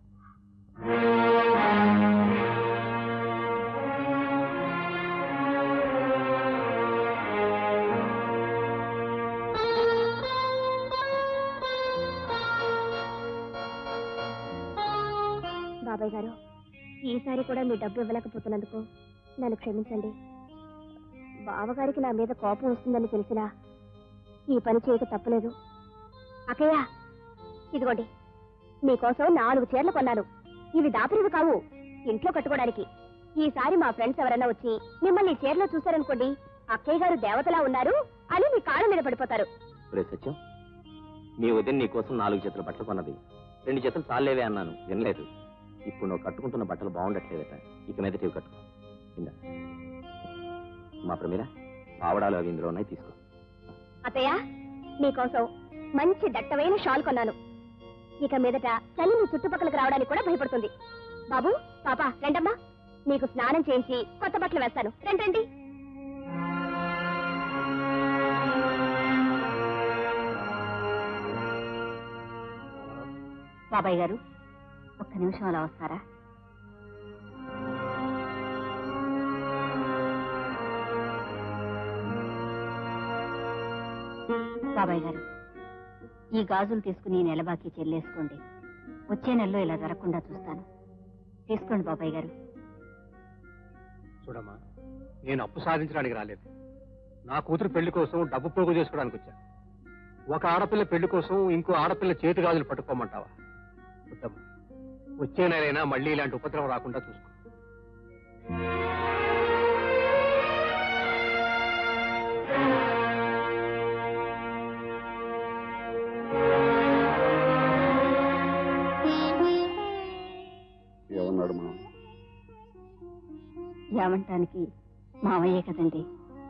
బాబాయ్ గారు ఈసారి కూడా మీ డబ్బు ఇవ్వలేకపోతున్నందుకు నన్ను క్షమించండి బావగారికి నా మీద కోపం వస్తుందని తెలిసినా ఈ పని చేయక తప్పలేదు అక్కయ్య ఇదిగోండి మీకోసం నాలుగు చీరలు కొన్నాను ఇవి దాపరివి కావు ఇంట్లో కట్టుకోవడానికి ఈసారి మా ఫ్రెండ్స్ ఎవరైనా వచ్చి మిమ్మల్ని ఈ చీరలో చూశారనుకోండి అక్కయ్య గారు దేవతలా ఉన్నారు అని మీ కాళ్ళ మీద పడిపోతారు రే సత్యం మీ వదిన నీ కోసం నాలుగు జతల బట్టలు కొన్నది రెండు జతలు చాలేవే అన్నాను వినలేదు ఇప్పుడు నువ్వు కట్టుకుంటున్న బట్టలు బాగుండట్లేదట ఇక మీదట ఇవి కట్టుకో ఇందా మా ప్రమీల పావడాలు అవి ఇందులో ఉన్నాయి తీసుకో అత్తయ్య మీకోసం మంచి దట్టమైన షాల్ కొన్నాను ఇక మీదట చలి మీ చుట్టుపక్కలకు రావడానికి కూడా భయపడుతుంది బాబు పాప రండమ్మా మీకు స్నానం చేయించి కొత్త బట్టలు వేస్తాను రండి రండి బాబాయ్ గారు ఒక్క నిమిషం అలా వస్తారా బాబాయ్ గారు ఈ గాజులు తీసుకుని నెలబాకి చెల్లేసుకోండి వచ్చే నెలలో ఇలా జరగకుండా చూస్తాను తీసుకోండి బాబాయ్ గారు చూడమ్మా నేను అప్పు సాధించడానికి రాలేదు నా కూతురు పెళ్లి కోసం డబ్బు పోగు చేసుకోవడానికి వచ్చా ఒక ఆడపిల్ల పెళ్లి కోసం ఇంకో ఆడపిల్ల చేతి గాజులు పట్టుకోమంటావా వద్దమ్మా వచ్చే నెలైనా మళ్ళీ ఇలాంటి ఉపద్రవం రాకుండా చూసుకో ఏమన్నాడు మా ఏమంటానికి మావయ్యే కదండి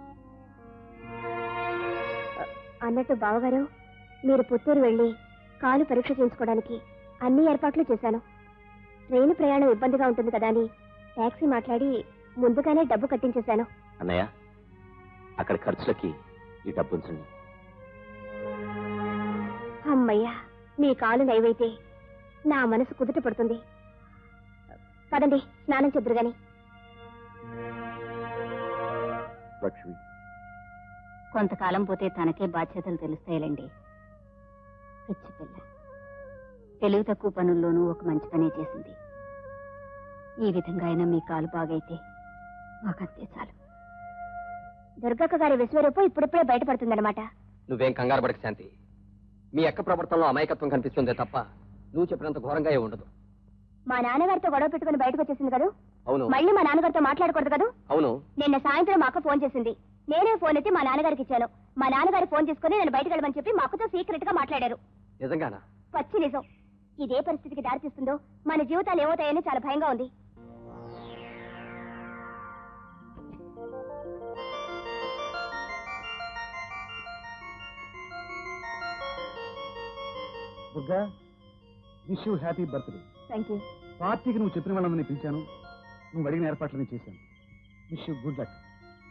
అన్నట్టు బావగారు మీరు పుత్తూరు వెళ్ళి కాలు పరీక్ష చేయించుకోవడానికి అన్ని ఏర్పాట్లు చేశాను ట్రైన్ ప్రయాణం ఇబ్బందిగా ఉంటుంది కదా అని టాక్సీ మాట్లాడి ముందుగానే డబ్బు కట్టించేశాను అన్నయ్య అక్కడ ఖర్చులకి ఈ డబ్బు ఉంచండి అమ్మయ్యా మీ కాలు నైవైతే నా మనసు కుదుట పడుతుంది పదండి స్నానం చెద్దురు గాని లక్ష్మి కొంతకాలం పోతే తనకే బాధ్యతలు తెలుస్తాయిలేండి పిచ్చి పిల్ల తెలివి తక్కువ పనుల్లోనూ ఒక మంచి పనే చేసింది ఈ విధంగా అయినా మీ కాలు బాగైతే మాకంతే చాలు దుర్గక్క గారి విశ్వరూపం ఇప్పుడిప్పుడే బయటపడుతుందన్నమాట నువ్వేం కంగారు పడక శాంతి మీ అక్క ప్రవర్తనలో అమాయకత్వం కనిపిస్తుందే తప్ప నువ్వు చెప్పినంత ఘోరంగా ఏ ఉండదు మా నాన్నగారితో గొడవ పెట్టుకుని బయటకు వచ్చేసింది కదా అవును మళ్ళీ మా నాన్నగారితో మాట్లాడకూడదు కదా అవును నిన్న సాయంత్రం మా అక్క ఫోన్ చేసింది నేనే ఫోన్ ఎత్తి మా నాన్నగారికి ఇచ్చాను మా నాన్నగారి ఫోన్ తీసుకుని నేను బయటకు వెళ్ళమని చెప్పి మా అక్కతో సీక్రెట్ గా మాట్లాడారు నిజంగానా పచ్చి నిజం ఇదే పరిస్థితికి దారితీస్తుందో మన జీవితాలు ఏమవుతాయని చాలా భయంగా ఉంది Durga wish you happy birthday thank you పార్టీకి నువ్వు చెప్పిన వాళ్ళని పిలిచాను నువ్వు అడిగిన ఏర్పాట్లని చేశాను విష్ యూ గుడ్ లక్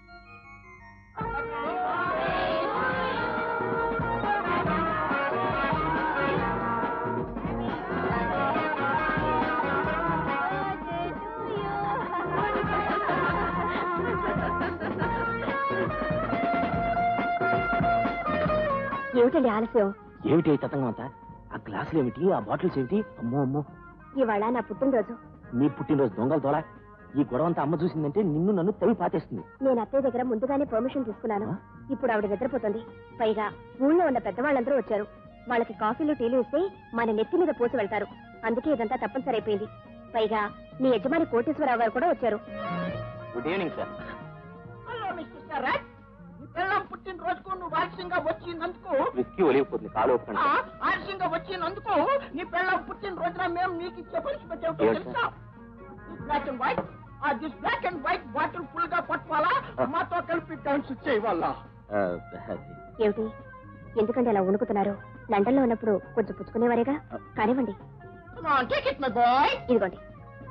ఏమిటండి ఆలస్యం ఏమిటి ఈ తతంగం అంతా ఆ గ్లాసులు ఏమిటి ఆ బాటిల్స్ ఏమిటి అమ్మో అమ్మో ఇవాళ నా పుట్టినరోజు నీ పుట్టినరోజు దొంగలు తోలా ఈ గొడవ అంతా అమ్మ చూసిందంటే నిన్ను నన్ను తవి పాతేస్తుంది నేను అత్తయ్య దగ్గర ముందుగానే పర్మిషన్ తీసుకున్నాను ఆ? ఇప్పుడు ఆవిడ నిద్రపోతుంది పైగా ఊళ్ళో ఉన్న పెద్దవాళ్ళందరూ వచ్చారు వాళ్ళకి కాఫీలు టీలు ఇస్తే మన నెత్తి మీద పోసి వెళ్తారు అందుకే ఇదంతా తప్పనిసరి అయిపోయింది పైగా మీ యజమాని కోటేశ్వరరావు గారు కూడా వచ్చారు good evening sir hello mister Sharath నీ పిల్లం పుట్టినరోజుకు నువ్వు ఆలస్యంగా వచ్చినందుకు విస్కీ ఒలిగిపోతుంది కాలు ఒప్పుకండి ఆ, ఆలస్యంగా వచ్చినందుకు నీ పిల్లం పుట్టినరోజున మేము నీకు ఇచ్చే పనిష్మెంట్ ఏమిటో ఏంటి తెలుసా బ్లాక్ అండ్ వైట్ ఆ this black and white bottle full గా పట్టుకోవాలా మాతో కలిపి డాన్స్ చేయవాలా ఆ, అది. ఏమిటి ఎందుకంటే అలా వణుకుతున్నారు లండన్లో ఉన్నప్పుడు కొంచెం పుచ్చుకునేవారేగా కానివ్వండి టేక్ ఇట్ మై బాయ్ ఇదిగోండి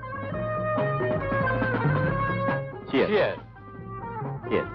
Cheers. Cheers.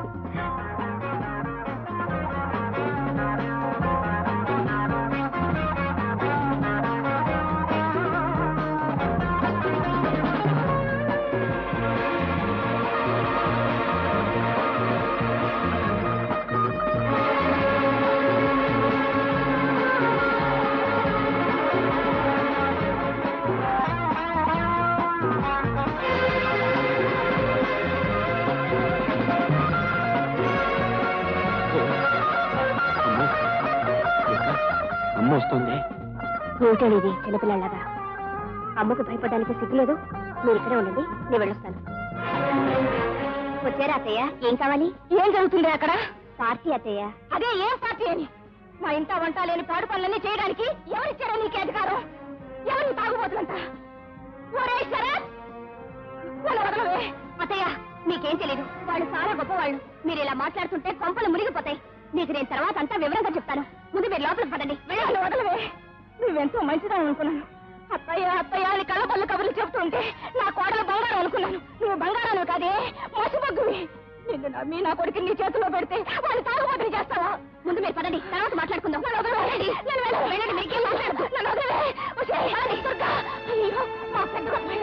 అమ్మో. ఇంకా అమ్మ వస్తుంది ఏమిటండి ఇది చిన్నపిల్లలాగా అమ్మకు భయపడడానికి సిగ్గులేదు మీరు ఇక్కడే ఉండండి నేను వెళ్ళొస్తాను వచ్చారా అత్తయ్య ఏం కావాలి ఏం జరుగుతుంది అక్కడ పార్టీ అత్తయ్య అదే ఏం పార్టీ అని మా ఇంట వంట లేని పాడు పనులన్నీ చేయడానికి ఎవరిచ్చారా నీకు అధికారం ఎవరిని తాగుబోతులంట ఒరే శరత్ నన్ను వదలవే అత్తయ్య మీకేం తెలియదు వాళ్ళు చాలా గొప్పవాళ్ళు మీరు ఇలా మాట్లాడుతుంటే కొంపలు మునిగిపోతాయి మీకు నేను తర్వాత అంతా వివరంగా చెప్తాను ముందు మీరు లోపలికి పదండి వెళ్ళాలి వదలవే నువ్వెంతో మంచిదని అనుకున్నాను అత్తయ్య అత్తయ్య అని కళ్ళబల్లు కబుర్లు చెప్తుంటే నా కోడలు బంగారం అనుకున్నాను నువ్వు బంగారం కాదే మసిబొగ్గువి నిన్ను నమ్మి నా కొడుకు నీ చేతిలో పెడితే వాళ్ళు తాగుబోతులు చేస్తావా ముందు మీరు పదండి తర్వాత మాట్లాడుకుందాం నన్ను వదలవేయండి. నన్ను వెళ్ళ- వెళ్ళండి మీకేం మాట్లాడదు నన్ను వదలవే ఒసేయ్, ఆది, దుర్గా. అయ్యో మా పెద్ద గొప్పయ్య.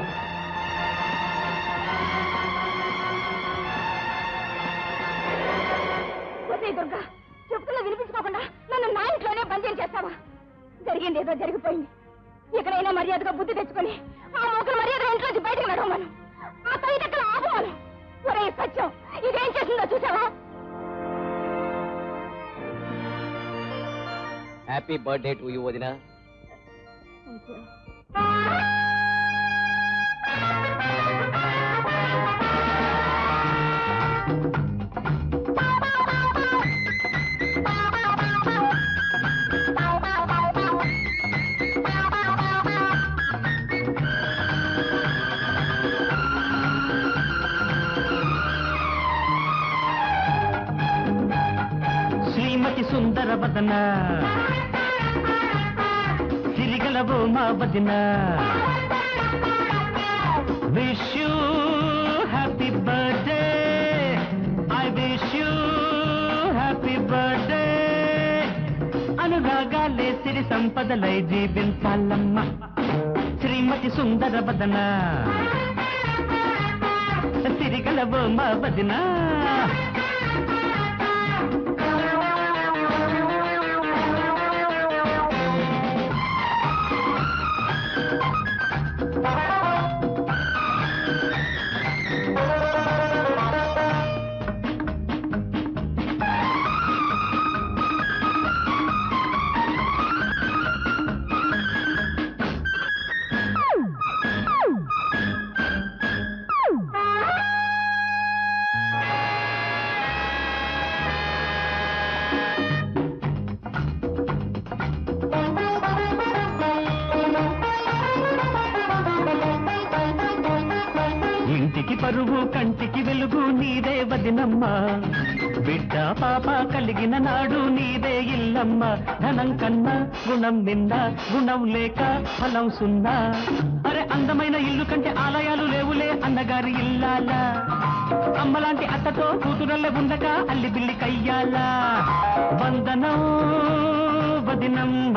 ఒసేయ్ దుర్గా చెప్తున్నా వినిపించుకోకుండా నన్ను నా ఇంట్లోనే బందీలు చేస్తావా జరిగింది ఏదో జరిగిపోయింది ఎక్కడైనా మర్యాదగా బుద్ధి తెచ్చుకొని ఆ మొక్కలు మర్యాద ఇంట్లోంచి బయటకు నడవమను ఆ తల్లిదక్కల ఆపమను ఒరే సత్యం ఇదేం చేసిందో చూసావా హ్యాపీ బర్త్డే టు యూ వదిన శ్రీమతి సుందర వదన సిరిగలవో మా వదిన wish you happy birthday I wish you happy birthday అనురాగాలే సిరి సంపదలై జీవించాలమ్మ శ్రీమతి సుందర వదన సిరిగలవో మా వదినా ఇంటికి పరువు కంటికి వెలుగు నీదే వదినమ్మ బిడ్డ పాప కలిగిన నాడు నీదే ఇల్లమ్మ ధనం కన్నా గుణం నిన్న గుణం లేక ఫలం సున్నా అరే అందమైన ఇల్లు కంటే ఆలయాలు లేవులే అన్నగారి ఇల్లాలా అమ్మలాంటి అత్తతో కూతురల్లే ఉండక అల్లి బిల్లి కయ్యాలా వందనం వదినమ్మ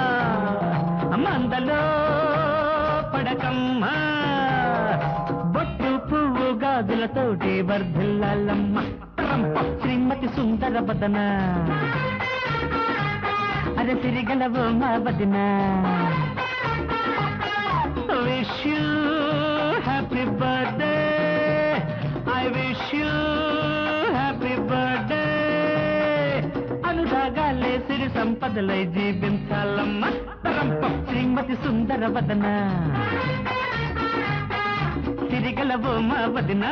మందలో పడకమ్మా బొట్టు పువ్వు గాజులతోటి వర్ధిల్లాలమ్మ రంప శ్రీమతి సుందర బదన అరే సిరిగలవు మా వదిన wish you happy birthday I wish you happy birthday అనురాగాలే సిరి సంపదలై జీవించాలమ్మ రంప శ్రీమతి సుందర వదన సిరిగలవు మా వదిన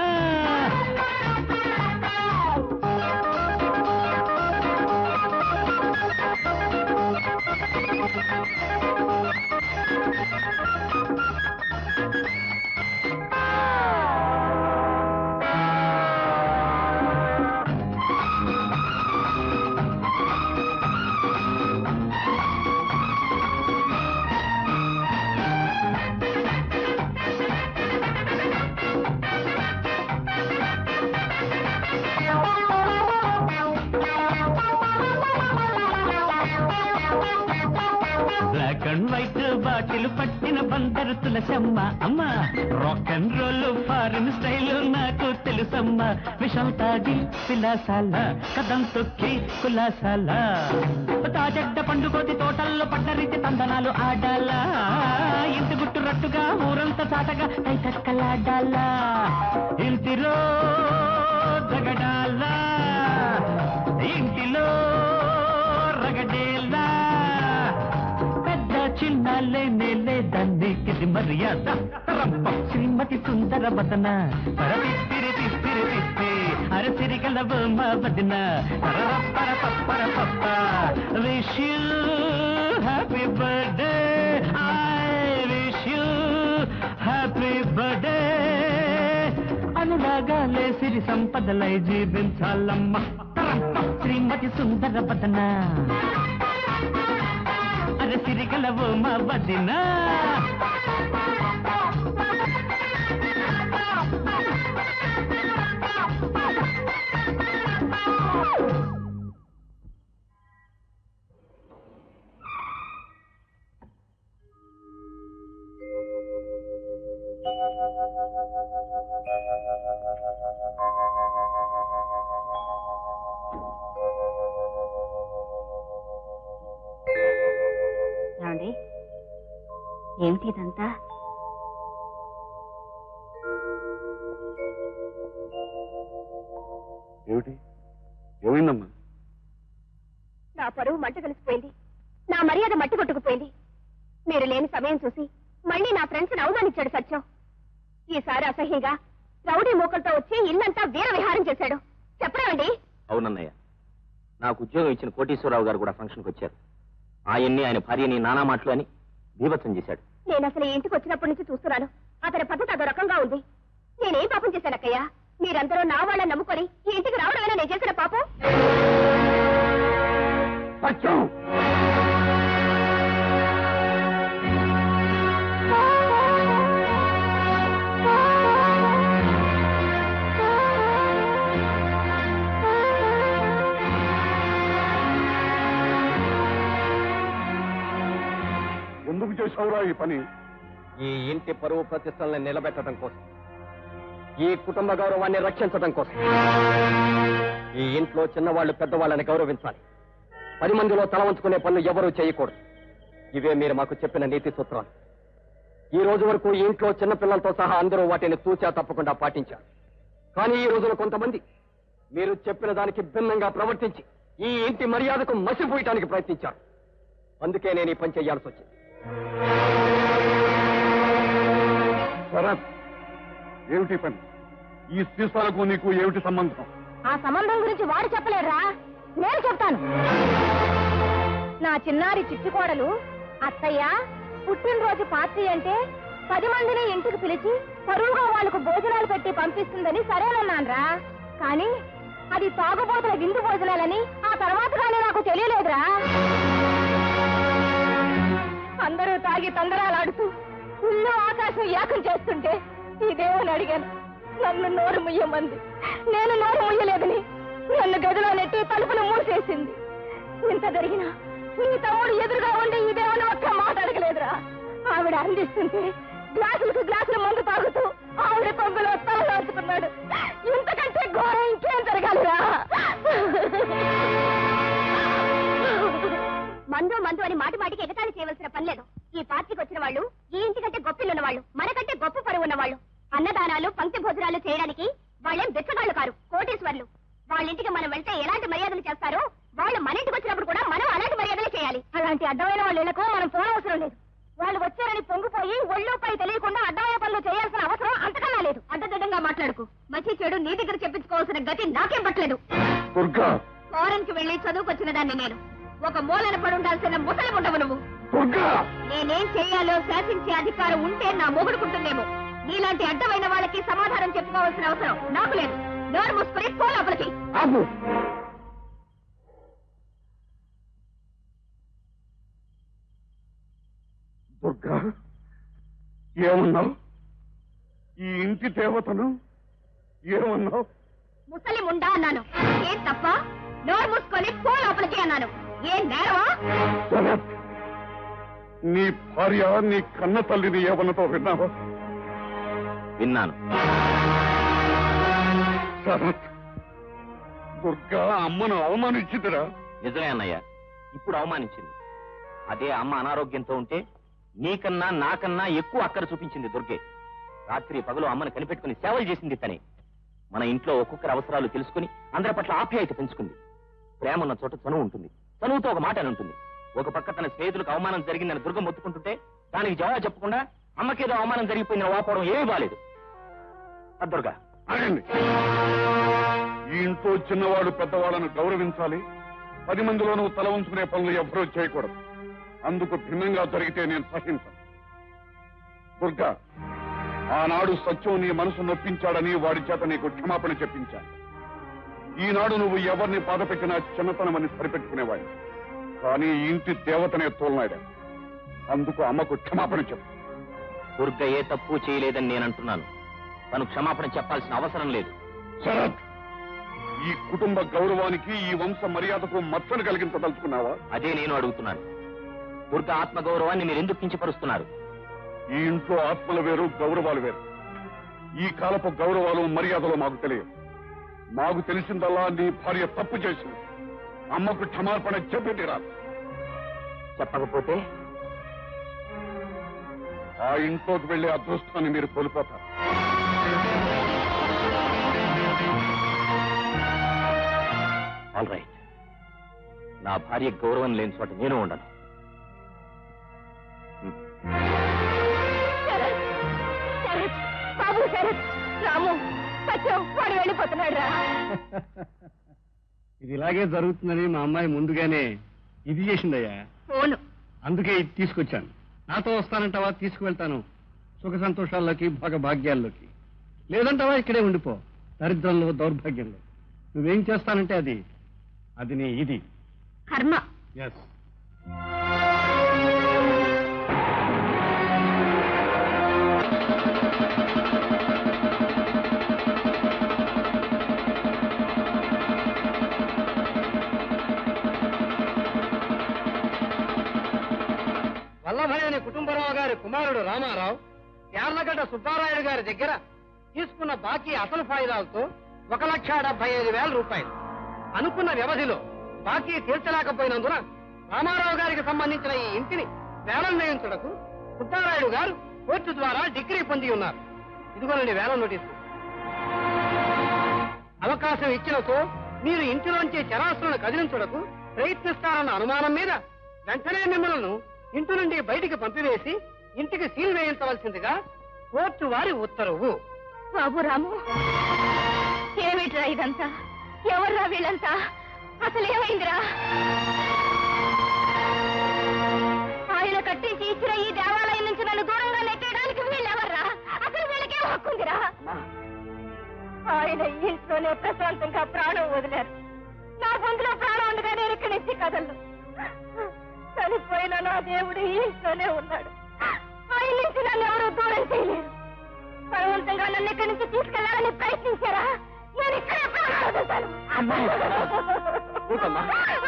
బ్లాక్ అండ్ వైట్ బాటిల్ పట్టిన బందరు తులసమ్మ అమ్మ rock and roll foreign style నాకు తెలుసమ్మ విషం తాగి విలాసాల కదం తొక్కి కులాసాల తాజెడ్డ పండుకోతి తోటల్లో పడ్డరీతి తందనాలు ఆడాలా ఇంటి గుట్టు రట్టుగా ఊరంతా చాటగా కైకక్కలాడాలా ఇంటిలో జగడాలా ఇంటిలో రగడేలా పెద్ద చిన్న లేనే లేదన్నిటిది మర్యాద రంప శ్రీమతి సుందర వదన పరపిత్తిరి తిత్తిరి తిత్తి అరసిరిగలవు మా వదిన పర పప్పర పప్ప wish you happy birthday I wish you happy birthday అనురాగ రాగాలే సిరి సంపదలై జీవించాలమ్మ శ్రీమతి సుందర వదన అరే సిరిగలవు మా వదిన ఏమండి ఏమిటి ఇదంతా ఏమిటి ఏమైందమ్మా నా పరువు మంట కలిసిపోయింది నా మర్యాద మట్టి కొట్టుకుపోయింది మీరు లేని సమయం చూసి మళ్ళీ నా ఫ్రెండ్స్ అవమానించాడు సత్యం ఈసారి అసహ్యంగా రౌడీ మూకలతో వచ్చి ఇల్లంతా వీర విహారం చేశాడు చెప్పరాండి అవునన్నయ్య నాకు ఉద్యోగం ఇచ్చిన కోటీశ్వరరావు గారు కూడా ఫంక్షన్కి వచ్చారు ఆయన్ని ఆయన భార్యని నానా మాటలు అని బీభత్సం చేశాడు నేను అసలు ఈ ఇంటికి వచ్చినప్పటి నుంచి చూస్తున్నాను అతని పద్ధతి అదో రకంగా ఉంది నేనేం పాపం చేశానక్కయ్యా మీరందరూ నా వాళ్ళని నమ్ముకొని ఈ ఇంటికి రావడమేనా నేను చేసిన పాపం సత్యం ఎందుకు చేసావురా ఈ పని ఈ ఇంటి పరువు ప్రతిష్టల్ని నిలబెట్టడం కోసం ఈ కుటుంబ గౌరవాన్ని రక్షించడం కోసం ఈ ఇంట్లో చిన్నవాళ్ళు పెద్దవాళ్ళని గౌరవించాలి పది మందిలో తల వంచుకునే పనులు ఎవరూ చేయకూడదు ఇవే మీరు మాకు చెప్పిన నీతి సూత్రాలు ఈ రోజు వరకు ఈ ఇంట్లో చిన్న పిల్లలతో సహా అందరూ వాటిని తూచా తప్పకుండా పాటించారు కానీ ఈ రోజున కొంతమంది మీరు చెప్పిన దానికి భిన్నంగా ప్రవర్తించి ఈ ఇంటి మర్యాదకు మసిపోయటానికి ప్రయత్నించారు అందుకే నేను ఈ పని చేయాల్సి వచ్చింది శరత్ ఏమిటి ఈ పని ఈ సీసాలకు నీకు ఏమిటి సంబంధం ఆ సంబంధం గురించి వాడు చెప్పలేడురా నేను చెప్తాను నా చిన్నారి చిట్టుకోడలు అత్తయ్య పుట్టినరోజు పార్టీ అంటే పది మందిని ఇంటికి పిలిచి పరువుగా వాళ్ళకు భోజనాలు పెట్టి పంపిస్తుందని సరేనన్నాన్రా కానీ అది తాగుబోతుల విందు భోజనాలని ఆ తర్వాత కానీ నాకు తెలియలేదురా అందరూ తాగి తందరాలాడుతూ ఇల్లు ఆకాశం ఏకం చేస్తుంటే ఇదేమని అడిగాను నన్ను నోరు ముయ్యమంది నేను నోరు ముయ్యలేదని నన్ను గదిలో నెట్టి తలుపులు మూసేసింది ఇంత జరిగినా నీ తమ్ముడు ఎదురుగా ఉండి ఇదేమని ఒక్క మాట అడగలేదురా ఆవిడ అందిస్తుంటే గ్లాసులకు గ్లాసులు మందు తాగుతూ ఆవిడ కొంగులో తల దాచుకున్నాడు ఇంతకంటే ఘోరం ఇంకేం జరగాలిరా మందు మందు అని మాటి మాటికి ఎగతాళి చేయవలసిన పని లేదు ఈ పార్టీకి వచ్చిన వాళ్ళు ఈ ఇంటి కంటే గొప్పిల్లున్న వాళ్ళు మనకంటే గొప్ప పరువు ఉన్న వాళ్ళు అన్నదానాలు పంక్తి భోజనాలు చేయడానికి వాళ్ళేం బిచ్చగాళ్ళు కారు కోటేశ్వర్లు వాళ్ళ ఇంటికి మనం వెళ్తే ఎలాంటి మర్యాదలు చేస్తారో వాళ్ళు మన ఇంటికి వచ్చినప్పుడు కూడా మనం అలాంటి మర్యాదలు చేయాలి అలాంటి అడ్డమైన వాళ్ళ ఇళ్లకు మనం పోనవసరం లేదు వాళ్ళు వచ్చారని పొంగిపోయి ఒళ్ళోపై తెలియకుండా అడ్డమైన పనులు చేయాల్సిన అవసరం అంతకన్నా లేదు అడ్డదిడ్డంగా మాట్లాడుకు మంచి చెడు నీ దగ్గర చెప్పించుకోవాల్సిన గతి నాకేం పట్టలేదు దుర్గా ఫారెన్ కి వెళ్లి చదువుకొచ్చిన దాన్ని నేను ఒక మూలన పడి ఉండాల్సిన ముసలి ఉండవు నువ్వు దుర్గా నేనేం చేయాలో శాసించే అధికారం ఉంటే నా మొగుడుకుంటుందేమో నీలాంటి అడ్డమైన వాళ్ళకి సమాధానం చెప్పుకోవాల్సిన అవసరం నాకు లేదు నోరు మూసుకొని పో లోపలికి ఆపు దుర్గా ఏమన్నావు ఈ ఇంటి దేవతను ఏమన్నావు ముసలి ముండా అన్నాను ఏం తప్ప నోరు మూసుకొని పో లోపలికి అన్నాను ఏం నేరవా శరత్ నీ భార్య నీ కన్న తల్లిని ఏమన్నతో విన్నావా విన్నాను శరత్ దుర్గా అమ్మను అవమానించిందిరా నిజమే అన్నయ్య ఇప్పుడు అవమానించింది అదే అమ్మ అనారోగ్యంతో ఉంటే నీకన్నా నాకన్నా ఎక్కువ అక్కర చూపించింది దుర్గే రాత్రి పగలు అమ్మను కనిపెట్టుకుని సేవలు చేసింది తనే మన ఇంట్లో ఒక్కొక్కరి అవసరాలు తెలుసుకుని అందరి పట్ల ఆప్యాయత పెంచుకుంది ప్రేమ ఉన్న చోట చనువు ఉంటుంది చనువుతో ఒక మాట అని ఉంటుంది ఒక పక్క తన స్నేహితులకు అవమానం జరిగిందని దుర్గం మొత్తుకుంటుంటే దానికి జవాబు చెప్పకుండా అమ్మకేదో అవమానం జరిగిపోయిందని వాపోవడం ఏమీ బాలేదు ఆ దుర్గా ఆగండి ఈ ఇంట్లో చిన్నవాడు పెద్దవాళ్ళను గౌరవించాలి పది మందిలోనూ తల ఉంచుకునే పనులు ఎవ్వరూ చేయకూడదు అందుకు భిన్నంగా జరిగితే నేను సహించను దుర్గా ఆనాడు సత్యం నీ మనసు నొప్పించాడని వాడి చేత నీకు క్షమాపణ చెప్పించాను ఈనాడు నువ్వు ఎవరిని బాధపెట్టినా చిన్నతనమని సరిపెట్టుకునేవాడి కానీ ఈ ఇంటి దేవతనే తోలనాడా అందుకు అమ్మకు క్షమాపణ చెప్పు దుర్గ ఏ తప్పు చేయలేదని నేను అంటున్నాను తను క్షమాపణ చెప్పాల్సిన అవసరం లేదు శరత్ ఈ కుటుంబ గౌరవానికి ఈ వంశ మర్యాదకు మచ్చను కలిగించదలుచుకున్నావా అదే నేను అడుగుతున్నాను దుర్గ ఆత్మగౌరవాన్ని మీరు ఎందుకు కించపరుస్తున్నారు ఈ ఇంట్లో ఆత్మలు వేరు గౌరవాలు వేరు ఈ కాలపు గౌరవాలు మర్యాదలు మాకు తెలియదు మాకు తెలిసిందల్లా నీ భార్య తప్పు చేసింది అమ్మకు క్షమాపణ చెప్పి తీరాలి చెప్పకపోతే ఆ ఇంట్లోకి వెళ్లే అదృష్టాన్ని మీరు కోల్పోతారు ఆల్ రైట్ నా భార్య గౌరవం లేని చోట నేను ఉండను శరత్ శరత్ బాబు శరత్ రాము సత్యం వాడు వెళ్ళిపోతున్నాడు రా ఇది ఇలాగే జరుగుతుందని మా అమ్మాయి ముందుగానే ఇది చేసిందయ్యా ఫోను అందుకే ఇది తీసుకొచ్చాను నాతో వస్తానంటావా తీసుకువెళ్తాను సుఖ సంతోషాల్లోకి భోగ భాగ్యాల్లోకి లేదంటావా ఇక్కడే ఉండిపో దరిద్రంలో దౌర్భాగ్యంలో నువ్వేం చేస్తానంటే అది అది నీ ఇది కర్మ ఎస్ వల్లభయ్య అనే కుటుంబరావు గారి కుమారుడు రామారావు యార్లగడ్డ సుబ్బారాయుడు గారి దగ్గర తీసుకున్న బాకీ అసలు ఫాయిదాలతో ఒక లక్ష డెబ్బై ఐదు వేల రూపాయలు అనుకున్న వ్యవధిలో బాకీ తీర్చలేకపోయినందున రామారావు గారికి సంబంధించిన ఈ ఇంటిని వేలం వేయించుటకు సుబ్బారాయుడు గారు కోర్టు ద్వారా డిగ్రీ పొంది ఉన్నారు ఇదిగోనండి వేలం నోటీసు అవకాశం ఇచ్చినతో మీరు ఇంటిలోంచి చరాస్తులను కదిలించుటకు ప్రయత్నిస్తారన్న అనుమానం మీద వెంటనే మిమ్మల్ని ఇంటి నుండి బయటికి పంపివేసి ఇంటికి సీల్ వేయించవలసిందిగా కోర్టు వారి ఉత్తర్వు బాబు రాము ఏమిట్రా ఇదంతా ఎవర్రా వీళ్ళంతా అసలు ఏమైందిరా ఆయన కట్టించి ఇచ్చిన ఈ దేవాలయం నుంచి నన్ను దూరంగా నెట్టేయడానికి వీళ్ళెవర్రా అసలు వీళ్ళకే హక్కుందిరా ఆయన ఈ ఇంట్లోనే ప్రశాంతంగా ప్రాణం వదిలారు నా గొంతులో ప్రాణం ఉండగా నేను ఇక్కడి నుంచి కదలను చనిపోయిన నా దేవుడు ఈ ఇంట్లోనే ఉన్నాడు ఆయన నుంచి నన్ను ఎవరూ దూరం చేయలేరు బలవంతంగా నన్ను ఇక్కడి నుంచి తీసుకెళ్లాలని ప్రయత్నించారా నేను ఇక్కడే ప్రాణాలు వదులుతాను. ఊరుకోమ్మా.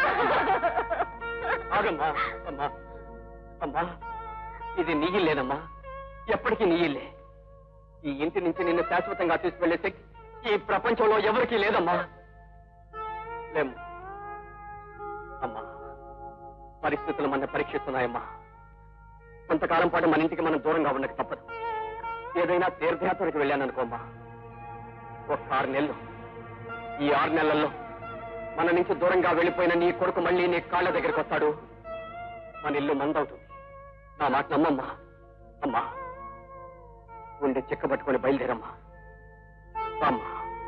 ఆగమ్మా అమ్మా అమ్మా ఇది నీ ఇల్లేనమ్మా ఎప్పటికీ నీ ఇల్లే ఈ ఇంటి నుంచి నిన్ను శాశ్వతంగా తీసుకువెళ్లే శక్తి ఈ ప్రపంచంలో ఎవరికీ లేదమ్మా లేము అమ్మా పరిస్థితులు మన పరీక్షిస్తున్నాయమ్మా కొంతకాలం పాటు మన ఇంటికి మనం దూరంగా ఉండక తప్పదు ఏదైనా తీర్థయాత్రకు వెళ్ళాననుకోమ్మా ఒక ఆరు నెలలు ఈ ఆరు నెలల్లో మన నుంచి దూరంగా వెళ్ళిపోయిన నీ కొడుకు మళ్ళీ నీ కాళ్ళ దగ్గరికి వస్తాడు మన ఇల్లు మందవుతుంది నా మాట నమ్మమ్మా అమ్మా ఉండి చెక్కబట్టుకొని బయలుదేరమ్మా అమ్మా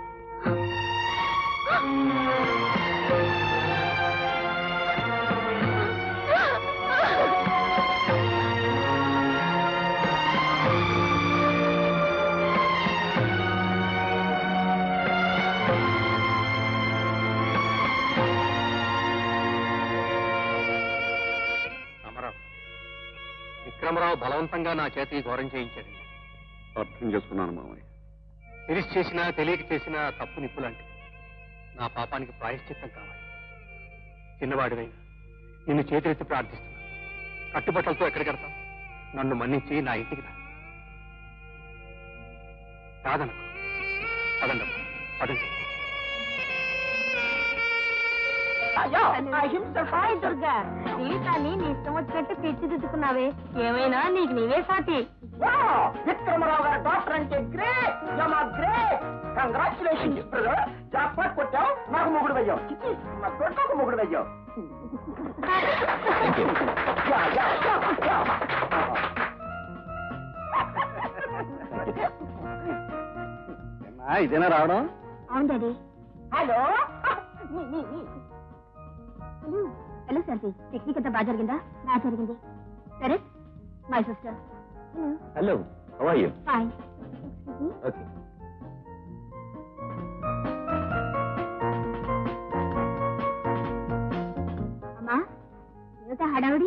రామారావు విక్రమరావు బలవంతంగా నా చేత ఈ ఘోరం చేయించాడు అర్థం చేసుకున్నాను మామయ్య తెలిసి చేసినా తెలియక చేసినా తప్పు నిప్పు లాంటిది నా పాపానికి ప్రాయశ్చిత్తం కావాలి చిన్నవాడివైనా నిన్ను చేతులెత్తి ప్రార్థిస్తున్నా కట్టుబట్టలతో ఎక్కడికి వెళ్తాం నన్ను మన్నించి నా ఇంటికి రా కాదనకు పదండమ్మా పదండి హాయ్ దుర్గా జీవితాన్ని నీ ఇష్టం వచ్చినట్టు తీర్చిదిద్దుకున్నావే ఏమైనా నీకు నీవే సాటి విక్రమరావు గారు డాక్టర్ అంటే గ్రేట్ యమా గ్రేట్ కంగ్రాచులేషన్స్ బ్రదర్ జాక్పాట్ కొట్టావు నాకు మొగుడు వెయ్యావు చిచి నా కొడుకు మొగుడు వెయ్యావు యా, యా, యా, యా. ఇదేనా రావడం అవును daddy hello hello hello Shanti technique అంతా బాగా జరిగిందా బాగా జరిగింది సరే my sister hello hello how are you hi Shanti okay అమ్మా ఏమిటా హడావుడి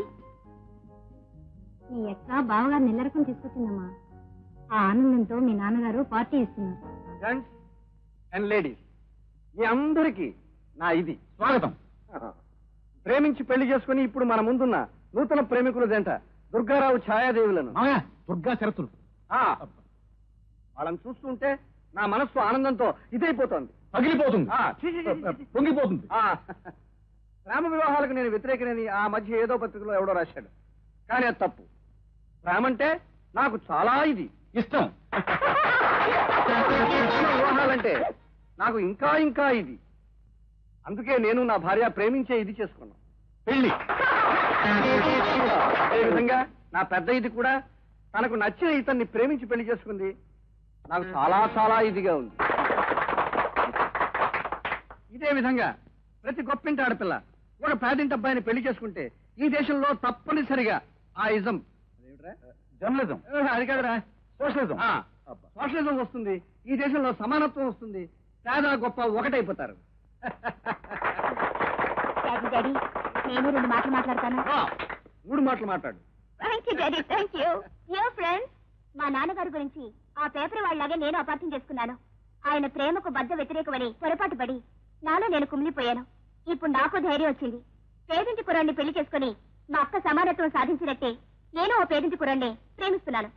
నీ ఎక్క బావగారు నిల్లరకం తీసుకొచ్చిందమ్మా ఆ ఆనందంతో మీ నాన్నగారు పార్టీ ఇస్తున్నారు జెంట్స్ అండ్ లేడీస్ మీ అందరికీ నా ఇది స్వాగతం ప్రేమించి పెళ్లి చేసుకుని ఇప్పుడు మన ముందున్న నూతన ప్రేమికుల జంట దుర్గారావు ఛాయాదేవులను మామయ్య దుర్గా శరతులు ఆ, వాళ్ళని చూస్తుంటే నా మనస్సు ఆనందంతో ఇదైపోతోంది పగిలిపోతుంది ఆ, ఛీ, ఛీ, ఛీ, ఛీ, ఛీ. పొంగిపోతుంది ఆ, ప్రేమ వివాహాలకు నేను వ్యతిరేకనని ఆ మధ్య ఏదో పత్రికలో ఎవడో రాశాడు కానీ అది తప్పు ప్రేమ అంటే నాకు చాలా ఇది ఇష్టం ప్రేమ వివాహాలంటే నాకు ఇంకా ఇంకా ఇది అందుకే నేను నా భార్య ప్రేమించే ఇది చేసుకున్నాను పెళ్లి అదే విధంగా నా పెద్ద ఇది కూడా తనకు నచ్చిన ఇతన్ని ప్రేమించి పెళ్లి చేసుకుంది నాకు చాలా చాలా ఇదిగా ఉంది ఇదే విధంగా ప్రతి గొప్పింటి ఆడపిల్ల ఒక పేదింటి అబ్బాయిని పెళ్లి చేసుకుంటే ఈ దేశంలో తప్పనిసరిగా ఆ ఇజం అదేమిట్రా? జర్నలిజం ఏ, అది కాదురా సోషలిజం ఆ, సోషలిజం వస్తుంది ఈ దేశంలో సమానత్వం వస్తుంది పేద గొప్ప ఒకటైపోతారు డాడీ డాడీ నేను రెండు మాటలు మాట్లాడతాను ఆ, మూడు మాటలు మాట్లాడు thank you daddy thank you here friends మా నాన్నగారి గురించి ఆ పేపర్ వాళ్ళలాగే నేను అపార్థం చేసుకున్నాను ఆయన ప్రేమకు బద్ద వ్యతిరేకమని పొరపాటు పడి నాలో నేను కుమిలిపోయాను ఇప్పుడు నాకు ధైర్యం వచ్చింది పేదింటి కురాన్ని పెళ్లి చేసుకుని మా అక్క సమానత్వం సాధించినట్టే నేను ఓ పేదింటి కురాన్ని ప్రేమిస్తున్నాను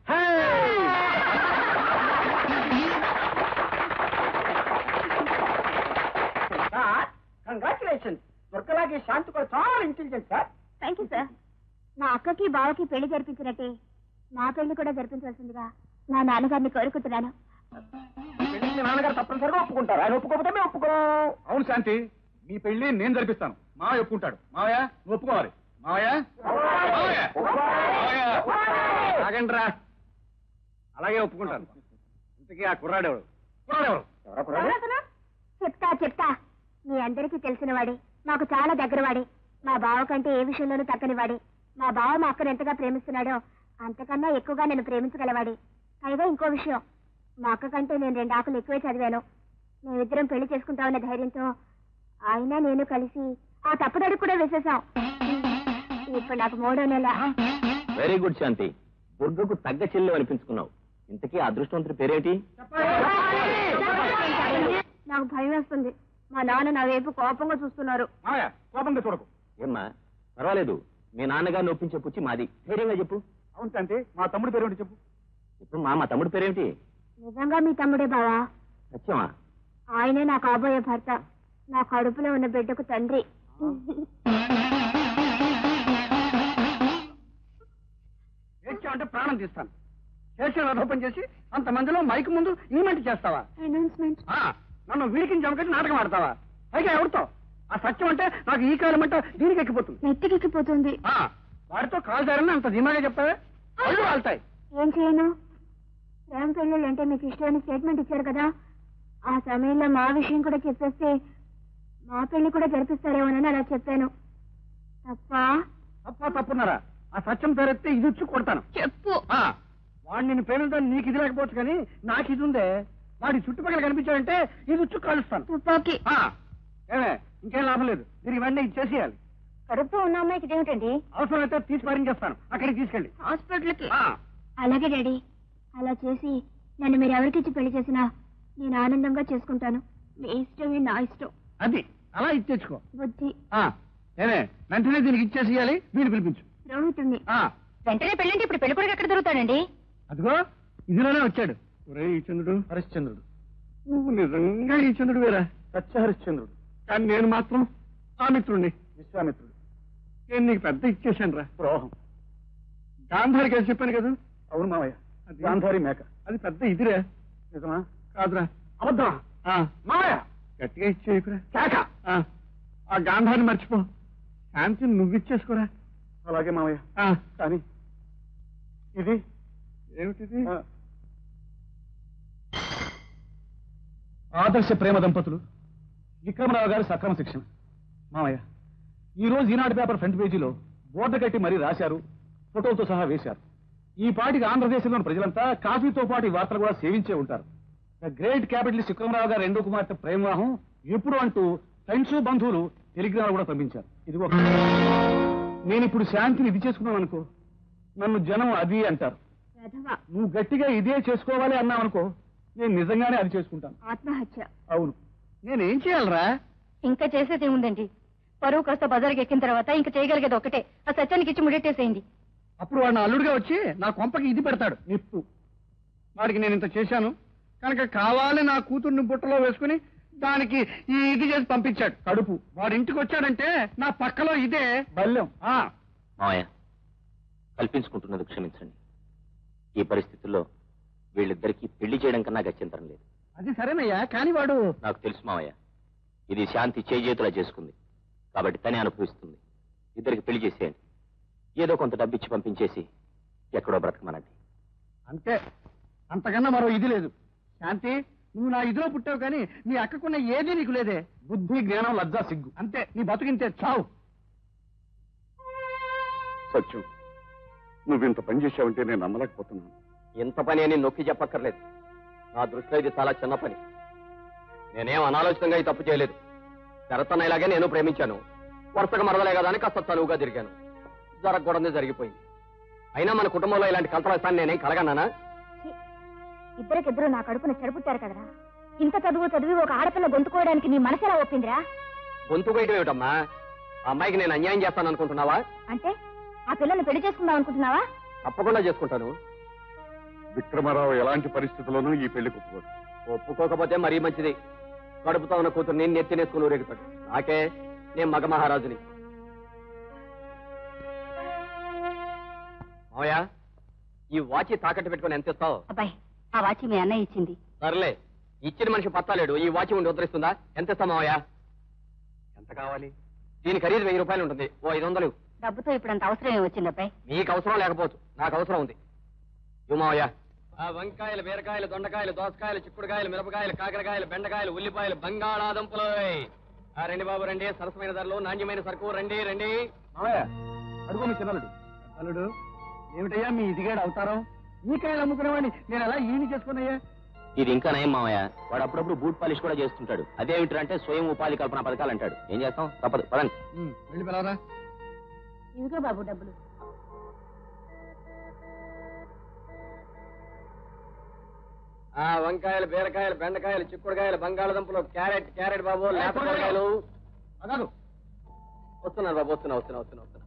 సార్ కంగ్రాచులేషన్ దుర్గలాగే శాంతి కూడా చాలా intelligent sir thank you sir మా అక్కకి బావకి పెళ్లి జరిపించినట్టే నా పెళ్లి కూడా జరిపించవలసిందిగా నా నాన్నగారిని కోరుకుంటున్నాను పెళ్లికి మీ నాన్నగారు తప్పనిసరిగా ఒప్పుకుంటారు ఆయన ఒప్పుకోకపోతే మేము ఒప్పుకోం అవును శాంతి మీ పెళ్లి నేను జరిపిస్తాను మావయ్య ఒప్పుకుంటాడు మావయ్య నువ్వు ఒప్పుకోవాలి మావయ్య మావయ్య మావయ్య ఆగండ్రా అలాగే ఒప్పుకుంటాను ఇంతకీ ఆ కుర్రాడేవాడు కుర్రాడెవరు? చెప్తా చెప్తా మీ అందరికీ తెలిసిన వాడే మాకు చాలా దగ్గరవాడే మా బావ కంటే ఏ విషయంలోనూ తగ్గని వాడే మా బావ మా అక్కను ఎంతగా ప్రేమిస్తున్నాడో అంతకన్నా ఎక్కువగా నేను ప్రేమించగలవాడే పైగా ఇంకో విషయం మా అక్క కంటే నేను రెండు ఆకులు ఎక్కువే చదివాను మేమిద్దరం పెళ్లి చేసుకుంటామన్న ధైర్యంతో ఆయన నేను కలిసి ఆ తప్పుదడుగు కూడా వేసేసాం ఇప్పుడు నాకు మూడో నెల వెరీ గుడ్ శాంతి దుర్గకు తగ్గ చెల్లెలు అనిపించుకున్నావు ఇంతకీ ఆ అదృష్టవంతుడి పేరేంటి నాకు భయం వేస్తుంది మా నాన్న నా వైపు కోపంగా చూస్తున్నారు మావయ్య కోపంగా చూడకు ఏమ్మా పర్వాలేదు మీ నాన్నగారిని ఒప్పించే పుచ్చి మాది ధైర్యంగా చెప్పు అవును శాంతి మా తమ్ముడి పేరేంటి చెప్పు ఇప్పుడు మా మా తమ్ముడి పేరేంటి నిజంగా మీ తమ్ముడే బావా సత్యమా ఆయనే నా కాబోయే భర్త నా కడుపులో ఉన్న బిడ్డకు తండ్రి ఏడ్చావంటే ప్రాణం తీస్తాను చేసిన రథోపం చేసి అంతమందిలో మైక్ ముందు ఈమెంట్ చేస్తావా అనౌన్స్మెంట్ ఆ, నన్ను వీడికి జమకట్టి నాటకం ఆడతావా పైగా ఎవరితో ఆ సత్యం అంటే నాకు ఈ కాలం అంటే దీనికి ఎక్కిపోతుంది నెత్తికెక్కిపోతుంది ఆ, వాడితో కాల్ జారని అంత ధీమాగా చెప్తావే అళ్ళు వాళ్తాయి ఏం చేయను ప్రేమ పెళ్ళిళ్ళు అంటే మీకు ఇష్టమైన స్టేట్మెంట్ ఇచ్చారు కదా ఆ సమయంలో మా విషయం కూడా చెప్పేస్తే మా పెళ్లి కూడా జరిపిస్తారేమోనని అలా చెప్పాను తప్ప తప్ప తప్పున్నారా ఆ సత్యం పేరెత్తే ఇది వచ్చి కొడతాను చెప్పు ఆ, వాడు నిన్ను ప్రేమించడం నీకు ఇది లేకపోవచ్చు కానీ నాకు ఇది ఉందే వాడి చుట్టుపక్కల కనిపించాడంటే ఇది వచ్చి కాలుస్తాను తుపాకి ఆ, ఏమే ఇంకేం లాభం లేదు దీనికి వెంటనే ఇది చేసేయాలి కడుపుతో ఉన్న అమ్మాయికి ఇదేమిటండి అవసరమైతే తీసి పారించేస్తాను అక్కడికి తీసుకెళ్ళి హాస్పిటల్కి ఆ, అలాగే డాడీ అలా చేసి నన్ను మీరు ఎవరికిచ్చి పెళ్లి చేసినా నేను ఆనందంగా చేసుకుంటాను మీ ఇష్టమే నా ఇష్టం అది అలా ఇచ్చేసుకో బుద్ధి ఆ, ఏమే వెంటనే దీనికి ఇచ్చేసేయాలి వీడు పిలిపించు రోహితుణ్ణి ఆ, వెంటనే పెళ్ళంటే ఇప్పుడు పెళ్లి కొడుకు ఎక్కడ దొరుకుతాడండి అదిగో ఇదిలోనే వచ్చాడు ఒరే ఈ చంద్రుడు హరిశ్చంద్రుడు నువ్వు నిజంగా ఈ చంద్రుడు వేరా సత్యహరిశ్చంద్రుడు కానీ నేను మాత్రం ఆ మిత్రుణ్ణి విశ్వామిత్రుడు నేను నీకు పెద్ద ఇచ్చేసాను రా ద్రోహం గాంధారికి అది చెప్పాను కదా అవును మావయ్య అది గాంధారి మేక అది పెద్ద ఇదిరే నిజమా కాదురా అబద్ధమా ఆ, మావయ్య గట్టిగా ఇచ్చేయకురా కేక ఆ, ఆ గాంధారిని మర్చిపో శాంతిని నువ్వు ఇచ్చేసుకోరా అలాగే మావయ్య ఆ, కానీ ఇది ఏమిటిది ఆ, ఆదర్శ ప్రేమ దంపతులు విక్రమరావు గారి సక్రమ శిక్షణ మామయ్య ఈ రోజు ఈనాడు పేపర్ ఫ్రంట్ పేజీలో బోర్డు కట్టి మరీ రాశారు ఫోటోలతో సహా వేశారు ఈ పాటికి ఆంధ్రదేశంలోని ప్రజలంతా కాఫీతో పాటు ఈ వార్తలు కూడా సేవించే ఉంటారు ద గ్రేట్ క్యాపిటలిస్ట్ విక్రమరావు గారు రెండో కుమార్తె ప్రేమవాహం ఎప్పుడు అంటూ ఫ్రెండ్స్ బంధువులు టెలిగ్రామ్ కూడా పంపించారు ఇదిగో నేను ఇప్పుడు శాంతిని ఇది చేసుకున్నాను అనుకో నన్ను జనం అది అంటారు వెధవ నువ్వు గట్టిగా ఇదే చేసుకోవాలి అన్నావు అనుకో నేను నిజంగానే అది చేసుకుంటాను ఆత్మహత్య అవును నేనేం చేయాలరా ఇంకా చేసేది ఏముందండి పరువు కాస్త బజార్కి ఎక్కిన తర్వాత ఇంకా చేయగలిగేది ఒకటే ఆ సత్యానికి ఇచ్చి ముడెట్టేసేయండి అప్పుడు వాడు నా అల్లుడిగా వచ్చి నా కొంపకి ఇది పెడతాడు నిప్పు వాడికి నేను ఇంత చేశాను కనుక కావాలి నా కూతుర్ని బుట్టలో వేసుకుని దానికి ఈ ఇది చేసి పంపించాడు కడుపు వాడి ఇంటికి వచ్చాడంటే నా పక్కలో ఇదే బల్యం ఆ మావయ్య కల్పించుకుంటున్నది క్షమించండి ఈ పరిస్థితుల్లో వీళ్ళిద్దరికీ పెళ్లి చేయడం కన్నా గత్యంతరం లేదు అది సరేనయ్యా కానీ వాడు నాకు తెలుసు మావయ్య ఇది శాంతి చేజేతులా చేసుకుంది కాబట్టి తనే అనుభవిస్తుంది ఇద్దరికి పెళ్లి చేసేయండి ఏదో కొంత డబ్బిచ్చి పంపించేసి ఎక్కడో బ్రతకమనండి అంతే అంతకన్నా మరో ఇది లేదు శాంతి నువ్వు నా ఇదిలో పుట్టావు కానీ నీ అక్కకున్న ఏది నీకు లేదే బుద్ధి జ్ఞానం లజ్జా సిగ్గు అంతే నీ బతుకింతే చావు సత్యం నువ్వింత పని చేశావంటే నేను నమ్మలేకపోతున్నాను ఇంత పని అని నొక్కి చెప్పక్కర్లేదు నా దృష్టిలో ఇది చాలా చిన్న పని నేనేం అనాలోచితంగా ఈ తప్పు చేయలేదు శరతన్న ఇలాగే నేను ప్రేమించాను వరుసగా మరదలే కదా అని కాస్త చనువుగా తిరిగాను జరగకూడదే జరిగిపోయింది అయినా మన కుటుంబంలో ఇలాంటి కల్పన నేనేం కలగన్నానా ఇద్దరికిద్దరు నా కడుపున చెడపుట్టారు కదరా ఇంత చదువు చదివి ఒక ఆడపిల్ల గొంతుకోవడానికి నీ మనసు ఎలా ఒప్పిందిరా గొంతు బయట ఏమిటమ్మా ఆ అమ్మాయికి నేను అన్యాయం చేస్తాను అనుకుంటున్నావా అంటే ఆ పిల్లని పెళ్లి చేసుకుందాం అనుకుంటున్నావా తప్పకుండా చేసుకుంటాను విక్రమరావు ఎలాంటి పరిస్థితుల్లోనూ ఈ పెళ్లి ఒప్పుకోడు ఒప్పుకోకపోతే మరీ మంచిది కడుపుతో ఉన్న కూతురు నేను నెత్తినేసుకుని ఊరేగుతాడు నాకే నేను మగ మహారాజుని మావయ్య ఈ వాచి తాకట్టు పెట్టుకుని ఎంత ఇస్తావు అబ్బాయి ఆ వాచి మీ అన్నయ్య ఇచ్చింది సర్లే ఇచ్చిన మనిషి పత్తాలేడు ఈ వాచి ఉండి ఉద్ధరిస్తుందా ఎంత ఇస్తావు మావయ్య ఎంత కావాలి దీని ఖరీదు వెయ్యి రూపాయలు ఉంటుంది ఓ ఐదు వందలు డబ్బుతో ఇప్పుడు అంత అవసరం ఏమి వచ్చింది అబ్బాయి నీకు అవసరం లేకపోవచ్చు నాకు అవసరం ఉంది ఇవ్వమావయ్యా ఆ వంకాయలు బీరకాయలు దొండకాయలు దోసకాయలు చిక్కుడుకాయలు మిరపకాయలు కాకరకాయలు బెండకాయలు ఉల్లిపాయలు బంగాళాదుంపలు ఆ రండి బాబు రండి సరసమైన ధరలు నాణ్యమైన సరుకు రండి రండి మావయ్య అడుగు మీ చిన్నలుడు అల్లుడు ఏమిటయ్యా మీ ఇదిగాడు అవతారం ఈ కాయలు అమ్ముకునేవాడిని నేను ఎలా ఈయన చేసుకున్నాయ్యా ఇది ఇంకా నయం మావయ్య వాడు అప్పుడప్పుడు బూట్ పాలిష్ కూడా చేస్తుంటాడు అదేమిటంటే స్వయం ఉపాధి కల్పన పథకాలు అంటాడు ఏం చేస్తాం తప్పదు పదండి వెళ్ళి పిలవరా ఇదిగో బాబు డబ్బులు ఆ వంకాయలు బీరకాయలు బెండకాయలు చిక్కుడుకాయలు బంగాళాదుంపలు క్యారెట్ క్యారెట్ బాబు లేత కూరగాయలు అదారు వస్తున్నాను బాబు వస్తున్నా వస్తున్నా వస్తున్నా వస్తున్నా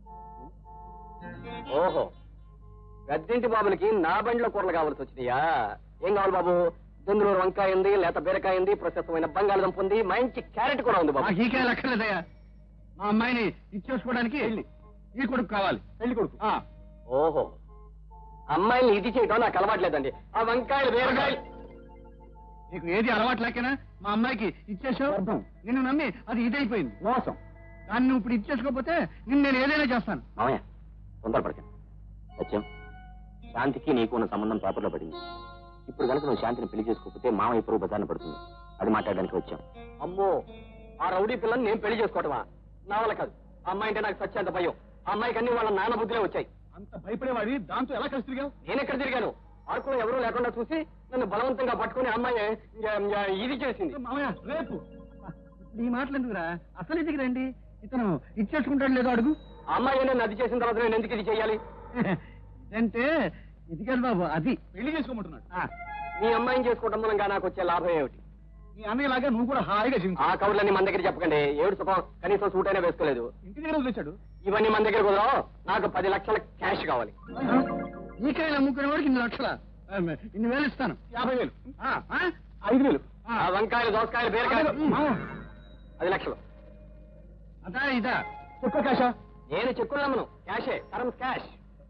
ఓహో గద్దింటి బాబులకి నా బండిలో కూరలు కావాల్సి వచ్చినాయా ఏం కావాలి బాబు దుందులూరు వంకాయ ఉంది లేత బీరకాయ ఉంది ప్రశస్తమైన బంగాళదుంప ఉంది మంచి క్యారెట్ కూడా ఉంది బాబు నాకు ఈ కాయలు అక్కర్లేదయ్యా మా అమ్మాయిని ఇచ్చేసుకోవడానికి ఈ కొడుకు కావాలి పెళ్లి కొడుకు ఆ. ఓహో అమ్మాయిని ఇది చేయడం నాకు అలవాట్లేదండి ఆ వంకాయలు బీరకాయలు నీకు ఏది అలవాటు లేకనా మా అమ్మాయికి ఇచ్చేసావు నిన్ను నమ్మి అది ఇదైపోయింది మోసం దాన్ని నువ్వు ఇప్పుడు ఇచ్చేసుకోకపోతే నిన్ను నేను ఏదైనా చేస్తాను మామయ్య తొందరపడకండి సత్యం శాంతికి నీకు ఉన్న సంబంధం పేపర్లో పడింది ఇప్పుడు కనుక నువ్వు శాంతిని పెళ్లి చేసుకోకపోతే మామయ్య పరువు బజార్న పడుతుంది అది మాట్లాడడానికి వచ్చాం అమ్మో ఆ రౌడీ పిల్లని నేను పెళ్లి చేసుకోవటమా నా వల్ల కాదు ఆ అమ్మాయి అంటే నాకు సత్యంత భయం ఆ అమ్మాయికి అన్ని వాళ్ళ నాన్న బుద్ధులే వచ్చాయి అంత భయపడేవాడి దాంతో ఎలా కలిసి తిరిగావు నేను ఎక్కడ తిరిగాను పార్కులో ఎవరూ లేకుండా చూసి నన్ను బలవంతంగా పట్టుకుని ఆ అమ్మాయి ఇంక- ఇంక ఇది చేసింది మామయ్య రేపు ఇప్పుడు ఈ మాటలు ఎందుకురా అసలు ఇదికి రండి ఇతను ఇచ్చేసుకుంటాడు లేదో అడుగు ఆ అమ్మాయి నన్ను అది చేసిన తర్వాత నేను ఎందుకు ఇది చేయాలి ఇదంటే ఇది కాదు బాబు అది పెళ్లి చేసుకోమంటున్నాడు ఆ, మీ అమ్మాయిని చేసుకోవడం మూలంగా నాకు వచ్చే లాభం ఏమిటి మీ అన్నయ్యలాగా నువ్వు కూడా హాయిగా జీవించు ఆ కౌర్లన్నీ మన దగ్గర చెప్పకండి ఏడు సుఖం కనీసం సూట్ అయినా వేసుకోలేదు ఇంటి దగ్గర వదిలేశాడు ఇవన్నీ మన దగ్గర కుదరవు నాకు పది లక్షల క్యాష్ కావాలి ఈ కాయలు అమ్ముకునే వాడికి ఇన్ని లక్షల ఇన్ని వేలు ఇస్తాను యాభై వేలు ఆ, ఆ? ఐదు వేలు ఆ. ఆ వంకాయలు దోసకాయలు బీరకాయలు మామ, పది లక్షలు అదా ఇదా చెప్పు కాశా నేను చెక్కులు నమ్మను క్యాషే టర్మ్స్ క్యాష్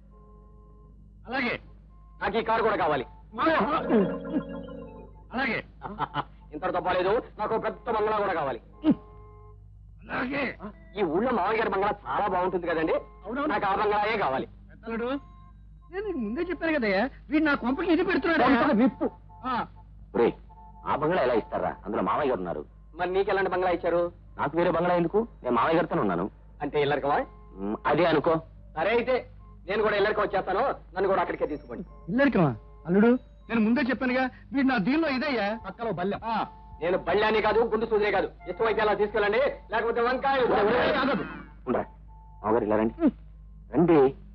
అలాగే నాకు ఈ కారు కూడా కావాలి మామ, అలాగే ఇంతటితో పోలేదు నాకు ఒక పెద్ద బంగ్లా కూడా కావాలి అలాగే ఈ ఊళ్ళో మామయ్య గారి బంగ్లా చాలా బాగుంటుంది కదండి అవునవును. నాకు ఆ బంగ్లాయే కావాలి పెద్దలుడు నేను నీకు ముందే చెప్పాను కదయ్యా వీడు నా కొంపకి ఇది పెడుతున్నాడు నిప్పు ఆ, ఒరే ఆ బంగ్లా ఎలా ఇస్తారా అందులో మామయ్య గారు ఉన్నారు మరి నీకు ఎలాంటి బంగ్లా ఇచ్చారు నాకు వేరే బంగ్లా ఎందుకు నేను మామయ్య గారితోనే ఉన్నాను అంటే ఇల్లరికమా మ్, అదే అనుకో సరే అయితే నేను కూడా ఇల్లరికి వచ్చేస్తాను నన్ను కూడా అక్కడికే తీసుకోండి ఇల్లరికమా అల్లుడు నేను ముందే చెప్పానుగా వీడు నా దీనిలో ఇదయ్యా పక్కలో బల్లె నేను బళ్ళాని కాదు గుండు సూదినే కాదు ఇష్టమైతే అలా తీసుకెళ్ళండి లేకపోతే వంకాయ ఆగదు. ఉండరా మామగారు ఇలా రండి రండి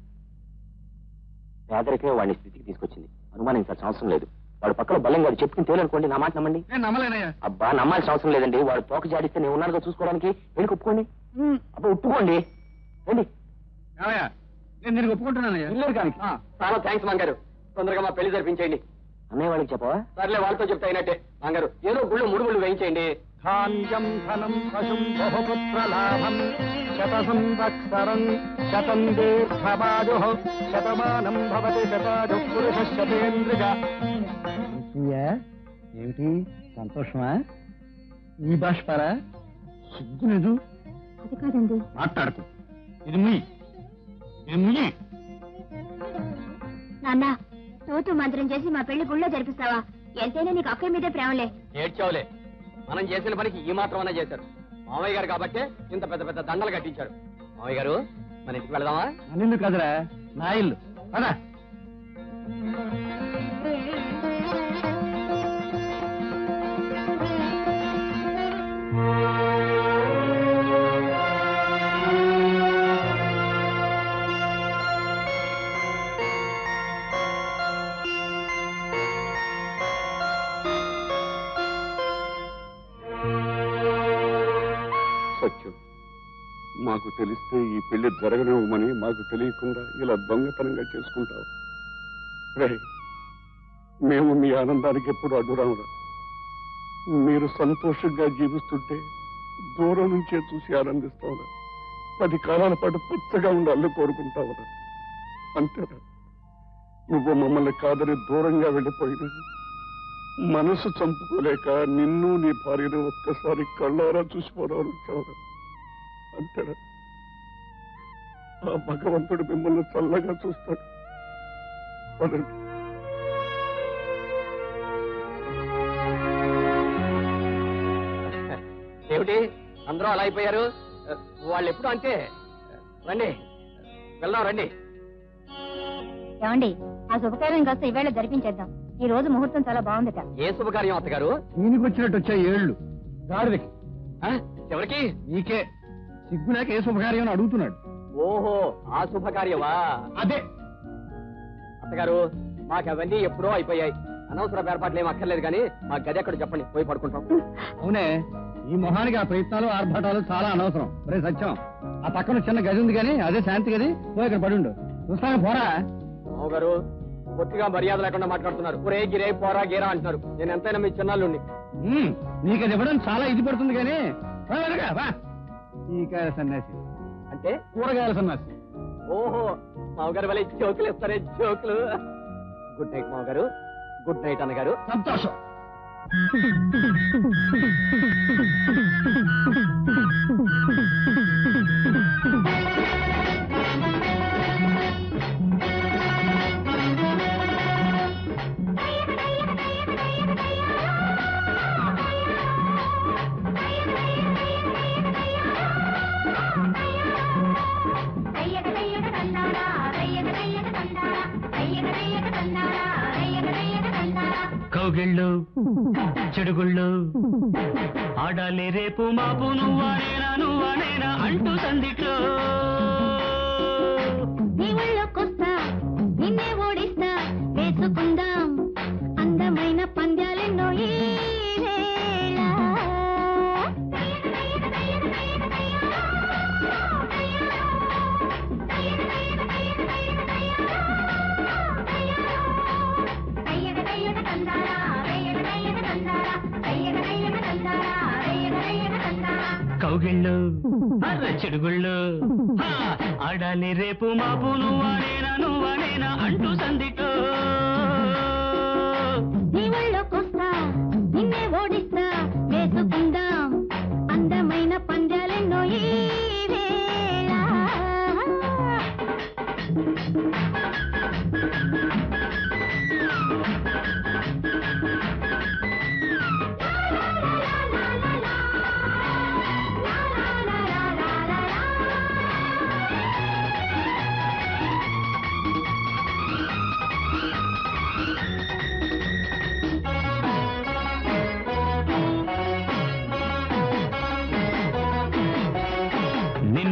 పేదరికే వాడిని స్థితికి తీసుకొచ్చింది అనుమానించాల్సిన అవసరం లేదు వాడు పక్కన బలం గారు చెప్పుకుని తేలనుకోండి నా మాట నమ్మండి నేను నమ్మలేనయ్యా అబ్బా నమ్మాల్సిన అవసరం లేదండి వాడు తోక జాడిస్తే నేను ఉన్నానుగా చూసుకోవడానికి వెళ్ళి ఒప్పుకోండి అబ్బా ఒప్పుకోండి రండి ఏమయ్యా నేను దీనికి ఒప్పుకుంటున్నానయ్యా ఇల్లరికానికి చాలా థ్యాంక్స్ మంగారు తొందరగా మా పెళ్లి జరిపించేయండి అన్నయ్య వాళ్ళకి చెప్పవా సర్లే వాళ్ళతో చెప్తే అయినట్టే మంగారు ఏదో గుళ్ళు మూడు ముళ్ళు వేయించేయండి ధాన్యం ధనం పశుం బహుపుత్ర లాభం శత సంవత్సరం శతం దీర్ఘమాజు శతమానం భవతి శతాజు పురుష శతేంద్రియ ఏమిటి సంతోషమా ఈ బాష్పారా సిగ్గు లేదు అది కాదండి మాట్లాడుకు ఇది ముయ్యి ఇది ముయ్యి నాన్న తోతు మంత్రం చేసి మా పెళ్లి గుళ్ళో జరిపిస్తావా ఎంతైనా నీకు అక్కడి మీదే ప్రేమలే ఏడ్చావులే మనం చేసిన పనికి ఈ మాత్రమన్నా చేశారు మామయ్య గారు కాబట్టే ఇంత పెద్ద పెద్ద దండలు కట్టించారు మామయ్య గారు మన ఇంటికి వెళదామా నన్ను కదరా నా ఇల్లు కదా సత్యం మాకు తెలిస్తే ఈ పెళ్లి జరగనివ్వమని మాకు తెలియకుండా ఇలా దొంగతనంగా చేసుకుంటావు రే మేము మీ ఆనందానికి ఎప్పుడు అడ్డురామురా మీరు సంతోషంగా జీవిస్తుంటే దూరం నుంచే చూసి ఆనందిస్తావురా పది కాలాల పాటు పచ్చగా ఉండాలని కోరుకుంటావురా అంతేరా నువ్వు మమ్మల్ని కాదని దూరంగా వెళ్ళిపోయినా మనసు చంపుకోలేక నిన్ను నీ భార్యను ఒక్కసారి కళ్ళారా చూసిపోదామని వచ్చావురా అంతేనా ఆ భగవంతుడు మిమ్మల్ని చల్లగా చూస్తాడు పదండి ఏమిటి అందరూ అలా అయిపోయారు వాళ్ళు ఎప్పుడు అంతే రండి వెళ్దాం రండి ఏమండి ఆ శుభకార్యం కాస్త ఈవేళ జరిపించేద్దాం ఈ రోజు ముహూర్తం చాలా బాగుందట ఏ శుభకార్యం అత్తగారు దీనికి వచ్చినట్టు వచ్చే ఏళ్ళు గాడిదకి ఆ? ఎవరికి నీకే సిగ్గులేక ఏ శుభకార్యం అని అడుగుతున్నాడు ఓహో ఆ శుభకార్యమా అదే అత్తగారు మాకు అవన్నీ ఎప్పుడో అయిపోయాయి అనవసర ఏర్పాట్లు ఏం అక్కర్లేదు కానీ మా గది ఎక్కడ చెప్పండి పోయి పడుకుంటాం అవునే ఈ మొహానికి ఆ ప్రయత్నాలు ఆర్భాటాలు చాలా అనవసరం రే సత్యం ఆ పక్కన చిన్న గది ఉంది కానీ అదే శాంతి గది పోయి ఇక్కడ పడుండు చూస్తాను పోరా గారు పొత్తిగా మర్యాద లేకుండా మాట్లాడుతున్నారు ఒరే గిరే పోరా గీరా అంటున్నారు నేను ఎంతైనా మీ చిన్నాళ్ళుండి ఉమ్, నీకు అది ఇవ్వడం చాలా ఇది పడుతుంది కానీ రా, వెనక, రా. ఈ కాయల సన్యాసి అంటే కూరగాయల సన్యాసి ఓహో మామగారు వల్ల జోకులు ఇస్తారే జోకులు గుడ్ నైట్ మామగారు గుడ్ నైట్ అన్నగారు సంతోషం కౌగిళ్ళు చెడుగుళ్ళు ఆడాలి రేపు మాపు నువ్వానేనా నువ్వానేనా అంటూ సందిట్లో నీ ఒళ్ళోకొస్తా నిన్నే ఓడిస్తా వేసుకుందాం అందమైన పంద్యాలెన్నో ఈ వేళ కౌగిళ్ళు అర్ర చెడుగుళ్ళు హా, ఆడాలి రేపు మాపు నువ్వానేనా నువ్వానేనా అంటూ సందిట్లో నీ ఒళ్ళోకొస్తా నిన్నే ఓడిస్తా వేసుకుందాం అందమైన పంద్యాలెన్నో ఈ వేళ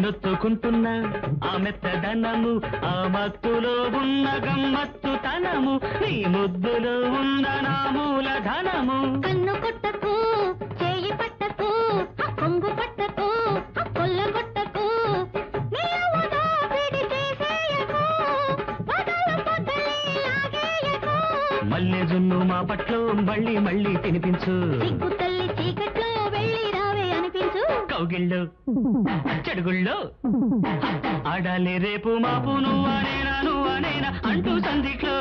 నొత్తుకుంటున్న ఆ మెత్తదనము ఆ మత్తులో ఉన్న గమ్మత్తుతనము నీ ముద్దులో ఉన్న నా మూలధనము కన్ను కొట్టకు చేయి పట్టకు కొంగు పట్టకు కొల్లగొట్టకు నిలవదా పిడి చేసేయకు పగలు పగలే లాగేయకు మల్లె జున్ను మా పట్లో మళ్ళీ మళ్ళీ తినిపించు సిగ్గు తల్లి చీకట్లో వెళ్ళి రావే అనిపించు కౌగిళ్ళు చెడుగుళ్ళు ఆడాలి రేపు మాపు నువ్వనేనా నువ్వనేనా అంటూ సందిట్లో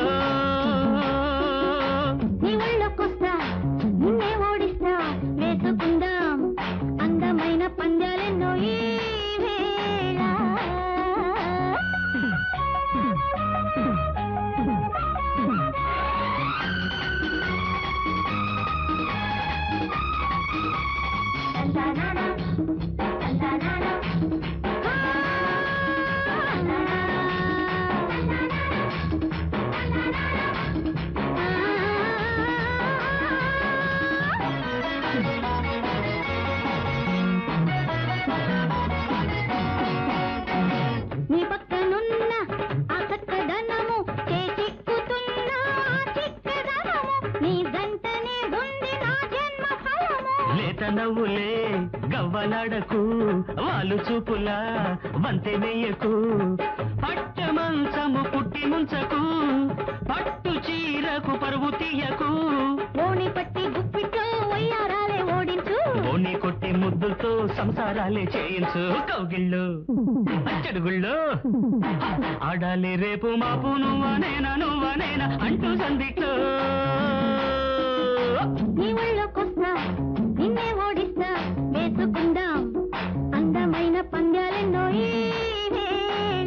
నీ ఒళ్ళొకొస్తా నిన్నే ఓడిస్తా వేసుకుందాం అందమైన పందాలెన్నో ఈ వేళ నీ పక్కనున్న ఆ చక్కదనము చేచిక్కుతున్న ఆ చిక్కదనము నీ జంటనే ఉంది నా జన్మ ఫలము లేత నవ్వులే గవ్వలాడకు వాళ్ళు చూపులా వంతె వెయ్యకు పట్ట మంచము పుట్టి ముంచకు పట్టు చీరకు పరువు తీయకు ఓణి పట్టి గుప్పిట్లో వయ్యారాలే ఓడించు ఓని కొట్టి ముద్దులతో సంసారాలే చేయించు కౌగిళ్ళు చెడుగుళ్ళు ఆడాలి రేపు మాపు నువ్వనేనా నువ్వనేనా అంటూ సందిట్లో నీ ఒళ్ళొకొస్తా నిన్నే ఓడిస్తా వేసుకుందాం అందమైన పందాలెన్నో ఈ వేళ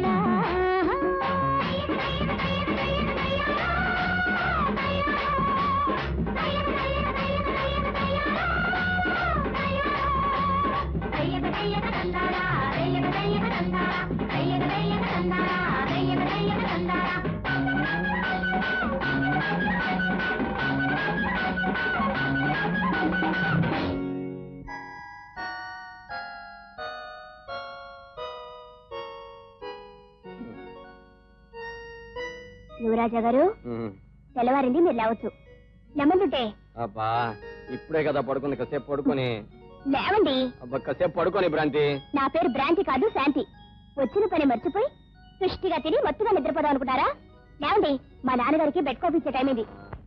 యువరాజా గారు తెల్లవారింది మీరు లేవచ్చు లేమంటుంటే అబ్బా ఇప్పుడే కదా పడుకుంది కాసేపు పడుకొని లేవండి అబ్బా కాసేపు పడుకొని భ్రాంతి నా పేరు భ్రాంతి కాదు శాంతి వచ్చిన పని మర్చిపోయి సృష్టిగా తిని మత్తుగా నిద్రపోదాం అనుకుంటారా లేవండి మా నాన్నగారికి బెడ్ కాఫీ ఇచ్చే టైం ఇది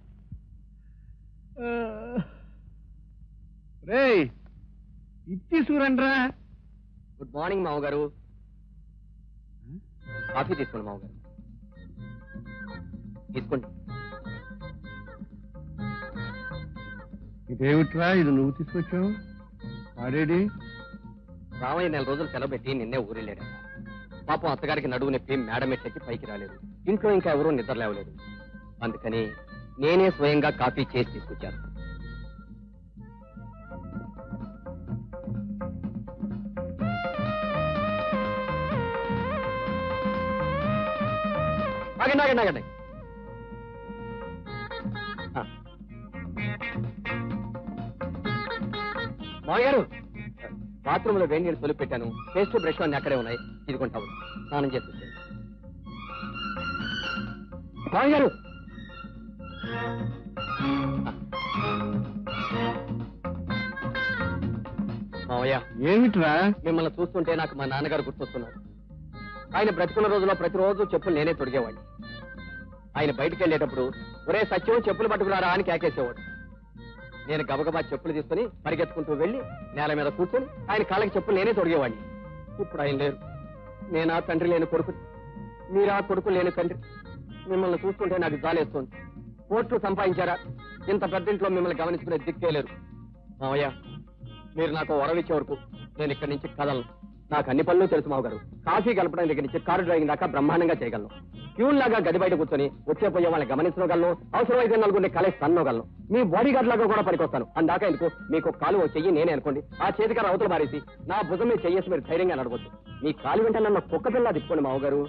రే ఇచ్చి చూరండ్రా గుడ్ మార్నింగ్ మామగారు కాఫీ తీసుకోండి మామగారు తీసుకోండి ఇదేమిట్రా ఇది నువ్వు తీసుకొచ్చావు ఆడేడి రామయ్య నెల రోజులు సెలవు పెట్టి నిన్నే ఊరెళ్ళాడు పాపం అత్తగారికి నడువు నొప్పి మేడ మెట్లెక్కి పైకి రాలేదు ఇంట్లో ఇంకా ఎవరూ నిద్ర లేవలేదు అందుకని నేనే స్వయంగా కాఫీ చేసి తీసుకొచ్చాను ఆగండి ఆగండి ఆగండి ఆ. మామయ్య గారు బాత్రూమ్ లో వేడి నీళ్ళు తొలిపి పెట్టాను పేస్ట్ బ్రష్ అన్ని అక్కడే ఉన్నాయి ఇదిగొంటావు స్నానం చేసి వచ్చేయండి. మామయ్య గారు మామయ్య ఏమిట్రా మిమ్మల్ని చూస్తుంటే నాకు మా నాన్నగారు గుర్తొస్తున్నారు ఆయన బ్రతికున్న రోజుల్లో ప్రతిరోజు చెప్పులు నేనే తొడిగేవాడిని ఆయన బయటికి వెళ్ళేటప్పుడు ఒరే సత్యం చెప్పులు పట్టుకురారా అని కేకేసేవాడు నేను గబగబా చెప్పులు తీసుకుని పరిగెత్తుకుంటూ వెళ్ళి నేల మీద కూర్చొని ఆయన కాళ్ళకి చెప్పులు నేనే తొడిగేవాడిని ఇప్పుడు ఆయన లేరు నేనా తండ్రి లేని కొడుకు మీరా కొడుకు లేని తండ్రి మిమ్మల్ని చూస్తుంటే నాకు జాలేస్తుంది కోట్లు సంపాదించారా ఇంత పెద్ద ఇంట్లో మిమ్మల్ని గమనించుకునే దిక్కే లేరు మావయ్య మీరు నాకు వరవిచ్చే వరకు నేను ఇక్కడి నుంచి కదలను నాకు అన్ని పనులు తెలుసు మావగారు కాఫీ కలపడం దగ్గర నుంచి కారు డ్రైవింగ్ దాకా బ్రహ్మాండంగా చేయగలను క్యూన్ లాగా గది బయట కూర్చొని వచ్చే పోయే వాళ్ళని గమనించగలను అవసరమైతే నలుగురిని కలిసి తన్నగలను మీ బాడీ గార్డ్ లాగా కూడా పనికొస్తాను అందాక ఎందుకు మీకు కాలు ఓ చెయ్యి నేనే అనుకోండి ఆ చేతికర అవతల మారేసి నా భుజం మీద చెయ్యేసి మీరు ధైర్యంగా నడవచ్చు మీ కాలు వెంట నన్ను కుక్క పిల్ల తిప్పుకోండి మావగారు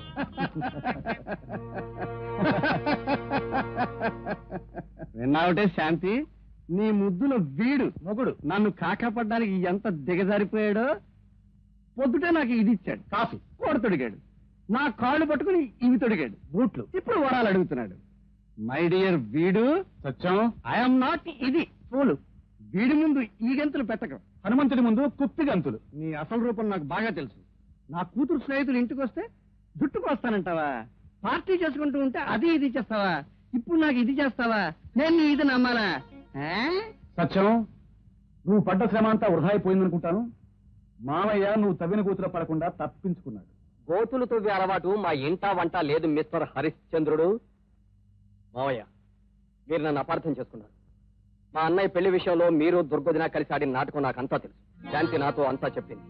విన్నావుటే శాంతి నీ ముద్దుల వీడు మొగుడు నన్ను కాకపడ్డానికి ఎంత దిగజారిపోయాడో పొద్దుటే నాకు ఇది ఇచ్చాడు కాఫీ కూడ తొడిగాడు నా కాళ్ళు పట్టుకుని ఇవి తొడిగాడు బూట్లు ఇప్పుడు వరాలు అడుగుతున్నాడు మై డియర్ వీడు సత్యం ఐఎమ్ నాట్ ఇది పూలు వీడి ముందు ఈ గంతులు పెట్టక హనుమంతుడి ముందు కుప్పి గంతులు నీ అసలు రూపం నాకు బాగా తెలుసు నా కూతురు స్నేహితులు ఇంటికి వస్తే జుట్టుకు వస్తానంటావా పార్టీ చేసుకుంటూ ఉంటే అది ఇది చేస్తావా ఇప్పుడు నాకు ఇది చేస్తావా నేను నీ ఇది నమ్మాలా సత్యం నువ్వు పడ్డ శ్రమ అంతా వృధా అయిపోయిందనుకుంటాను మామయ్య నువ్వు తవ్విన కూతుర పడకుండా తప్పించుకున్నాడు గోతులు తవ్వే అలవాటు మా ఇంట వంట లేదు మిస్టర్ హరిశ్చంద్రుడు మావయ్య మీరు నన్ను అపార్థం చేసుకున్నారు మా అన్నయ్య పెళ్లి విషయంలో మీరు దుర్గదిన కలిసి ఆడిన నాటకం నాకు అంతా తెలుసు శాంతి నాతో అంతా చెప్పింది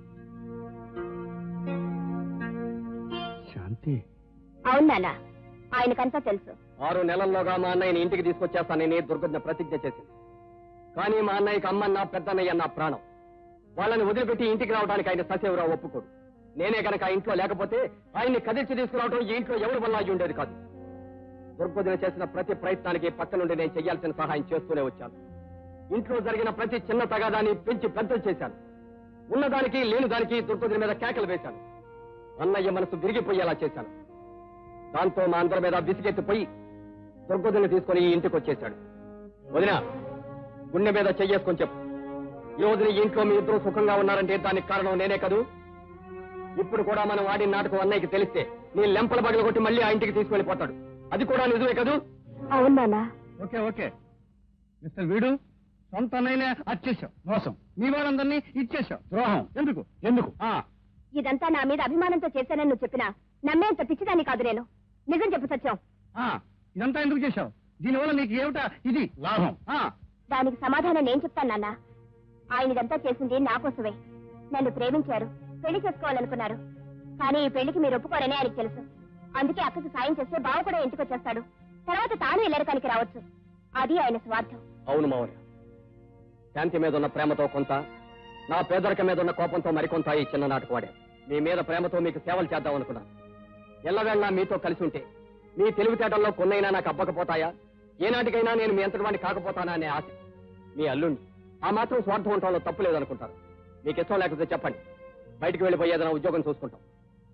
శాంతి అవును నాన్న ఆయనకంతా తెలుసు ఆరు నెలల్లోగా మా అన్నయ్యని ఇంటికి తీసుకొచ్చేస్తానని దుర్గదిన ప్రతిజ్ఞ చేసింది కానీ మా అన్నయ్యకి అమ్మన్న పెద్దన్నయ్య నా ప్రాణం వాళ్ళని వదిలిపెట్టి ఇంటికి రావడానికి ఆయన ససేవరావు ఒప్పుకోడు నేనే గనక ఆ ఇంట్లో లేకపోతే ఆయన్ని కదిల్చి తీసుకురావడం ఈ ఇంట్లో ఎవరి వల్ల అయ్యి ఉండేది కాదు దుర్గదిన చేసిన ప్రతి ప్రయత్నానికి పక్క నుండి నేను చేయాల్సిన సహాయం చేస్తూనే వచ్చాను ఇంట్లో జరిగిన ప్రతి చిన్న తగాదాన్ని పెంచి పెద్దలు చేశాను ఉన్నదానికి లేని దానికి దుర్గదిన మీద కేకలు వేశాను అన్నయ్య మనసు విరిగిపోయేలా చేశాను దాంతో మా అందరి మీద విసిగెత్తిపోయి దుర్గదిని తీసుకుని ఈ ఇంటికి వచ్చేశాడు వదినా గుండె మీద చెయ్యేసుకొని చెప్పు ఈ రోజున ఈ ఇంట్లో మీ ఇద్దరు సుఖంగా ఉన్నారంటే దానికి కారణం నేనే కదూ ఇప్పుడు కూడా మనం ఆడిన నాటకం అన్నయ్యకి తెలిస్తే నీ లెంపల బగలు కొట్టి మళ్ళీ ఆ ఇంటికి తీసుకెళ్లిపోతాడు అది కూడా నిజమే కదూ అవును నాన్న ఓకే ఓకే మిస్టర్ వీడు సొంత అన్నయ్యనే అచ్చేసావు మోసం మీ వాళ్ళందరినీ ఇచ్చేసావు ద్రోహం ఎందుకు ఎందుకు ఆ ఇదంతా నా మీద అభిమానంతో చేశానని నువ్వు చెప్పినా నమ్మేంత పిచ్చిదాన్ని కాదు నేను నిజం చెప్పు సత్యం ఆ, ఇదంతా ఎందుకు చేశావు దీనివల్ల నీకు ఏమిటా ఇది లాభం ఆ దానికి సమాధానం నేను చెప్తాను నాన్న ఆయన ఇదంతా చేసింది నా కోసమే నన్ను ప్రేమించారు పెళ్లి చేసుకోవాలనుకున్నారు కానీ ఈ పెళ్లికి మీరు ఒప్పుకోరని ఆయనకు తెలుసు అందుకే అక్కకి సాయం చేస్తే బావ కూడా ఇంటికి వచ్చేస్తాడు తర్వాత తాను ఇల్లరికానికి రావచ్చు అది ఆయన స్వార్థం అవును మావయ్య శాంతి మీద ఉన్న ప్రేమతో కొంత నా పేదరిక మీద ఉన్న కోపంతో మరికొంత ఈ చిన్న నాటకం ఆడాను మీ మీద ప్రేమతో మీకు సేవలు చేద్దాం అనుకున్నా ఎల్లవేళ మీతో కలిసి ఉంటే మీ తెలివితేటల్లో కొన్నైనా నాకు అబ్బకపోతాయా ఏనాటికైనా నేను మీ ఎంతటి వాడిని కాకపోతానా అనే ఆశ మీ అల్లుండి ఆ మాత్రం స్వార్థం ఉండటంలో తప్పు లేదనుకుంటారు మీకు ఇష్టం లేకపోతే చెప్పండి బయటికి వెళ్ళిపోయి ఏదైనా ఉద్యోగం చూసుకుంటాం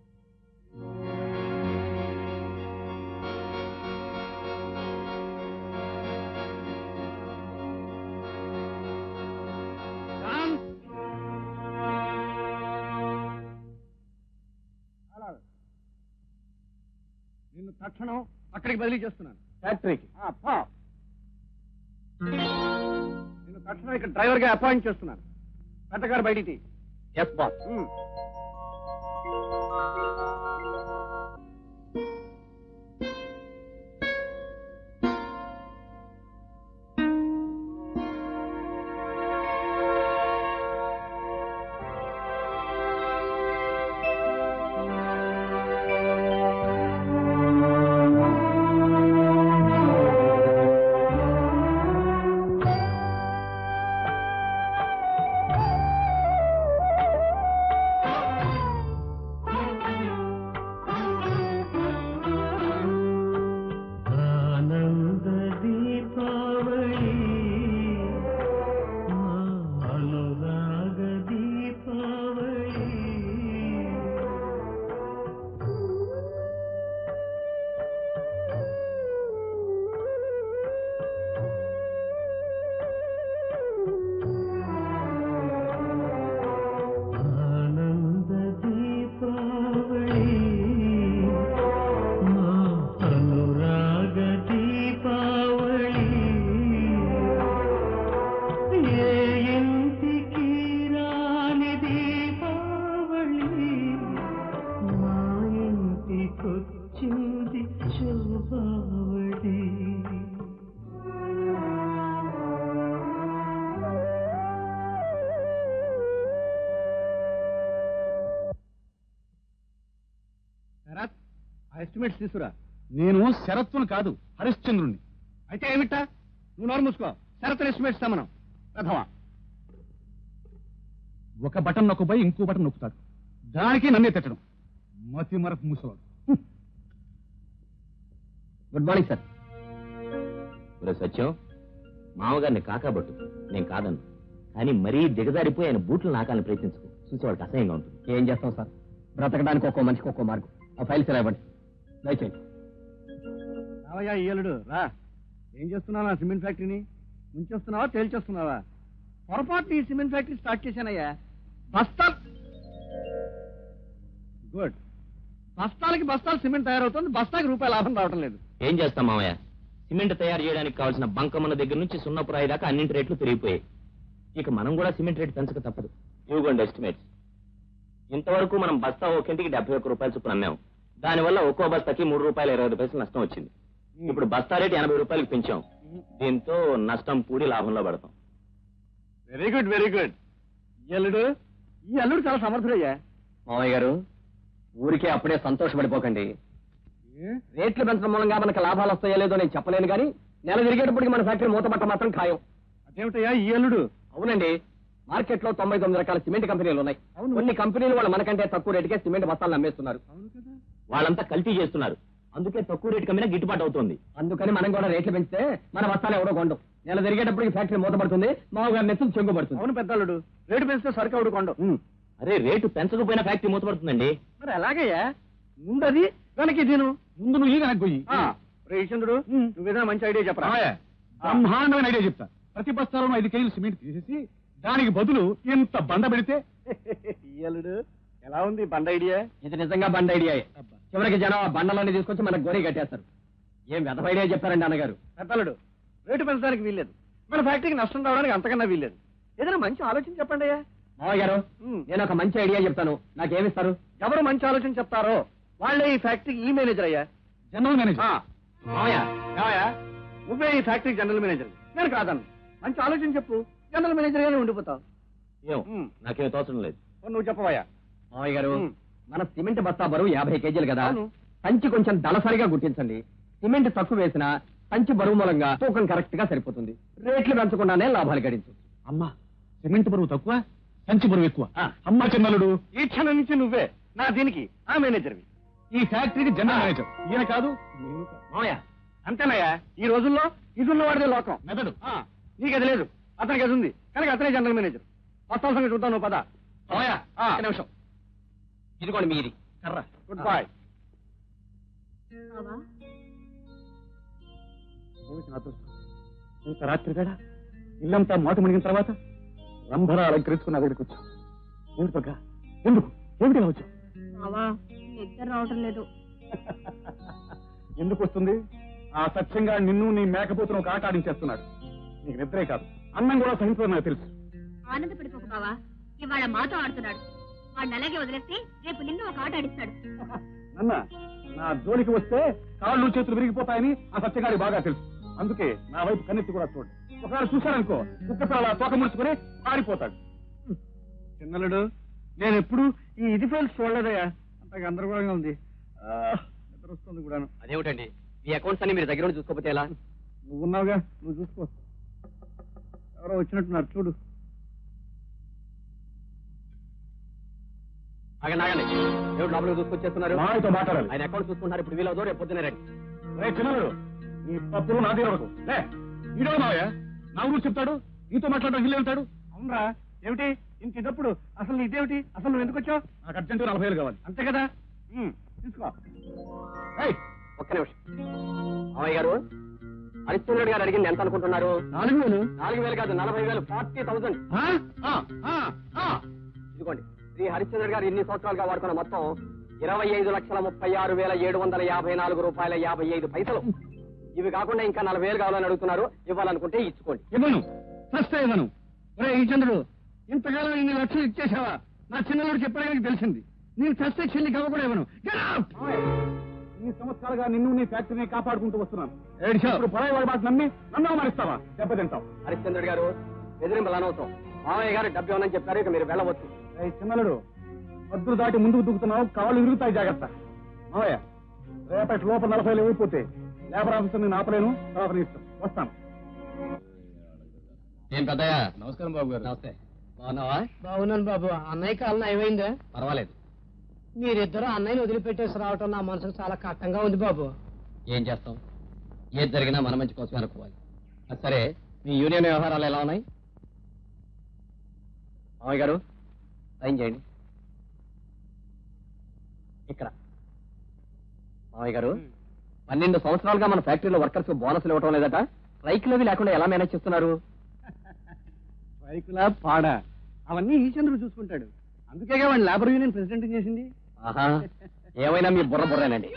జాన్! నిన్ను తక్షణం అక్కడికి బదిలీ చేస్తున్నాను ఫ్యాక్టరీకి నిన్ను తక్షణం ఇక్కడ డ్రైవర్ గా అపాయింట్ చేస్తున్నాను పెట్టగారు బయటికి తీ. Yes boss um. ఆనంద దీపావళి మా అనురాగ దీపావళి ఆనంద దీపావళి మా అనురాగ దీపావళి ఏ ఇంటికి రాని దీపావళి మా ఇంటికొచ్చింది శోభావళి శరత్ ఆ ఎస్టిమేట్స్ తీసుకురా నేను శరత్తును కాదు హరిశ్చంద్రుణ్ణి అయితే ఏమిటా నువ్వు నోరు మూసుకో శరత్ ఎస్టిమేట్స్ మనం ప్రథమా ఒక బటన్ నొక్కుపోయి ఇంకో బటన్ నొక్కుతాడు దానికి నన్నే తిట్టడం మతి మరపు ముసలాడు గుడ్ మార్నింగ్ సార్ ఒరే సత్యం మామగారిని కాకాబట్టు నేను కాదన్ను కానీ మరీ దిగజారిపోయి ఆయన బూట్లు నాకాలని ప్రయత్నించుకో చూసేవాళ్ళకి అసహ్యంగా ఉంటుంది ఏం చేస్తాం సార్ బ్రతకడానికి ఒక్కో మనిషికి ఒక్కో మార్గం ఆ ఫైల్స్ ఇలా ఇవ్వండి దయచేయండి రావయ్యా ఈయలుడు రా ఏం చేస్తున్నావు నా సిమెంట్ ఫ్యాక్టరీని ముంచేస్తున్నావా తేల్చేస్తున్నావా పొరపాటు ఈ సిమెంట్ ఫ్యాక్టరీ స్టార్ట్ చేశానయ్యా బస్తాలు గుడ్ బస్తాలకి బస్తాలు సిమెంట్ తయారవుతుంది బస్తాకి రూపాయి లాభం రావటం లేదు ఏం చేస్తాం మామయ్య సిమెంట్ తయారు చేయడానికి కావాల్సిన బంకమ్మన దగ్గర నుంచి సున్నపురాయి దాకా అన్నింటి రేట్లు పెరిగిపోయాయి ఇక మనం కూడా సిమెంట్ రేట్ పెంచక తప్పదు ఇవ్వండి ఎస్టిమేట్స్ ఇంతవరకు మనం బస్తా ఒక్కింటికి డెబ్బై ఒక్క రూపాయలు చొప్పున అమ్మాం దానివల్ల ఒక్కో బస్తాకి మూడు రూపాయలు ఇరవై ఐదు పైసలు నష్టం వచ్చింది ఇప్పుడు బస్తా రేట్ ఎనభై రూపాయలకు పెంచాం దీంతో నష్టం పూడి లాభంలో పడతాం వెరీ గుడ్ వెరీ గుడ్ ఈ అల్లుడు ఈ అల్లుడు చాలా సమర్థుడయ్యా మామయ్య గారు ఊరికే అప్పుడే సంతోషపడిపోకండి రేట్లు పెంచడం మూలంగా మనకు లాభాలు వస్తాయో లేదో నేను చెప్పలేను కానీ నెల తిరిగేటప్పటికి మన ఫ్యాక్టరీ మూతపట్ట మాత్రం ఖాయం అదేమిటయ్యా ఈ అల్లుడు అవునండి మార్కెట్ లో తొంభై తొమ్మిది రకాల సిమెంట్ కంపెనీలు ఉన్నాయి అవును. కొన్ని కంపెనీలు వాళ్ళు మనకంటే తక్కువ రేటుకే సిమెంట్ బస్తాలు అమ్మేస్తున్నారు అవును కదా వాళ్ళంతా కల్తీ చేస్తున్నారు అందుకే తక్కువ రేటు కమ్మినా గిట్టుబాటు అవుతుంది అందుకని మనం కూడా రేట్లు పెంచితే మన బస్తాలు ఎవడో కొండం నెల తిరిగేటప్పటికి ఫ్యాక్టరీ మూతపడుతుంది మామూలుగా నెత్తులు చెంగుపడుతుంది అవును పెద్ద అల్లుడు రేటు పెంచితే సరుకు అవుడు కొండ అరే రేటు పెంచకపోయినా ఫ్యాక్టరీ మూతపడుతుందండి మరి ఎలాగయ్యా ముందది వెనక్కి తిను ముందు నువ్వు ఈ వెనక్కి పోయి రే చంద్రుడు నువ్వేదైనా మంచి ఐడియా చెప్పరా రామయ్య, బ్రహ్మాండమైన ఐడియా చెప్తా ప్రతి బస్తాలను ఐదు కేజీలు సిమెంట్ తీసేసి దానికి బదులు ఇంత బండ పెడితే ఈ అల్లుడు ఎలా ఉంది బండ ఐడియా ఇది నిజంగా బండ్ ఐడియా చివరికి జనం ఆ బండలన్నీ తీసుకొచ్చి మనకు గోరీ కట్టేస్తారు ఏం వెధ ఐడియా చెప్పారండి అన్నగారు పెద్దలుడు రేటు పెంచడానికి వీల్లేదు మన ఫ్యాక్టరీకి నష్టం రావడానికి అంతకన్నా వీల్లేదు ఏదైనా మంచి ఆలోచన చెప్పండి అయ్యా మామయ్య గారు ఉమ్. నేను ఒక మంచి ఐడియా చెప్తాను నాకేమిస్తారు ఎవరు మంచి ఆలోచన చెప్తారో వాళ్ళే ఈ ఫ్యాక్టరీకి ఈ మేనేజర్ అయ్యా జనరల్ మేనేజర్ ఆ, మావయ్య మావయ్య నువ్వే ఈ ఫ్యాక్టరీ జనరల్ మేనేజర్ నేను కాదన్ను మంచి ఆలోచన చెప్పు జనరల్ మేనేజర్ గానే ఉండిపోతావు ఏం ఉమ్. నాకేం తోచడం లేదు ఓ, నువ్వు చెప్పవయ్యా మామయ్య గారు ఉమ్. మన సిమెంట్ బస్తా బరువు యాభై కేజీలు కదా అవును. సంచి కొంచెం దళసరిగా గుర్తించండి సిమెంట్ తక్కువ వేసినా సంచి బరువు మూలంగా తూకం కరెక్ట్ గా సరిపోతుంది రేట్లు పెంచకుండానే లాభాలు గడించు అమ్మా సిమెంట్ బరువు తక్కువ సంచి బరువు ఎక్కువ ఆ. అమ్మా చిన్నలుడు ఈ క్షణం నుంచి నువ్వే నా దీనికి ఆ మేనేజర్వి ఈ ఫ్యాక్టరీకి జనరల్ మేనేజర్ ఈయన కాదు నేను కాదు. మావయ్య అంతేనయ్యా ఈ రోజుల్లో ఇదున్న వాడిదే లోకం మెదడు ఆ, నీకు అది లేదు అతనికి అది ఉంది కనుక అతనే జనరల్ మేనేజర్ వస్తాల సంగతి చూద్దాం నువ్వు పద మామయ్య ఆ. ఒక్క నిమిషం ఇదిగోండి మీది కర్ర గుడ్ బాయ్ బావా ఏమిటి నా అదృష్టం? ఇంత రాత్రి వేళ ఇల్లంతా మోత మునిగిన తర్వాత రంభరా అలంకరించుకుని నా దగ్గరికి వచ్చావు ఏమిటి పక్క ఎందుకు ఏమిటి ఇలా వచ్చావు బావా నిద్ర రావటం లేదు ఎందుకు వస్తుంది ఆ సత్యంగా నిన్ను నీ మేకపోతును ఒక ఆట ఆడించేస్తున్నాడు నీకు నిద్రే కాదు అన్నం కూడా సహించడం నాకు తెలుసు ఆనందపడిపోక బావా ఇవాళ మాతో ఆడుతున్నాడు వాడిని అలాగే వదిలేస్తే రేపు నిన్ను ఒక ఆట ఆడిస్తాడు నన్న నా జోలికి వస్తే కాళ్ళు చేతులు విరిగిపోతాయని ఆ సత్యగాడి బాగా తెలుసు అందుకే నా వైపు కన్నెత్తి కూడా చూడు ఒకవేళ చూశారనుకో కుక్క పిల్లల తోక ముడుచుకుని పారిపోతాడు చిన్నలుడు నేను ఎప్పుడు ఈ ఇది ఫైల్స్ చూడలేదయ్యా అంత గందరగోళంగా ఉంది ఆ, నిద్ర వస్తుంది కూడాను అదేమిటండి మీ అకౌంట్స్ అన్ని మీరు దగ్గర ఉండి చూసుకోకపోతే ఎలా నువ్వు ఉన్నావుగా నువ్వు చూసుకో ఎవరో వచ్చినట్టున్నారు చూడు ఆగండి ఆగండి ఏమిటి లోపలికి చూసుకొచ్చేస్తున్నారు మాయతో మాట్లాడాలి ఆయన అకౌంట్ చూసుకుంటున్నారు ఇప్పుడు వీలవుదో రేపు పొద్దున రండి రే చిన్నడు నీ పప్పులు నా దగ్గర వరకు లే ఈడో మావయ్య నా ఊరు చెప్తాడు నీతో మాట్లాడడం ఇల్లు వెళ్తాడు అవునరా ఏమిటి ఇంత ఇదప్పుడు అసలు ఇదేమిటి అసలు నువ్వు ఎందుకు వచ్చావు నాకు అర్జెంటు నలభై వేలు కావాలి అంతే కదా ఉమ్, తీసుకో ఏయ్, ఒక్క నిమిషం మామయ్య గారు హరిశ్చంద్రుడు గారు అడిగింది ఎంత అనుకుంటున్నారు నాలుగు వేలు నాలుగు వేలు కాదు నలభై వేలు ఫార్టీ థౌసండ్ ఆ? ఆ, ఆ, ఆ. ఇదిగోండి శ్రీ హరిశ్చంద్ర గారు ఇన్ని సంవత్సరాలుగా వాడుకున్న మొత్తం ఇరవై ఐదు లక్షల ముప్పై ఆరు వేల ఏడు వందల యాభై నాలుగు రూపాయల యాభై ఐదు పైసలు ఇవి కాకుండా ఇంకా నలభై వేలు కావాలని అడుగుతున్నారు ఇవ్వాలనుకుంటే ఇచ్చుకోండి ఇవ్వను ఫస్ట్ ఇవ్వను ఒరే ఈ చంద్రుడు ఇంతకాలం ఇన్ని లక్షలు ఇచ్చేసావా నా చిన్నలుడు చెప్పడానికి తెలిసింది నేను ఫస్ట్ చెల్లి కవ్వ కూడా ఇవ్వను Get out! ఈ సంవత్సరాలుగా నిన్ను నీ ఫ్యాక్టరీని కాపాడుకుంటూ వస్తున్నాను ఏడిచావు. ఇప్పుడు పరాయి వాడి మాట నమ్మి నన్ను అవమానిస్తావా దెబ్బతింటావు హరిశ్చంద్రుడు గారు బెదిరింపులు అనవసరం మామయ్య గారు డబ్బు ఇవ్వనని చెప్పారు ఇక మీరు వెళ్ళవచ్చు ఏయ్ చిన్నలుడు మద్దులు దాటి ముందుకు దూకుతున్నావు కాళ్ళు విరుగుతాయి జాగ్రత్త మావయ్య రేపటి లోపల నలభై వేలు అయిపోతే లేబర్ ఆఫీసర్ నేను ఆపలేను తర్వాత నీ ఇష్టం వస్తాను ఏం పెద్దయ్య నమస్కారం బాబు గారు నమస్తే బాగున్నావా బాగున్నాను బాబు అన్నయ్య కాలం అయిపోయిందా పర్వాలేదు మీరిద్దరు అన్నయ్యని వదిలిపెట్టేసి రావటం నా మనసుకు చాలా కట్టంగా ఉంది బాబు ఏం చేస్తాం ఏది జరిగినా మన మంచి కోసమే అనుకోవాలి అది సరే మీ యూనియన్ వ్యవహారాలు ఎలా ఉన్నాయి మామయ్య గారు సైన్ చేయండి ఇక్కడ మామయ్య గారు పన్నెండు సంవత్సరాలుగా మన ఫ్యాక్టరీలో వర్కర్స్ బోనస్లు ఇవ్వటం లేదట స్ట్రైక్లు అవి లేకుండా ఎలా మేనేజ్ చేస్తున్నారు రైకులా పాడా అవన్నీ ఈచంద్రుడు చూసుకుంటాడు అందుకేగా వాడిని లేబర్ యూనియన్ ప్రెసిడెంట్ చేసింది ఆహా ఏమైనా మీ బుర్ర బుర్రేనండి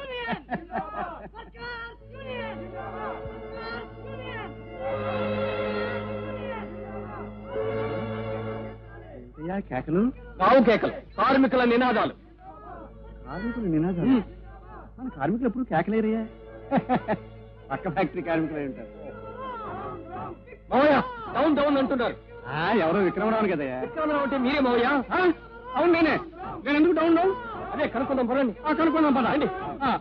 ఏంటయ్యా కేకలు కావు కేకలు కార్మికుల నినాదాలు కార్మికులు నినాదాలు మన కార్మికులు ఎప్పుడు కేకలేరయ్యా పక్క ఫ్యాక్టరీ కార్మికులే ఉంటారు మావయ్య డౌన్ డౌన్ అంటున్నారు ఆ, ఎవరో విక్రమరావు కదయ్యా విక్రమరావు అంటే మీరే మావయ్య ఆ, అవును నేనే నేను ఎందుకు డౌన్ డౌన్ అదే కనుక్కుందాం పదండి ఆ, కనుక్కుందాం పద రండి. ఆ,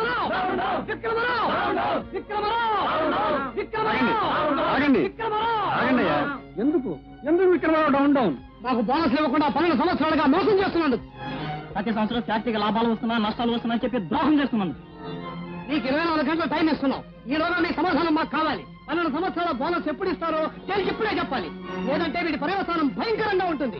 ఆగండి ఆగండి ఆగండి అయ్యా ఎందుకు ఎందుకు విక్రమరావు డౌన్ డౌన్ మాకు బోనస్ ఇవ్వకుండా పన్నెండు సంవత్సరాలుగా మోసం చేస్తున్నాడు ప్రతి సంవత్సరం ఫ్యాక్టరీకి లాభాలు వస్తున్నా నష్టాలు వస్తున్నా చెప్పి ద్రోహం చేస్తున్నాను నీకు ఇరవై నాలుగు గంటల టైం ఇస్తున్నాం ఈ రోజు నీ సమాధానం మాకు కావాలి పన్నెండు సంవత్సరాల బోనస్ ఎప్పుడు ఇస్తారో తేలికి ఇప్పుడే చెప్పాలి లేదంటే వీడి పర్యవసానం భయంకరంగా ఉంటుంది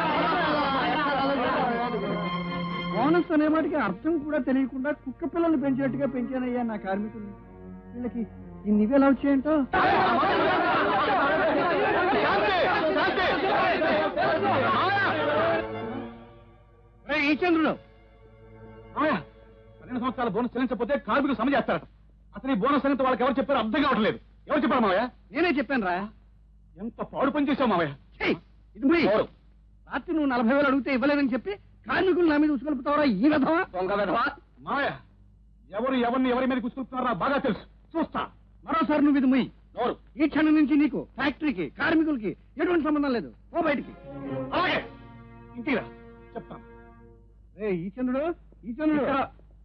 బోనస్ అనే వాటికి అర్థం కూడా తెలియకుండా కుక్క పిల్లల్ని పెంచేట్టుగా పెంచానయ్యా నా కార్మికుల్ని వీళ్ళకి ఇన్ని ఇవి ఎలా వచ్చాయంటో ఈ చంద్రుడు పన్నెండు సంవత్సరాల బోనస్ చెల్లించకపోతే కార్మికులు సమ చేస్తారట అసలు ఈ బోనస్ సంగతి వాళ్ళకి ఎవరు చెప్పారు అర్థం కావట్లేదు ఎవరు చెప్పారు మావయ్య నేనే చెప్పాను రా ఎంత పాడు పని చేసావు మావయ్య ఇది ముయ్. ఎవరు? రాత్రి నువ్వు నలభై వేలు అడిగితే ఇవ్వలేదని చెప్పి కార్మికులు నా మీద ఉసుకొలుపుతావరా ఈ విధవా దొంగ విధవా మావయ్య ఎవరు ఎవరిని ఎవరి మీద కుసుకుంటున్నారో నాకు బాగా తెలుసు చూస్తా మరోసారి నువ్వు ఇది ముయ్యి ఎవరు ఈ క్షణం నుంచి నీకు ఫ్యాక్టరీకి కార్మికులకి ఎటువంటి సంబంధం లేదు ఓ బయటికి అలాగే ఇంటిరా చెప్తాను రే ఈ చంద్రుడు ఈ చంద్రుడు ఇక్కడ.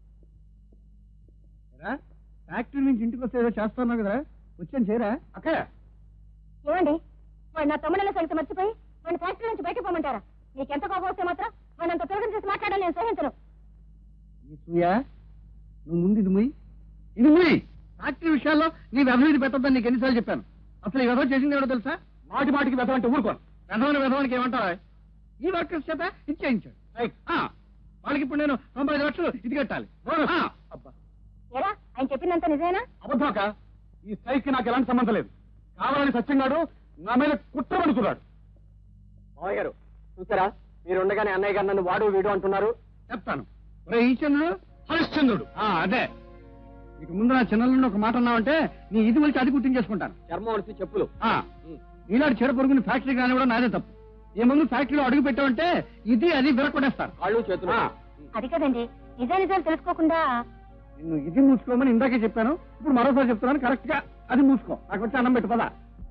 ఏరా, ఫ్యాక్టరీ నుంచి ఇంటికి వస్తే ఏదో చేస్తున్నావు కదరా వచ్చాను చేయరా అక్కయ్య ఏమండి వాడు నా తమ్ముళ్ళ సంగతి మర్చిపోయి వాడిని ఫ్యాక్టరీ నుంచి బయటకు పోమంటారా నీకెంత కోపం వస్తే మాత్రం వాడినంత తిరగం చేసి మాట్లాడాలని నేను సహించను ఈ సూయా నువ్వు ముందు ఇది ముయ్యి ఇది ముయ్యి ఫ్యాక్టరీ విషయాల్లో నీ అభివృద్ధి పెట్టొద్దని నీకు ఎన్నిసార్లు చెప్పాను అసలు ఈ వ్యధం చేసింది ఎవడో తెలుసా మాటి మాటికి వెతమంటే ఊరుకోను వ్యధమైన వ్యధవానికి ఏమంటారా ఈ వర్కర్స్ చేత ఇచ్చేయించాడు ఆ, వాళ్ళకి ఇప్పుడు నేను తొంభై ఐదు లక్షలు ఇది కట్టాలి బోనస్. ఆ, అబ్బా ఎరా ఆయన చెప్పినంత నిజమేనా అబద్ధాక ఈ స్ట్రైక్ కి నాకు ఎలాంటి సంబంధం లేదు కావాలని సత్యంగాడు నా మీద కుట్ర పడుతున్నాడు మావయ్య గారు చూసారా మీరు ఉండగానే అన్నయ్య గారు నన్ను వాడు వీడు అంటున్నారు చెప్తాను ఒరే ఈ చంద్రుడు హరిశ్చంద్రుడు ఆ, అదే ఇక ముందు నా చిన్నల్లో ఒక మాట అన్నావంటే నీ ఇది వచ్చి అది గుర్తించేసుకుంటాను చర్మం వలిసి చెప్పులు ఆ, ఈనాడు చెర పొరుగుని ఫ్యాక్టరీకి రాని కూడా నాదే తప్పు ఏ ముందు ఫ్యాక్టరీలో అడుగు పెట్టావంటే ఇది అది విరకొడేస్తారు కాళ్ళు చేతులు ఆ. అది కదండి నిజా నిజాలు తెలుసుకోకుండా నిన్ను ఇది మూసుకోమని ఇందాకే చెప్పాను ఇప్పుడు మరోసారి చెప్తున్నాను కరెక్ట్ గా అది మూసుకో నాకు వచ్చి అన్నం పెట్టు పదా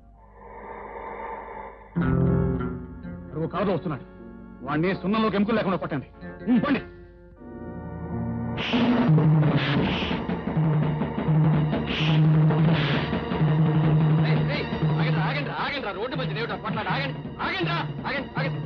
మరో కాదు వస్తున్నాడు వాడిని సున్నంలోకి ఎముకలు లేకుండా పట్టండి ఉమ్, పండి ఆగండి ఆగండి ఆగండి రోడ్డు మధ్య దేవుడు కొట్లాడు ఆగండి ఆగండి రా ఆగండి ఆగండి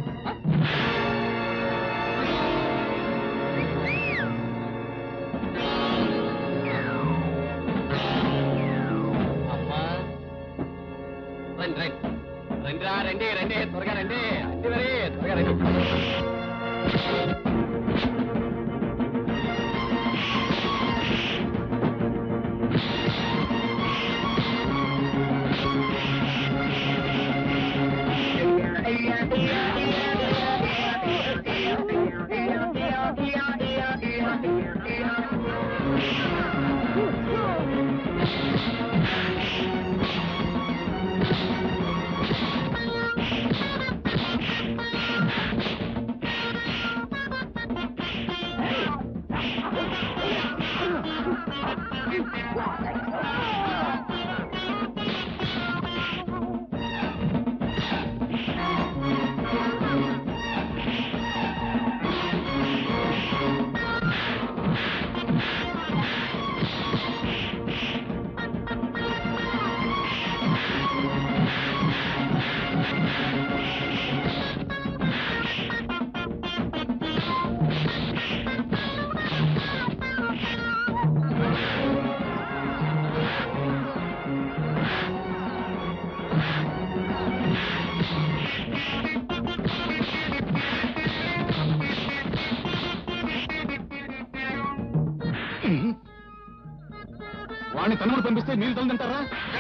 అమ్మా రండి రండి రండి రా రండి రండి త్వరగా రండి రండి మరి త్వరగా రండి వాడిని తనుముడు పంపిస్తే మీరు తొందంటారా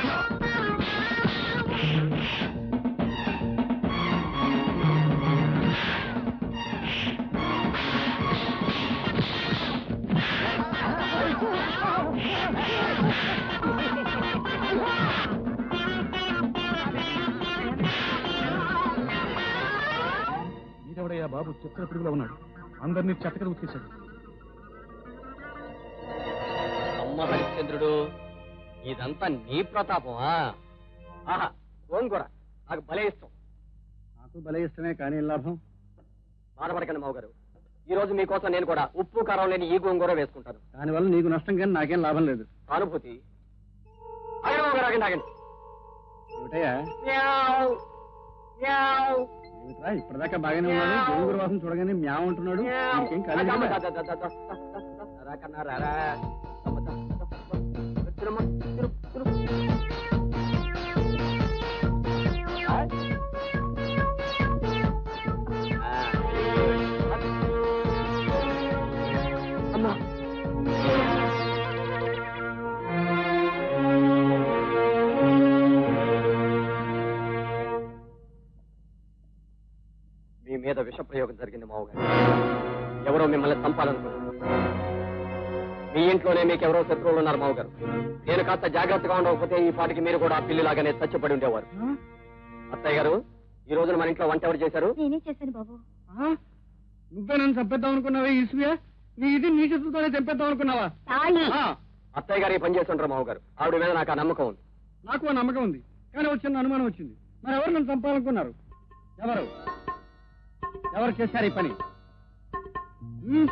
ఈడెవడయ్యా బాబు చిత్ర పిడుగులో ఉన్నాడు అందరినీ చెత్తకలు ఉతికేశాడు అమ్మ హరిశ్చంద్రుడు ఇదంతా నీ ప్రతాపమా ఆహా గోంగూర నాకు భలే ఇష్టం నాకు భలే ఇష్టమే కానీ ఏం లాభం బాధపడకండి మావు గారు ఈ రోజు మీకోసం నేను కూడా ఉప్పు కారం లేని ఈ గోంగూర వేసుకుంటాను దానివల్ల నీకు నష్టం కానీ నాకేం లాభం లేదు సానుభూతి ఆగండి మావు గారు ఆగండి ఆగండి ఏమిటయ్యా మ్యావ్. మ్యావ్. ఏమిట్రా ఇప్పటిదాకా బాగానే ఉన్నాడు గోంగూర వాసన చూడగానే మ్యావ్ అంటున్నాడు మ్యావ్. నీకేం కాలేదు దా, కదా? దా, దా, దా, దా, దా, దా, దా. రా కన్నా రా, రా. దా, దా, దా, దా. తిరుమ్మా, తిరు, తిరు. ఆ. అమ్మా మీ మీద విష ప్రయోగం జరిగింది మావగారు ఎవరో మిమ్మల్ని చంపాలనుకున్నారు మీ ఇంట్లోనే మీకు ఎవరో శత్రువులు ఉన్నారు మావగారు నేను కాస్త జాగ్రత్తగా ఉండకపోతే ఈ పాటికి మీరు కూడా ఆ పిల్లిలాగానే చచ్చిపడి ఉండేవారు అత్తయ్య గారు ఈ రోజున మన ఇంట్లో వంట ఎవరు చేశారు నేనే చేశాను బాబు ఆ? నువ్వే నన్ను చంపేద్దాం అనుకున్నావా ఈసుగా నీ ఇది నీ చేతులతోనే చంపేద్దాం అనుకున్నావా తాళి ఆ, అత్తయ్య గారు ఈ పని చేస్తుంటారు మావగారు ఆవిడ మీద నాకు ఆ నమ్మకం ఉంది నాకు ఆ నమ్మకం ఉంది కానీ వచ్చిన అనుమానం వచ్చింది మరి ఎవరు నన్ను చంపాలనుకున్నారు ఎవరు ఎవరు చేశారు ఈ పని ఉమ్?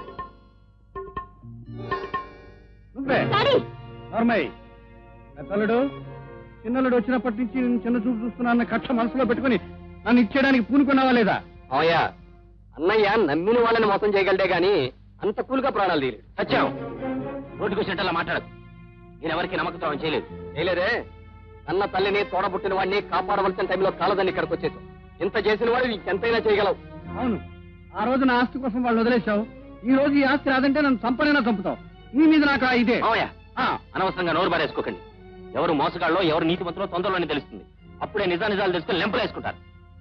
నువ్వే తాళి నర్మయ్య పెద్దలుడు చిన్నలుడు వచ్చినప్పటి నుంచి నేను చిన్న చూపు చూస్తున్నా కక్ష మనసులో పెట్టుకుని నన్ను ఇచ్చేయడానికి పూనుకున్నావా లేదా మావయ్య అన్నయ్య నమ్మిన వాళ్ళని మోసం చేయగలడే గాని అంత కూలుగా ప్రాణాలు తీయలేదు సత్యం నోటికి వచ్చినట్టు మాట్లాడదు నేను ఎవరికి నమ్మకం చేయలేదు చేయలేదే అన్న తల్లిని తోడబుట్టిన వాడిని కాపాడవలసిన టైంలో కాలదని ఇక్కడికి వచ్చేసాం ఇంత చేసిన వాడు ఇంకెంతైనా చేయగలవు అవును ఆ రోజు నా ఆస్తి కోసం వాళ్ళు వదిలేశావు ఈ రోజు ఈ ఆస్తి రాదంటే నన్ను చంపనైనా చంపుతావు నీ మీద నాకు ఆ ఇదే మావయ్య ఆ, అనవసరంగా నోరు బారేసుకోకండి ఎవరు మోసగాళ్ళో ఎవరు నీతిమంతులో తొందరలోనే తెలుస్తుంది అప్పుడే నిజా నిజాలు తెలుసుకుని లెంపలేసుకుంటారు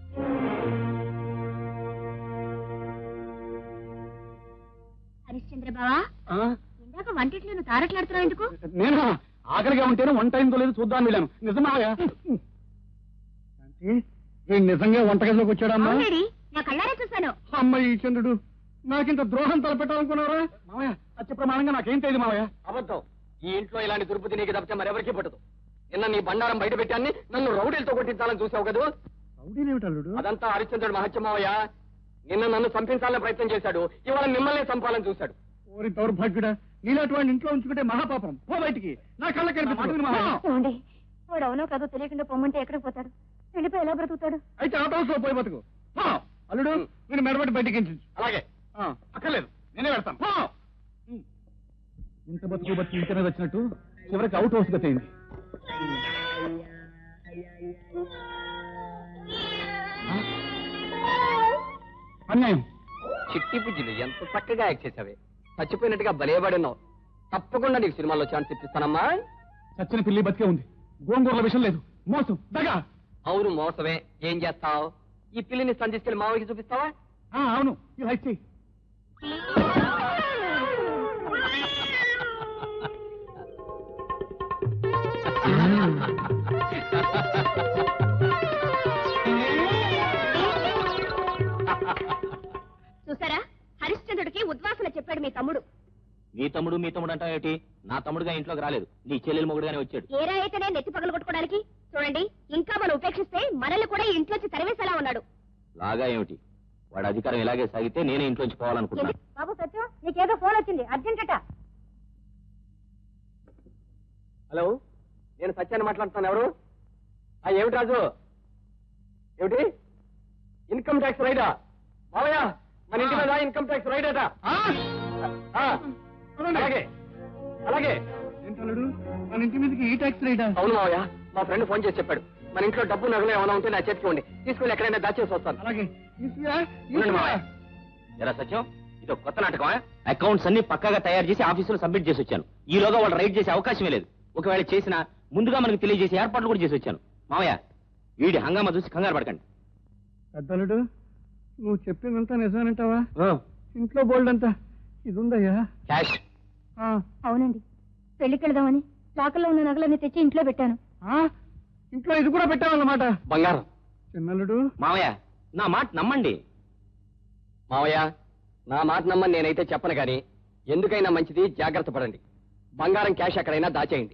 హరిశ్చంద్ర బావా ఆ, ఇందాక వంటిట్లో నువ్వు తారట్లాడుతున్నావు ఎందుకు నేను ఆకలిగా ఉంటేనే వంట అయిందో లేదో చూద్దాం వెళ్ళాను నిజమావయ్యా శాంతి, వీడు నిజంగా వంటగదిలోకి వచ్చాడమ్మా అవునండి నా కళ్ళారా చూశాను అమ్మాయి చంద్రుడు నాకింత ద్రోహం తలపెట్టాలనుకున్నారా మావయ్య అత్య ప్రమాణంగా నాకేం తెలియదు మావయ్య అబద్ధం ఈ ఇంట్లో ఇలాంటి దుర్బుద్ధి నీకు తప్పితే మరెవరికి పట్టదు నిన్న నీ బండారం బయట పెట్టాన్ని నన్ను రౌడీలతో కొట్టించాలని చూసావు కదూ రౌడీనేమిటల్లుడు అదంతా హరిశ్చంద్రుడు మహత్యమావయ్య నిన్న నన్ను చంపించాలని ప్రయత్నం చేశాడు ఇవాళ మిమ్మల్ని చంపాలని చూశాడు ఓరి దౌర్భాగ్యుడా నీలాంటి వాడిని ఇంట్లో ఉంచుకుంటే మహాపాపం పో బయటికి నా కళ్ళ కనిపించదు చూడండి వాడు అవునో కాదో తెలియకుండా పొమ్మంటే ఎక్కడికి పోతాడు వెళ్ళిపోయి ఎలా బ్రతుకుతాడు అయితే ఆ హౌస్ లో పోయి బతుకు పో. అల్లుడు నేను మెడబట్టి బయటికి ఎంచు. అలాగే ఆ అక్కర్లేదు నేనే పెడతాను పో. ఇంత బతుకు బతుకు ఇంటనే వచ్చినట్టు చివరికి అవుట్ హౌస్ గత అయింది అన్యాయం చిట్టి పుజ్జిలు ఎంత చక్కగా యాక్ట్ చేసావే చచ్చిపోయినట్టుగా బలేబడి ఉన్నావు తప్పకుండా నీకు సినిమాలో ఛాన్స్ ఇప్పిస్తానమ్మా చచ్చిన పిల్లి బతికే ఉంది గోంగూరల విషయం లేదు మోసం దగా అవును మోసమే ఏం చేస్తావు ఈ పిల్లిని సంధించుకెళ్ళి మావయ్యకి చూపిస్తావా ఆ, అవును ఇలా ఇచ్చేయి చూసారా హరిశ్చంద్రుడికి ఉద్వాసన చెప్పాడు మీ తమ్ముడు నీ తమ్ముడు మీ తమ్ముడు అంటావు ఏంటి నా తమ్ముడుగా ఇంట్లోకి రాలేదు నీ చెల్లెలు మొగుడుగానే వచ్చాడు ఏరా అయితేనే నెత్తి పగలు కొట్టుకోవడానికి చూడండి ఇంకా మనం ఉపేక్షిస్తే మనల్ని కూడా ఈ ఇంట్లోంచి తరివేసేలా ఉన్నాడు లాగా ఏమిటి వాడి అధికారం ఇలాగే సాగితే నేనే ఇంట్లోంచి పోవాలనుకుంటున్నాను బాబు సత్యం నీకేదో ఫోన్ వచ్చింది అర్జెంటట హలో నేను సత్యాన్ని మాట్లాడుతాను ఎవరు ఆ ఏమిటి రాజు ఏమిటి ఇన్కమ్ ట్యాక్స్ రైడా మావయ్య మన ఇంటి మీద ఇన్కమ్ ట్యాక్స్ రైడ్ అట ఆ, అలాగే అలాగే ఏంటల్లుడు మన ఇంటి మీదకి ఈ ట్యాక్స్ రేటా అవును మావయ్య మా ఫ్రెండ్ ఫోన్ చేసి చెప్పాడు మన ఇంట్లో డబ్బు నగలు ఏమైనా ఉంటే నా చేతికి ఉండి తీసుకెళ్ళి ఎక్కడైనా దాచేసి వస్తాను అలాగే ఈశ్వరా, ఉండండి ఈశ్వరా. మావయ్య ఎరా సత్యం ఇది ఒక కొత్త నాటకమా అకౌంట్స్ అన్ని పక్కాగా తయారు చేసి ఆఫీసులో సబ్మిట్ చేసి వచ్చాను ఈలోగా వాళ్ళు రైడ్ చేసే అవకాశమే లేదు ఒకవేళ చేసినా ముందుగా మనకు తెలియజేసి ఏర్పాట్లు కూడా చేసి వచ్చాను మావయ్య వీడి హంగామా చూసి కంగారు పడకండి పెద్దలుడు నువ్వు చెప్పిందంతా నిజమేనంటావా ఇంట్లో బోల్డ్ అంతా ఇది ఉందయ్యా క్యాష్ ఆ, అవునండి పెళ్లికి వెళదామని లాకర్లో ఉన్న నగలన్నీ తెచ్చి ఇంట్లో పెట్టాను ఆ, ఇంట్లో ఇది కూడా పెట్టావన్నమాట బంగారం చిన్నల్లుడు మావయ్య నా మాట నమ్మండి మావయ్య నా మాట నమ్మని నేనైతే చెప్పను కానీ ఎందుకైనా మంచిది జాగ్రత్త పడండి బంగారం క్యాష్ ఎక్కడైనా దాచేయండి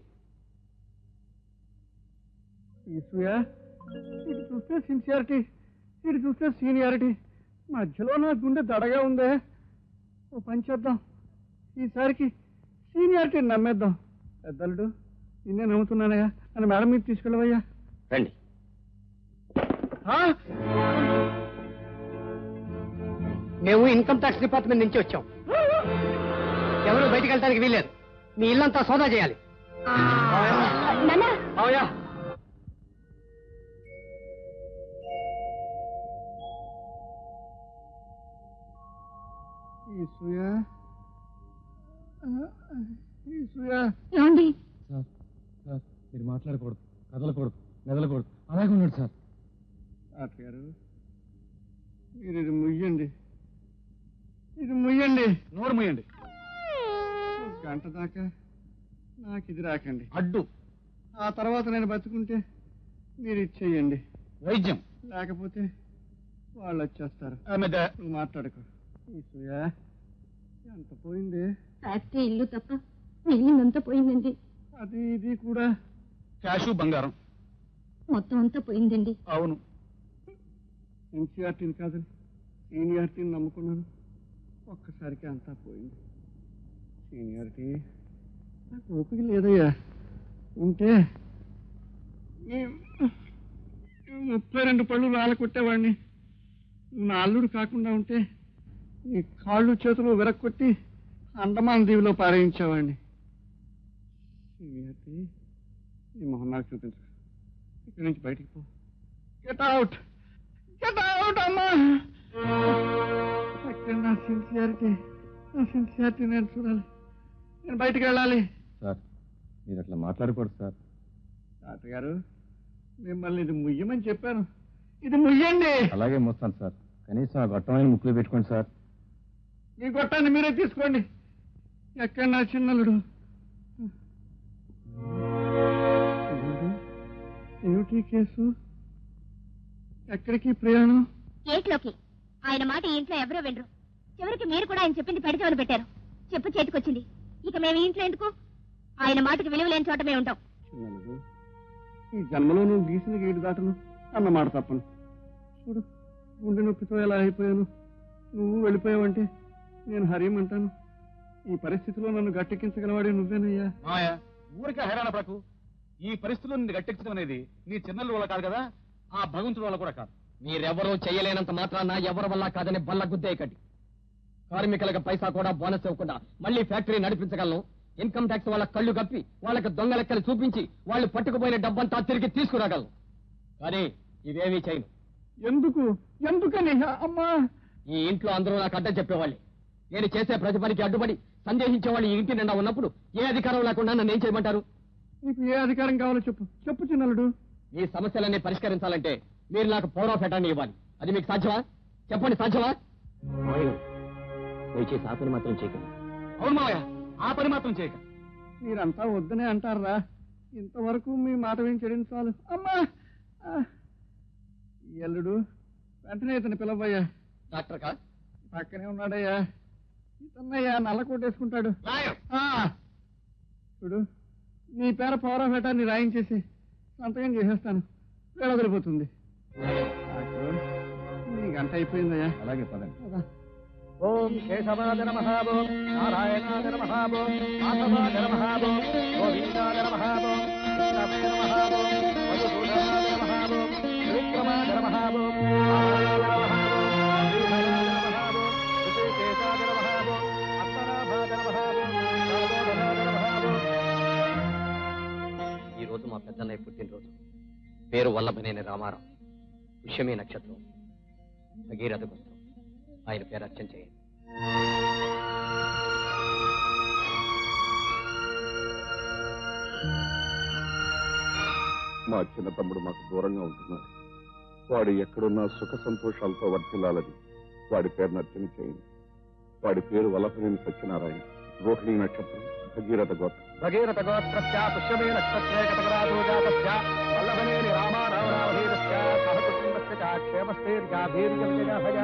ఈసుయా ఇటు చూస్తే సిన్సియారిటీ ఇటు చూస్తే సీనియారిటీ మధ్యలో నా గుండె దడగా ఉందే ఓ పని చేద్దాం ఈసారికి సీనియారిటీ నమ్మేద్దాం పెద్దలుడు నిన్నే నమ్ముతున్నానయ్యా నన్ను మేడం మీద తీసుకెళ్ళవయ్యా రండి ఆ? మేము ఇన్కమ్ ట్యాక్స్ డిపార్ట్మెంట్ నుంచి వచ్చాం ఎవరు బయటికి వెళ్ళడానికి వీల్లేదు మీ ఇల్లంతా సోదా చేయాలి నాన్న మావయ్య ఈసుయా ఆ, ఈసుయా ఏమండి సార్ సార్ మీరు మాట్లాడకూడదు కదలకూడదు మెదలకూడదు అలాగే ఉన్నాడు సార్ డాక్టర్ గారు మీరు ఇది ముయ్యండి ఇది ముయ్యండి నోరు మూయండి ఒక గంట దాకా నాకు ఇది రాకండి అడ్డు ఆ తర్వాత నేను బతుకుంటే మీరు ఇచ్చేయండి వైద్యం లేకపోతే వాళ్ళు వచ్చేస్తారు ఆమె ద- నువ్వు మాట్లాడుకో ఈసుయా ఎంత పోయింది ఫ్యాక్టరీ ఇల్లు తప్ప మిగిలిందంతా పోయిందండి అది ఇది కూడా క్యాషు బంగారం మొత్తం అంతా పోయిందండి అవును ఎన్సీఆర్టీని కాదని సీనియారిటీని నమ్ముకున్నాను ఒక్కసారికి అంతా పోయింది సీనియారిటీ నాకు ఓపిక లేదయ్యా ఉంటే ఈ ఈ ముప్పై రెండు పళ్ళు రాళ్ళ కొట్టేవాడిని నా అల్లుడు కాకుండా ఉంటే ఈ కాళ్ళు చేతులు విరక్కొట్టి అండమాన్ దీవిలో పారేయించేవాడిని సీనియారిటీ ఈ మొహం నాకు చూపించు ఇక్కడి నుంచి బయటికి పో గెట్ అవుట్ గెట్ అవుట్ అమ్మా అక్కడ నా సిన్సియారిటీ నా సిన్సియారిటీ నేను చూడాలి నేను బయటికి వెళ్ళాలి సార్ మీరు అట్లా మాట్లాడకూడదు సార్ తాతగారు మిమ్మల్ని ఇది ముయ్యమని చెప్పాను ఇది ముయ్యండి అలాగే మోస్తాను సార్ కనీసం ఆ గొట్టమైన ముక్కులు పెట్టుకోండి సార్ మీ గొట్టాన్ని మీరే తీసుకోండి ఎక్కడ నా చిన్నలుడు చిన్నలుడు, ఏమిటి కేసు ఎక్కడికి ప్రయాణం గేట్లోకి ఆయన మాట ఈ ఇంట్లో ఎవరో వినరు చివరికి మీరు కూడా ఆయన చెప్పింది పెడితే పెట్టారు చెప్పు చేతికొచ్చింది ఇక మేము ఈ ఇంట్లో ఎందుకు ఆయన మాటకి విలువ లేని చోట మేము ఉంటాం చిన్నలుడు ఈ జన్మలో నువ్వు గీసిన గేటు దాటను అన్న మాట తప్పను చూడు గుండె నొప్పితో ఎలా అయిపోయాను నువ్వు వెళ్ళిపోయావంటే నేను హరియమంటాను ఈ పరిస్థితిలో నన్ను గట్టెక్కించగలవాడే నువ్వేనయ్యా మాయ ఊరికే హైరాణ పడకు ఈ పరిస్థితుల్లో నిన్ను గట్టెక్కడం అనేది నీ చిన్నల వల్ల కాదు కదా ఆ భగవంతుడి వల్ల కూడా కాదు మీరెవరూ చేయలేనంత మాత్రాన ఎవరి వల్ల కాదని బల్ల గుద్దేయకండి కార్మికులకు పైసా కూడా బోనస్ ఇవ్వకుండా మళ్ళీ ఫ్యాక్టరీ నడిపించగలను ఇన్కమ్ ట్యాక్స్ వాళ్ళ కళ్ళు కప్పి వాళ్ళకి దొంగ లెక్కలు చూపించి వాళ్ళు పట్టుకుపోయిన డబ్బంతా తిరిగి తీసుకురాగలను కానీ ఇవేమీ చేయను ఎందుకు ఎందుకని అమ్మా ఈ ఇంట్లో అందరూ నాకు అడ్డం చెప్పేవాళ్ళే నేను చేసే ప్రతి పనికి అడ్డుపడి సందేహించే వాళ్ళు ఈ ఇంటి నిండా ఉన్నప్పుడు ఏ అధికారం లేకుండా నన్ను ఏం చేయమంటారు నీకు ఏ అధికారం కావాలో చెప్పు చెప్పు చిన్నలుడు ఈ సమస్యలన్నీ పరిష్కరించాలంటే మీరు నాకు పవర్ ఆఫ్ అటార్నీ ఇవ్వాలి అది మీకు సాధ్యమా చెప్పండి సాధ్యమా దయచేసి ఆ పని మాత్రం చేయకండి అవును మావయ్య ఆ పని మాత్రం చేయక మీరంతా వద్దనే అంటారా ఇంతవరకు మీ మాట విని చాలు అమ్మా ఆ. ఈ అల్లుడు వెంటనే ఇతను పిలవయ్యా డాక్టర్ కా పక్కనే ఉన్నాడయ్యా ఇతన్నయ్యా నల్ల కొట్టేసుకుంటాడు ఆ. చూడు నీ పేర పవర్ ఆఫ్ అటార్నీ రాయించేసి సంతకం చేసేస్తాను వేళ వదిలిపోతుంది డాక్టర్, నీ గంట అయిపోయిందయ్యా అలాగే పదండి పద. ఓం కేశవాద నమ ఓం నారాయణాద నమ ఓం మాధవాద నమ ఓం గోవిందాద నమ ఓం కృష్ణవే నమ ఓం మధుసూదనాద నమ ఓం విక్రమాద నమ ఓం నారాయణాద నమ ఓం శ్రీధరాద నమ ఓం ఋషికేశాద నమ ఓం అత్తనాభాద నమ ఓం రాఘోధనాద నమ ఓం ఈ రోజు మా పెద్దన్నయ్య పుట్టినరోజు పేరు వల్లభనేని రామారావు పుష్యమి నక్షత్రం భగీరథ గోత్రం ఆయన పేరు అర్చన చేయండి ఆ మా చిన్న తమ్ముడు మాకు దూరంగా ఉంటున్నాడు వాడు ఎక్కడున్నా సుఖ సంతోషాలతో వర్తిల్లాలని వాడి పేరు నర్చన చేయండి వాడి పేరు వల్లభనేని సత్యనారాయణ రోహిణి నక్షత్రం భగీరథ గోత్రం భగీరథ గోత్రస్య పుష్యమే నక్షత్రే కటకరాజోజాతస్య వల్లభనేని రామారావణీరస్య సహ కుటుంబస్య చ క్షేమస్థైర్యాభీర్యజయ భజ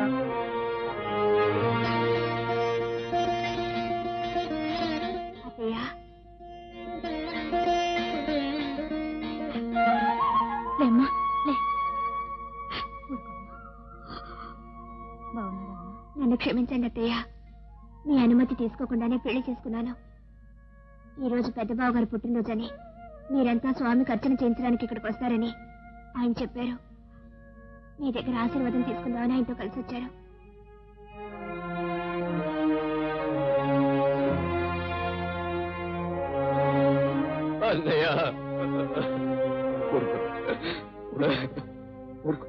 అత్తయ్య లేమ్మా లే నన్ను క్షమించండి అత్తయ్య మీ అనుమతి తీసుకోకుండానే పెళ్లి చేసుకున్నాను ఈ రోజు పెద్ద బావ గారు పుట్టినరోజని మీరంతా స్వామికి అర్చన చేయించడానికి ఇక్కడికి వస్తారని ఆయన చెప్పారు మీ దగ్గర ఆశీర్వాదం తీసుకుందామని ఆయనతో కలిసి వచ్చారు అన్నయ్య ఊరుకో. ఊరుకో.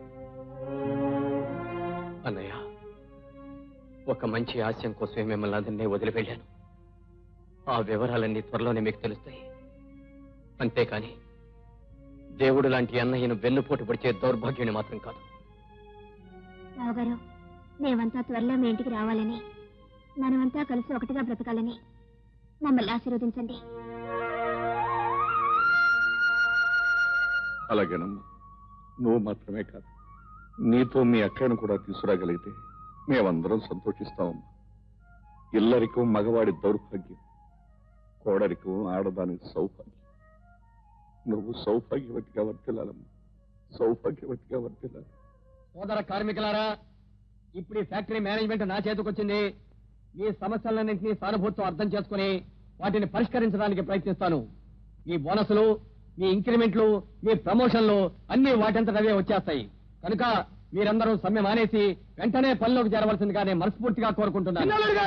అన్నయ్య ఒక మంచి ఆశయం కోసమే మిమ్మల్ని అందరినీ వదిలి వెళ్ళాను ఆ వివరాలన్నీ త్వరలోనే మీకు తెలుస్తాయి అంతేకాని దేవుడు లాంటి అన్నయ్యను వెన్నుపోటు పడిచే దౌర్భాగ్యుని మాత్రం కాదు బావగారు మేమంతా త్వరలో మీ ఇంటికి రావాలని మనమంతా కలిసి ఒకటిగా బ్రతకాలని మమ్మల్ని ఆశీర్వదించండి అలాగేనమ్మా నువ్వు మాత్రమే కాదు నీతో మీ అక్కను కూడా తీసుకురాగలిగితే మేమందరం సంతోషిస్తామమ్మా ఇల్లరికం మగవాడి దౌర్భాగ్యం కోడరికం ఆడదాని సౌభాగ్యం నువ్వు సౌభాగ్యవతిగా వర్తిల్లాలమ్మా సౌభాగ్యవతిగా వర్తిల్లాలి సోదర కార్మికులారా ఇప్పుడు ఈ ఫ్యాక్టరీ మేనేజ్మెంట్ నా చేతికొచ్చింది మీ సమస్యలన్నింటినీ సానుభూతితో అర్థం చేసుకుని వాటిని పరిష్కరించడానికి ప్రయత్నిస్తాను మీ బోనసులు మీ ఇంక్రిమెంట్లు మీ ప్రమోషన్లు అన్ని వాటంతటవే వచ్చేస్తాయి కనుక మీరందరూ సమ్మె మానేసి వెంటనే పనిలోకి చేరవలసిందిగా నేను మనస్ఫూర్తిగా కోరుకుంటున్నాను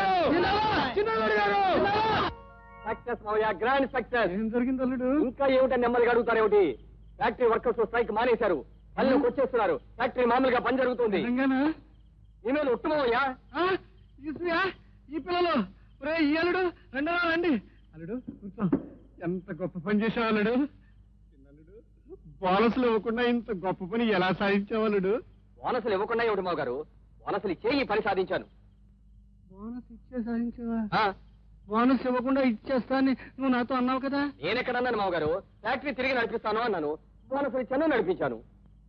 సక్సెస్ మౌయ గ్రాండ్ సక్సెస్ ఏం జరిగింది అల్లుడు ఇంకా ఏమిటని నెమ్మదిగా అడుగుతారేమిటి ఫ్యాక్టరీ వర్కర్స్ స్ట్రైక్ మానేశారు పనిలోకి వచ్చేస్తున్నారు ఫ్యాక్టరీ మామూలుగా పని జరుగుతుంది నిజంగానా నీ మీద ఉత్తమయ్యా ఆ, ఈశ్వరియా, ఈ పిల్లలు ఒరే ఈ అల్లుడు రెండో రండి అల్లుడు కూర్చో ఎంత గొప్ప పని చేసావు అల్లుడు చిన్నల్లుడు బోనసులు ఇవ్వకుండా ఇంత గొప్ప పని ఎలా సాధించావు అల్లుడు బోనసులు ఇవ్వకుండా ఏమిటి మావు గారు బోనసులు ఇచ్చే ఈ పని సాధించాను బోనస్ ఇచ్చే సాధించావా ఆ, బోనస్ ఇవ్వకుండా ఇచ్చేస్తా అని నువ్వు నాతో అన్నావు కదా నేనెక్కడన్నాను మావు గారు ఫ్యాక్టరీ తిరిగి నడిపిస్తాను అన్నాను బోనసులు ఇచ్చాను నడిపించాను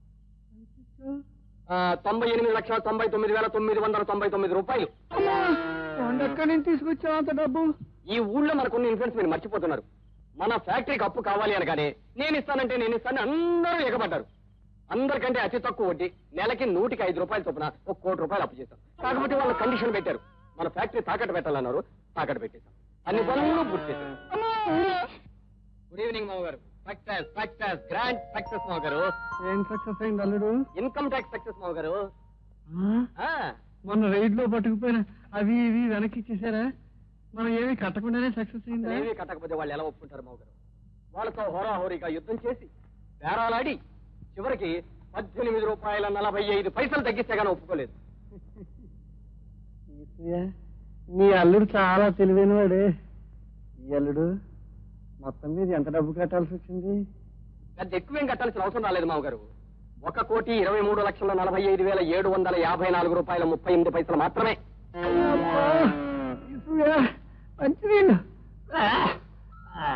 ఆ, తొంభై ఎనిమిది లక్షల తొంభై తొమ్మిది వేల తొమ్మిది వందల తొంభై తొమ్మిది రూపాయలు ఎక్కడి నుంచి తీసుకొచ్చావు అంత డబ్బు ఈ ఊళ్ళో మనకున్న ఇన్ఫ్లుయెన్స్ మీరు మర్చిపోతున్నారు మన ఫ్యాక్టరీకి అప్పు కావాలి అనగానే నేను ఇస్తానంటే నేను ఇస్తాను అందరూ ఎగబడ్డారు అందరికంటే అతి తక్కువ వడ్డీ నెలకి నూటికి ఐదు రూపాయలు చొప్పున ఒక కోటి రూపాయలు అప్పు చేస్తాం కాకపోతే వాళ్ళు కండిషన్ పెట్టారు మన ఫ్యాక్టరీ తాకట్టు పెట్టాలన్నారు తాకట్టు పెట్టేశాం అన్ని పనులు పూర్తి చేశాం గుడ్ ఈవినింగ్ మావ గారు సక్సెస్ సక్సెస్ గ్రాండ్ సక్సెస్ మావ గారు ఏం సక్సెస్ అయింది అల్లుడు ఇన్కమ్ ట్యాక్స్ సక్సెస్ మావ గారు ఆ? ఆ, మొన్న రైడ్ లో పట్టుకుపోయిన అవి ఇవి వెనక్కి ఇచ్చేసారా మనం ఏమి కట్టకుండానే సక్సెస్ అయిందా ఏమీ కట్టకపోతే వాళ్ళు ఎలా ఒప్పుకుంటారు మావ గారు వాళ్ళతో హోరాహోరీగా యుద్ధం చేసి బేరాలాడి చివరికి పద్దెనిమిది రూపాయల నలభై ఐదు పైసలు తగ్గిస్తే గానీ ఒప్పుకోలేదు ఈశ్వయ్య, నీ అల్లుడు చాలా తెలివైనవాడే ఈ అల్లుడు మొత్తం మీద ఎంత డబ్బు కట్టాల్సి వచ్చింది పెద్ద ఎక్కువేం కట్టాల్సిన అవసరం రాలేదు మావ గారు ఒక కోటి ఇరవై మూడు లక్షల నలభై ఐదు వేల ఏడు వందల యాభై నాలుగు రూపాయల ముప్పై ఎనిమిది పైసలు మాత్రమే అబ్బా, ఈశ్వయ్య, మంచినీళ్ళు ఆ, ఆ.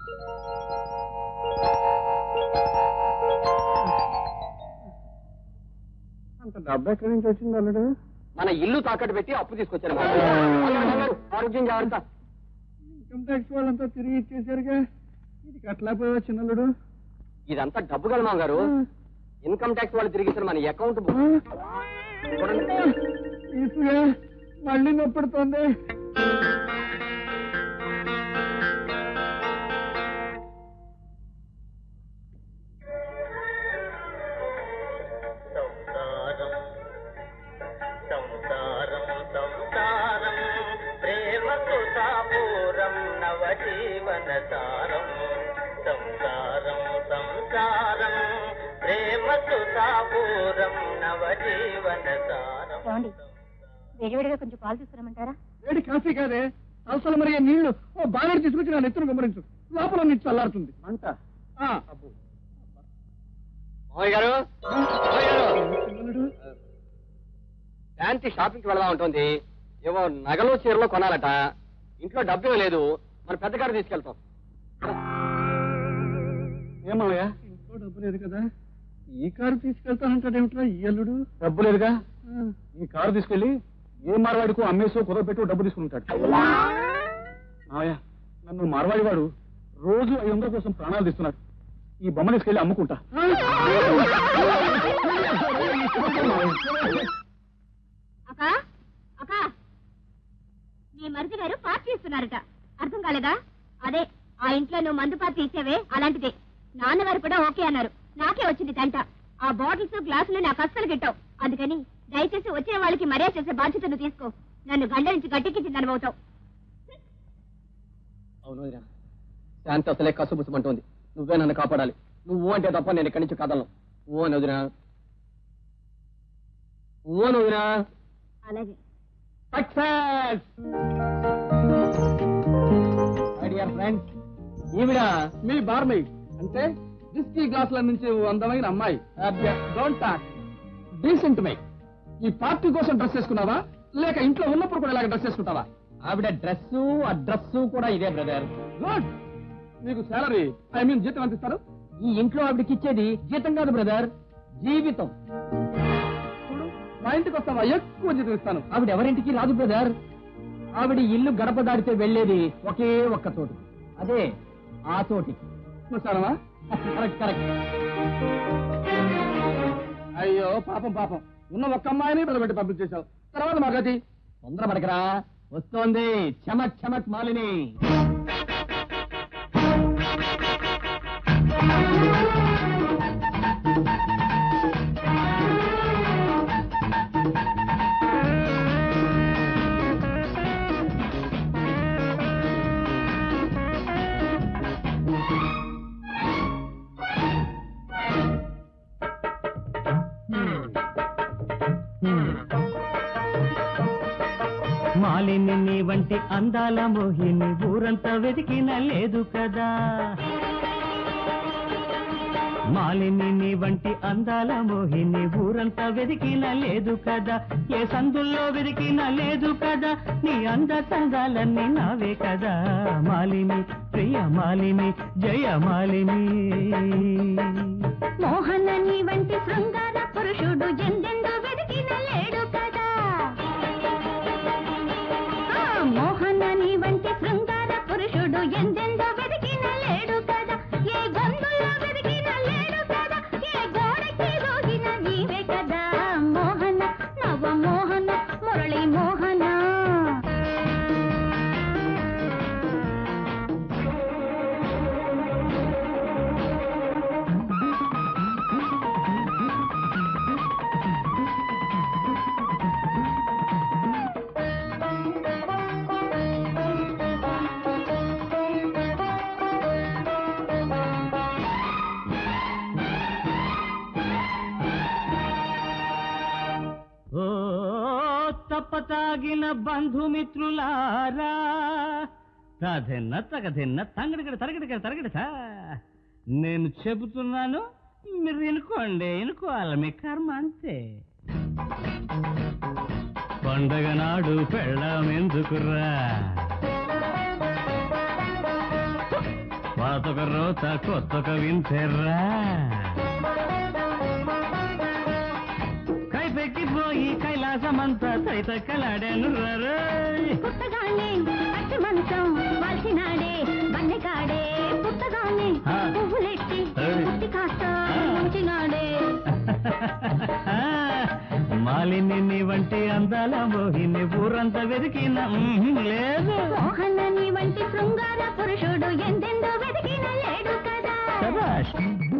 అంత డబ్బు ఎక్కడి నుంచి వచ్చింది అల్లుడు మన ఇల్లు తాకట్టు పెట్టి అప్పు తీసుకొచ్చారు మావ గారు. మావ గారు, ఆరోగ్యం జాగ్రత్త ఇన్కమ్ ట్యాక్స్ వాళ్ళంతా తిరిగి ఇచ్చేసరిగా ఇది కట్టలేకపోయావా చిన్నల్లుడు ఇదంతా డబ్బు కదా మావ గారు ఇన్కమ్ ట్యాక్స్ వాళ్ళు తిరిగి ఇచ్చిన మన అకౌంట్ బుక్ చూడండి ఈశ్వయ్య, మళ్ళీ నొప్పుడుతోంది సంసారం సంసారం సంసారం ప్రేమకు సాపూరం నవజీవన సారం సంసారం సంసారం ప్రేమకు సాపూరం నవజీవన సారం ఏమండి వేడివేడిగా కొంచెం పాలు తీసుకురమ్మంటారా వేడి కాఫీ కాదే అవసరం మరిగే నీళ్లు ఓ బాగా తీసుకొచ్చి నా నెత్తును గుమ్మరించు లోపల నుంచి చల్లారుతుంది అంట ఆ, మామయ్య గారు మామయ్య గారు శాంతి షాపింగ్కి వెళదా ఉంటుంది ఏవో నగలు చీరలు కొనాలట ఇంట్లో డబ్బే లేదు మన పెద్ద గారు తీసుకెళ్తాం ఏమయ్యా ఇంట్లో డబ్బు లేదు కదా ఈ కారు తీసుకెళ్తానంటాడేమిట్రా ఈ అల్లుడు డబ్బు లేదుగా ఈ కారు తీసుకెళ్లి ఏ మార్వాడికో అమ్మేసో కుదరపెట్టో డబ్బు తీసుకుంటాడు మావయ్య నన్ను మార్వాడి వాడు రోజు ఐదు వందల కోసం ప్రాణాలు తీస్తున్నాడు ఈ బొమ్మ తీసుకెళ్లి అమ్ముకుంటా అక్క అక్క మీ మరిది గారు పార్టీ ఇస్తున్నారట అర్థం కాలేదా అదే ఆ ఇంట్లో నువ్వు మందు పార్టీ ఇచ్చావే అలాంటిదే నాన్నగారు కూడా ఓకే అన్నారు నాకే వచ్చింది తంట ఆ బాటిల్స్ గ్లాసులు నాకు అస్సలు గిట్టావు అందుకని దయచేసి వచ్చిన వాళ్ళకి మర్యాద చేసే బాధ్యతను తీసుకో నన్ను గండ నుంచి గట్టెక్కించి నడవవుతావు అవును వదినా. శాంతి అసలే కసుబుసుమంటోంది నువ్వే నన్ను కాపాడాలి నువ్వు అంటే తప్ప నేను ఇక్కడి నుంచి కదలను ఓ అని వదినా ఓ అని వదినా అలాగే సక్సెస్ డియర్ ఫ్రెండ్స్ ఈవిడ మీ బార్మై అంటే విస్కీ గ్లాసుల నుంచి ఓ అందమైన అమ్మాయి డోంట్ టాక్ డీసెంట్ మై ఈ పార్టీ కోసం డ్రెస్ వేసుకున్నావా లేక ఇంట్లో ఉన్నప్పుడు కూడా ఇలాగ డ్రెస్ వేసుకుంటావా ఆవిడ డ్రెస్ ఆ డ్రెస్ కూడా ఇదే బ్రదర్ గుడ్ మీకు సాలరీ ఐ మీన్ జీతం ఎంత ఇస్తారు ఈ ఇంట్లో ఆవిడకి ఇచ్చేది జీతం కాదు బ్రదర్ జీవితం చూడు మా ఇంటికి వస్తావా ఎక్కువ జీతం ఇస్తాను ఆవిడ ఎవరింటికి రాదు బ్రదర్ ఆవిడ ఇల్లు గడప దాడితే వెళ్లేది ఒకే ఒక్క చోటు అదే ఆ చోటికి చూస్తానవా కరెక్ట్ కరెక్ట్ అయ్యో పాపం పాపం ఉన్న ఒక్క అమ్మాయిని నిలబెట్టి పంపించేశావు తర్వాత మా గతి తొందరపడకరా వస్తోంది చమక్ చమక్ మాలిని మాలిని నీ వంటి అందాల మోహిని ఊరంతా వెతికిన లేదు కదా మాలిని నీ వంటి అందాల మోహిని ఊరంతా వెతికిన లేదు కదా ఏ సందుల్లో వెతికిన లేదు కదా నీ అంద సందాలన్నీ నావే కదా మాలిని ప్రియ మాలిని జయ మాలిని మోహన నీ వంటి శృంగార పురుషుడు ఎందెందు వెతికిన లేడు కదా ఆ, మోహన నీ వంటి శృంగార పురుషుడు ఎందెందు వెతికిన లేడు కదా ఏ గొంతుల్లో వెతికిన లేడు కదా ఏ గోడకి రోగిన నీవే కదా మోహన నవ మోహన మురళి మోహన ఓ తప్పతాగిన బంధుమిత్రులారా తదెన్న తగదెన్న తంగడిగడ తరగడిగడ తరగడత నేను చెబుతున్నాను మీరు వినుకోండి వినుకోవాలి మీ కర్మ అంతే పండగ నాడు పెళ్ళాం ఎందుకురా పాతొక రోత కొత్తొక వింతెర్రా కైపెక్కిపోయి కైలాసమంతా తైతక్కలాడాను రారోయ్ పుట్టగానే పచ్చి మంచం వాల్చినాడే బన్నెకాడే పుట్టగానే ఆ. పువ్వులెట్టి ఏయ్. ముట్టి కాస్త ఆ. ఉంచినాడే మాలిని నీ వంటి అందాల మోహిని ఊరంతా వెతికిన మ్మ్, లేదు మోహన నీ వంటి శృంగార పురుషుడు ఎందెందో వెతికిన లేడు కదా శభాష్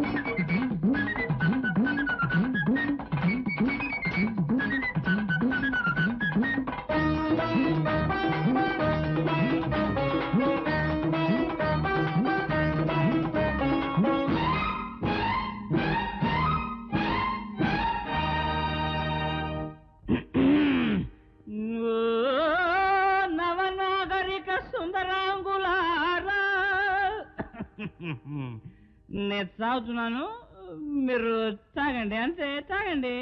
ఓ నవనాగరిక సుందరాంగులారా నేను చావుతున్నాను మీరు తాగండి అంతే తాగండి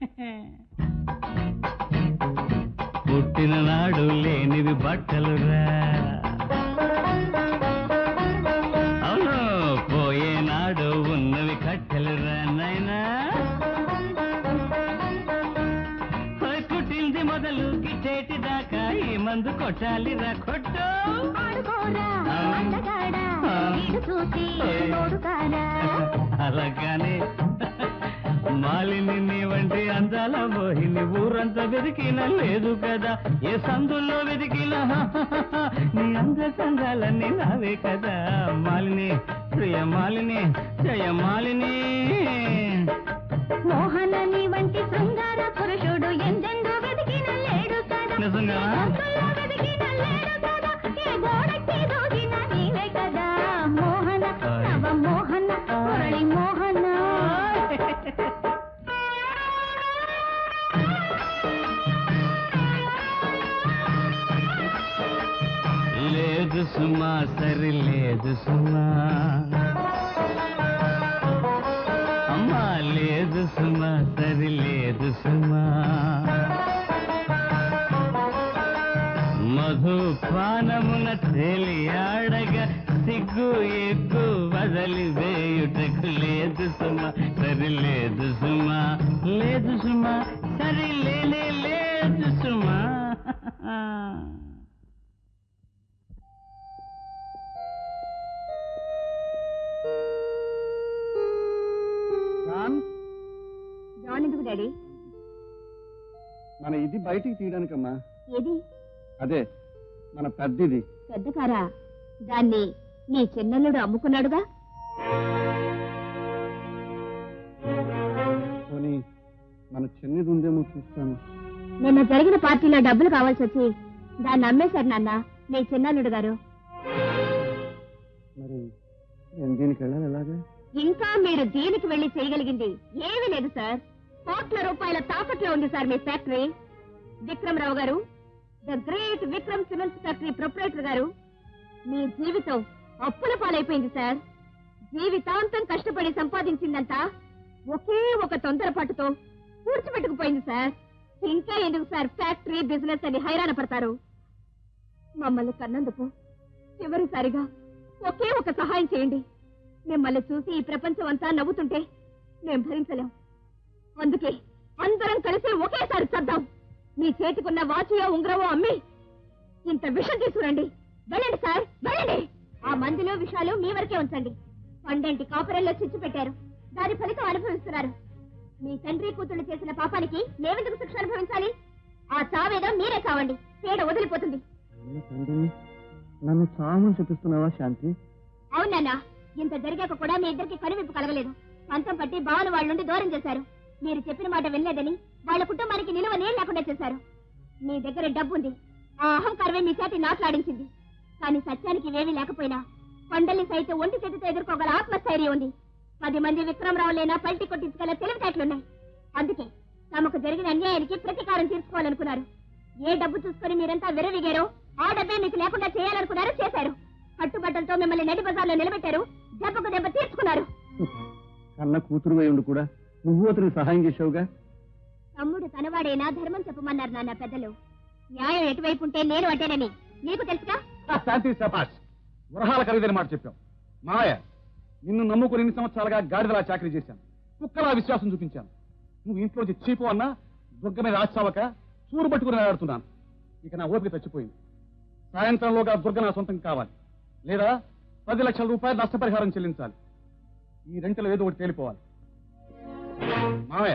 పుట్టిన నాడు లేనివి బట్టలురా అవును పోయే నాడు ఉన్నవి కట్టెలురా నాయనా ఓయ్ పుట్టింది మొదలు గిట్టేటి దాకా ఈ మందు కొట్టాలిరా కొట్టు అలాగానే మాలిని నీ వంటి అందాల మోహిని ఊరంతా వెతికిన లేదు కదా ఏ సందుల్లో వెతికినా నీ అంద సందాలన్నీ నావే కదా మాలిని ప్రియ మాలిని జయ మాలిని మోహన నీ వంటి శృంగార పురుషుడు ఎందెందో వెతికిన లేడు కదా నిజంగా? అంతలో వెతికిన లేడు కదా ఏ గోడకి దూకిన నీవే కదా మోహన నవ మోహన మురళి మోహన లేదు సుమా సరి లేదు సుమా అమ్మా లేదు సుమా సరి లేదు సుమా మధుపానమున తేలియాడగా సిగ్గు ఎగ్గు వదలి వేయుటకు లేదు సుమా సరి లేదు సుమా లేదు సుమా సరి లేనే లేదు సుమా జాన్ జాన్ ఎందుకు డాడీ మన ఇది బయటికి తీయడానికమ్మా ఏది అదే మన పెద్దది పెద్ద కారా దాన్ని నీ చిన్నల్లుడు అమ్ముకున్నాడుగా పోనీ మన చిన్నది ఉందేమో చూస్తాను నిన్న జరిగిన పార్టీలో డబ్బులు కావాల్సి వచ్చి దాన్ని అమ్మేశారు నాన్న నీ చిన్నల్లుడు గారు మరి నేను దీనికి వెళ్ళాలి ఎలాగా ఇంకా మీరు దీనికి వెళ్లి చేయగలిగింది ఏమీ లేదు సార్ కోట్ల రూపాయల తాకట్లో ఉంది సార్ మీ ఫ్యాక్టరీ విక్రమరావు గారు the great Vikram cements factory proprietor గారు మీ జీవితం అప్పుల పాలైపోయింది సార్ జీవితాంతం కష్టపడి సంపాదించిందంతా ఒకే ఒక తొందరపాటుతో పూడ్చిపెట్టుకుపోయింది సార్ ఇంకా ఎందుకు సార్ ఫ్యాక్టరీ బిజినెస్ అని హైరాణ పడతారు మమ్మల్ని కన్నందుకు చివరిసారిగా ఒకే ఒక సహాయం చేయండి మిమ్మల్ని చూసి ఈ ప్రపంచం అంతా నవ్వుతుంటే మేం భరించలేం అందుకే అందరం కలిసి ఒకేసారి చద్దాం మీ చేతికున్న వాచియో ఉంగరమో అమ్మి ఇంత విషం తీసుకురండి వెళ్ళండి సార్ వెళ్ళండి ఆ మందులు విషయాలు మీ వరకే ఉంచండి పండంటి కాపురల్లో చిచ్చు పెట్టారు దాని ఫలితం అనుభవిస్తున్నారు మీ తండ్రి కూతుళ్ళు చేసిన పాపానికి మేమెందుకు శిక్ష అనుభవించాలి ఆ చావేదో మీరే చావండి పీడ వదిలిపోతుంది తండ్రిని నన్ను చామని చూపిస్తున్నావా శాంతి అవునన్నా ఇంత జరిగాక కూడా మీ ఇద్దరికి కనువిప్పు కలగలేదు పంతం పట్టి బావలు వాళ్ళ నుండి దూరం చేశారు మీరు చెప్పిన మాట వినలేదని వాళ్ళ కుటుంబానికి నిలువ నీళ్ళు లేకుండా చేశారు మీ దగ్గర డబ్బుంది ఆ అహంకారమే మీ చేతి నాట్లాడించింది కానీ సత్యానికి ఇవేమీ లేకపోయినా కొండల్ని సైతం ఒంటి చేతితో ఎదుర్కోగల ఆత్మస్థైర్యం ఉంది పది మంది విక్రమరావు లేనా పల్టి కొట్టించగల తెలివితేటలున్నాయి అందుకే తమకు జరిగిన అన్యాయానికి ప్రతీకారం తీర్చుకోవాలనుకున్నారు ఏ డబ్బు చూసుకొని మీరంతా విరవిగారో ఆ డబ్బే మీకు లేకుండా చేయాలనుకున్నారు చేశారు కట్టుబట్టలతో మిమ్మల్ని నడి బజార్లో నిలబెట్టారు దెబ్బకు దెబ్బ తీర్చుకున్నారు కన్న కూతురు అయి ఉండి కూడా నువ్వు అతనికి సహాయం చేసావుగా తమ్ముడు తనవాడేనా ధర్మం చెప్పమన్నారు నాన్న పెద్దలు న్యాయం ఎటువైపు ఉంటే నేను అటేనని నీకు తెలుసుగా శాంతి సపాష్ వరహాల ఖరీదైన మాట చెప్పాం మాయ నిన్ను నమ్ముకుని ఎన్ని సంవత్సరాలుగా గాడిదలా చాకరీ చేశాను కుక్కలా విశ్వాసం చూపించాను నువ్వు ఇంట్లోంచి చీపు అన్నా దుర్గ మీద ఆచావక చూరు పట్టుకుని ఆడుతున్నాను ఇక నా ఓపిక చచ్చిపోయింది సాయంత్రంలోగా దుర్గ నా సొంతం కావాలి లేదా పది లక్షల రూపాయలు నష్టపరిహారం చెల్లించాలి ఈ రెంటలో ఏదో ఒకటి తేలిపోవాలి మావయ్య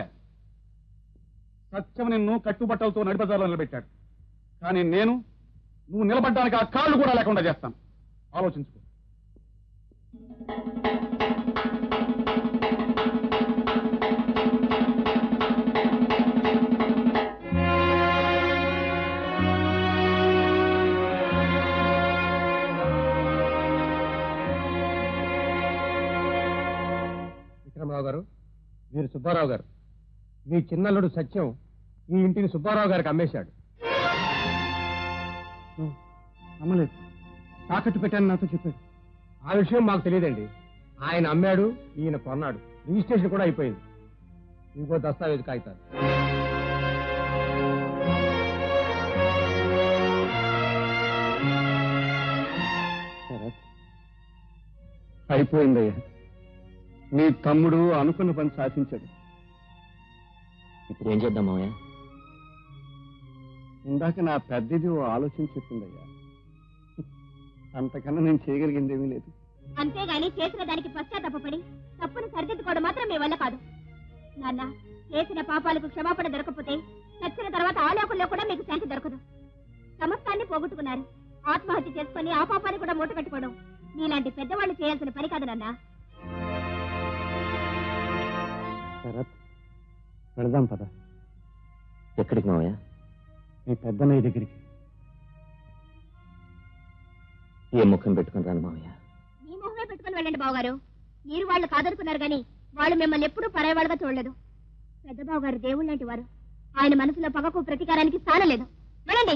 సత్యం నిన్ను కట్టుబట్టలతో నడిబజార్లో నిలబెట్టాడు కానీ నేను నువ్వు నిలబడ్డానికి ఆ కాళ్ళు కూడా లేకుండా చేస్తాను ఆలోచించుకో విక్రమరావు గారు మీరు సుబ్బారావు గారు మీ చిన్నల్లుడు సత్యం ఈ ఇంటిని సుబ్బారావు గారికి అమ్మేశాడు అమ్మలేదు తాకట్టు పెట్టాను నాతో చెప్పాడు ఆ విషయం మాకు తెలియదండి ఆయన అమ్మాడు ఈయన కొన్నాడు రిజిస్ట్రేషన్ కూడా అయిపోయింది ఇంకో దస్తావేజ్ కాగితాలు శరత్ అయిపోయిందయ్యా నీ తమ్ముడు అనుకున్న పని సాధించాడు ఇప్పుడు ఏం చేద్దాం మామయ్య ఇందాక నా పెద్దది ఓ ఆలోచన చెప్పిందయ్యా అంతకన్నా నేను చేయగలిగిందేమీ లేదు అంతేగాని చేసిన దానికి పశ్చాత్తాపడి తప్పును సరిదిద్దుకోవడం మాత్రం మీ వల్ల కాదు నాన్న చేసిన పాపాలకు క్షమాపణ దొరకకపోతే చచ్చిన తర్వాత ఆ లోకంలో కూడా మీకు శాంతి దొరకదు సమస్తాన్ని పోగొట్టుకున్నారు ఆత్మహత్య చేసుకుని ఆ పాపాన్ని కూడా మూట కట్టుకోవడం నీలాంటి పెద్దవాళ్ళు చేయాల్సిన పని కాదు నాన్న శరత్ వెళదాం పద ఎక్కడికి మామయ్య మీ పెద్దన్నయ్య దగ్గరికి ఏ ముఖం పెట్టుకుని రాను మామయ్య మీ మొహమే పెట్టుకుని వెళ్ళండి బావగారు మీరు వాళ్ళు కాదనుకున్నారు గాని వాళ్ళు మిమ్మల్ని ఎప్పుడూ పరాయవాళ్ళగా చూడలేదు పెద్ద బావగారు దేవుళ్ళు లాంటి వారు ఆయన మనసులో పగకు ప్రతీకారానికి స్థానం లేదు వెళ్ళండి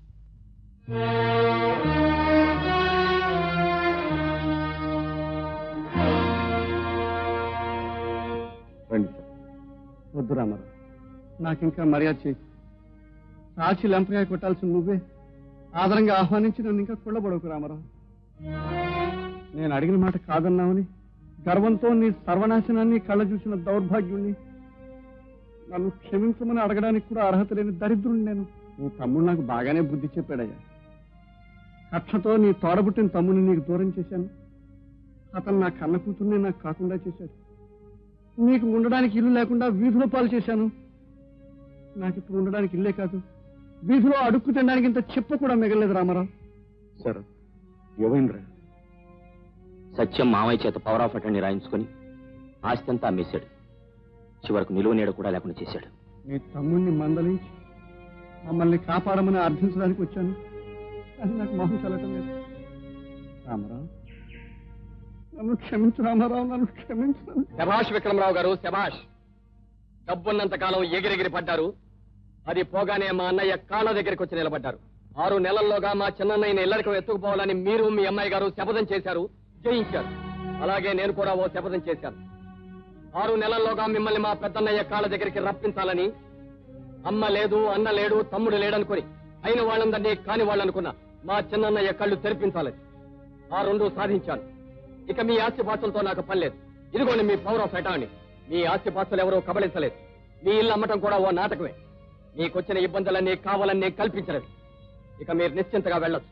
రండి సార్ వద్దు రామారావు నాకింకా మర్యాద చేయి సాక్షి లంపగా కొట్టాల్సిన నువ్వే ఆదరంగా ఆహ్వానించి నన్ను ఇంకా కుళ్ళబడకు రామారావు నేను అడిగిన మాట కాదన్నావని గర్వంతో నీ సర్వనాశనాన్ని కళ్ళ చూసిన దౌర్భాగ్యుణ్ణి నన్ను క్షమించమని అడగడానికి కూడా అర్హత లేని దరిద్రుని నేను నీ తమ్ముడు నాకు బాగానే బుద్ధి చెప్పాడయ్యా కక్షతో నీ తోడబుట్టిన తమ్ముని నీకు దూరం చేశాను అతను నా కన్న కూతుర్ని నాకు కాకుండా చేశాడు నీకు ఉండడానికి ఇల్లు లేకుండా వీధిలో పాలు చేశాను నాకు ఇప్పుడు ఉండడానికి ఇల్లే కాదు వీధిలో అడుక్కు తినడానికి ఇంత చెప్ప కూడా మిగలేదు రామారావు సరే ఏమైందిరా సత్యం మామయ్య చేత పవర్ ఆఫ్ అటర్నీ రాయించుకొని ఆస్తి అంతా అమ్మేశాడు చివరకు నిలువ నీడ కూడా లేకుండా చేశాడు నీ తమ్ముడిని మందలించి మమ్మల్ని కాపాడమని అర్థించడానికి వచ్చాను కానీ నాకు మొహం చల్లటం లేదు రామారావు నన్ను క్షమించు రామారావు నన్ను క్షమించు శభాష్ విక్రమరావు గారు శభాష్ డబ్బున్నంత కాలం ఎగిరెగిరి పడ్డారు అది పోగానే మా అన్నయ్య కాళ్ళ దగ్గరికి వచ్చి నిలబడ్డారు ఆరు నెలల్లోగా మా చిన్నన్నయ్యని ఇల్లరికి ఎత్తుకుపోవాలని మీరు మీ అమ్మాయి గారు శపథం చేశారు జయించారు అలాగే నేను కూడా ఓ శపథం చేశాను ఆరు నెలల్లోగా మిమ్మల్ని మా పెద్దన్నయ్య కాళ్ళ దగ్గరికి రప్పించాలని అమ్మ లేదు అన్న లేడు తమ్ముడు లేడనుకుని అయిన వాళ్ళందరినీ కాని వాళ్ళనుకున్నా మా చిన్నన్నయ్య కళ్ళు తెరిపించాలని ఆ రెండు సాధించాను ఇక మీ ఆస్తిపాస్తులతో నాకు పని లేదు ఇదిగోండి మీ పవర్ ఆఫ్ అటార్నీ మీ ఆస్తిపాస్తులు ఎవరూ కబళించలేదు మీ ఇల్లు అమ్మటం కూడా ఓ నాటకమే మీకొచ్చిన ఇబ్బందులన్నీ కావాలన్నీ కల్పించలేదు ఇక మీరు నిశ్చింతగా వెళ్ళొచ్చు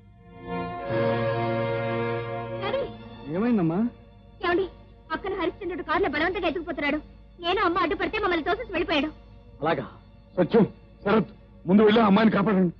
సరే ఏమైందమ్మా ఏమండి పక్కన హరిశ్చంద్రుడు కారులో బలవంతంగా ఎత్తుకుపోతున్నాడు నేను అమ్మ అడ్డుపడితే మమ్మల్ని తోసేసి వెళ్ళిపోయాడు అలాగా సత్యం శరత్ ముందు వెళ్ళి ఆ అమ్మాయిని కాపాడండి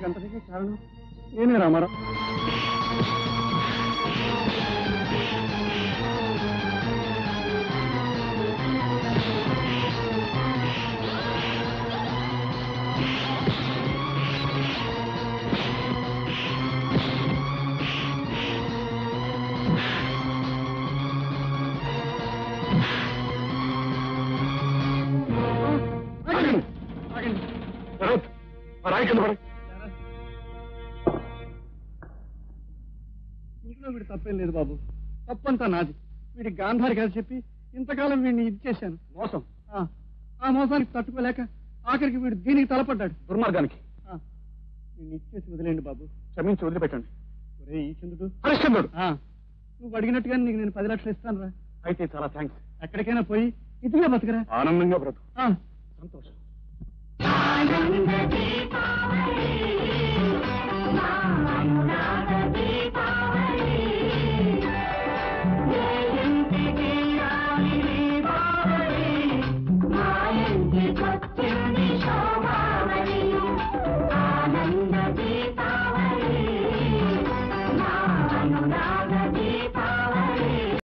అంతటికీ కారణం నేనే రామారావు ఆగండి. ఆగండి. భరత్, ఆ రాయి కింద పడే. ఇంట్లో వీడి తప్పేం లేదు బాబు తప్పంతా నాది వీడి గాంధారి గారు చెప్పి ఇంతకాలం వీడిని ఇది చేశాను మోసం ఆ, ఆ మోసానికి తట్టుకోలేక ఆఖరికి వీడు దీనికి తలపడ్డాడు దుర్మార్గానికి ఆ, వీడిని ఇచ్చేసి వదిలేండి బాబు క్షమించి వదిలిపెట్టండి ఒరే ఈ చంద్రుడు హరిశ్చంద్రుడు ఆ, నువ్వు అడిగినట్టుగా నీకు నేను పది లక్షలు ఇస్తాను రా అయితే చాలా థ్యాంక్స్ ఎక్కడికైనా పోయి ఇదిగా బతకరా ఆనందంగా బ్రతుకు ఆ, సంతోషం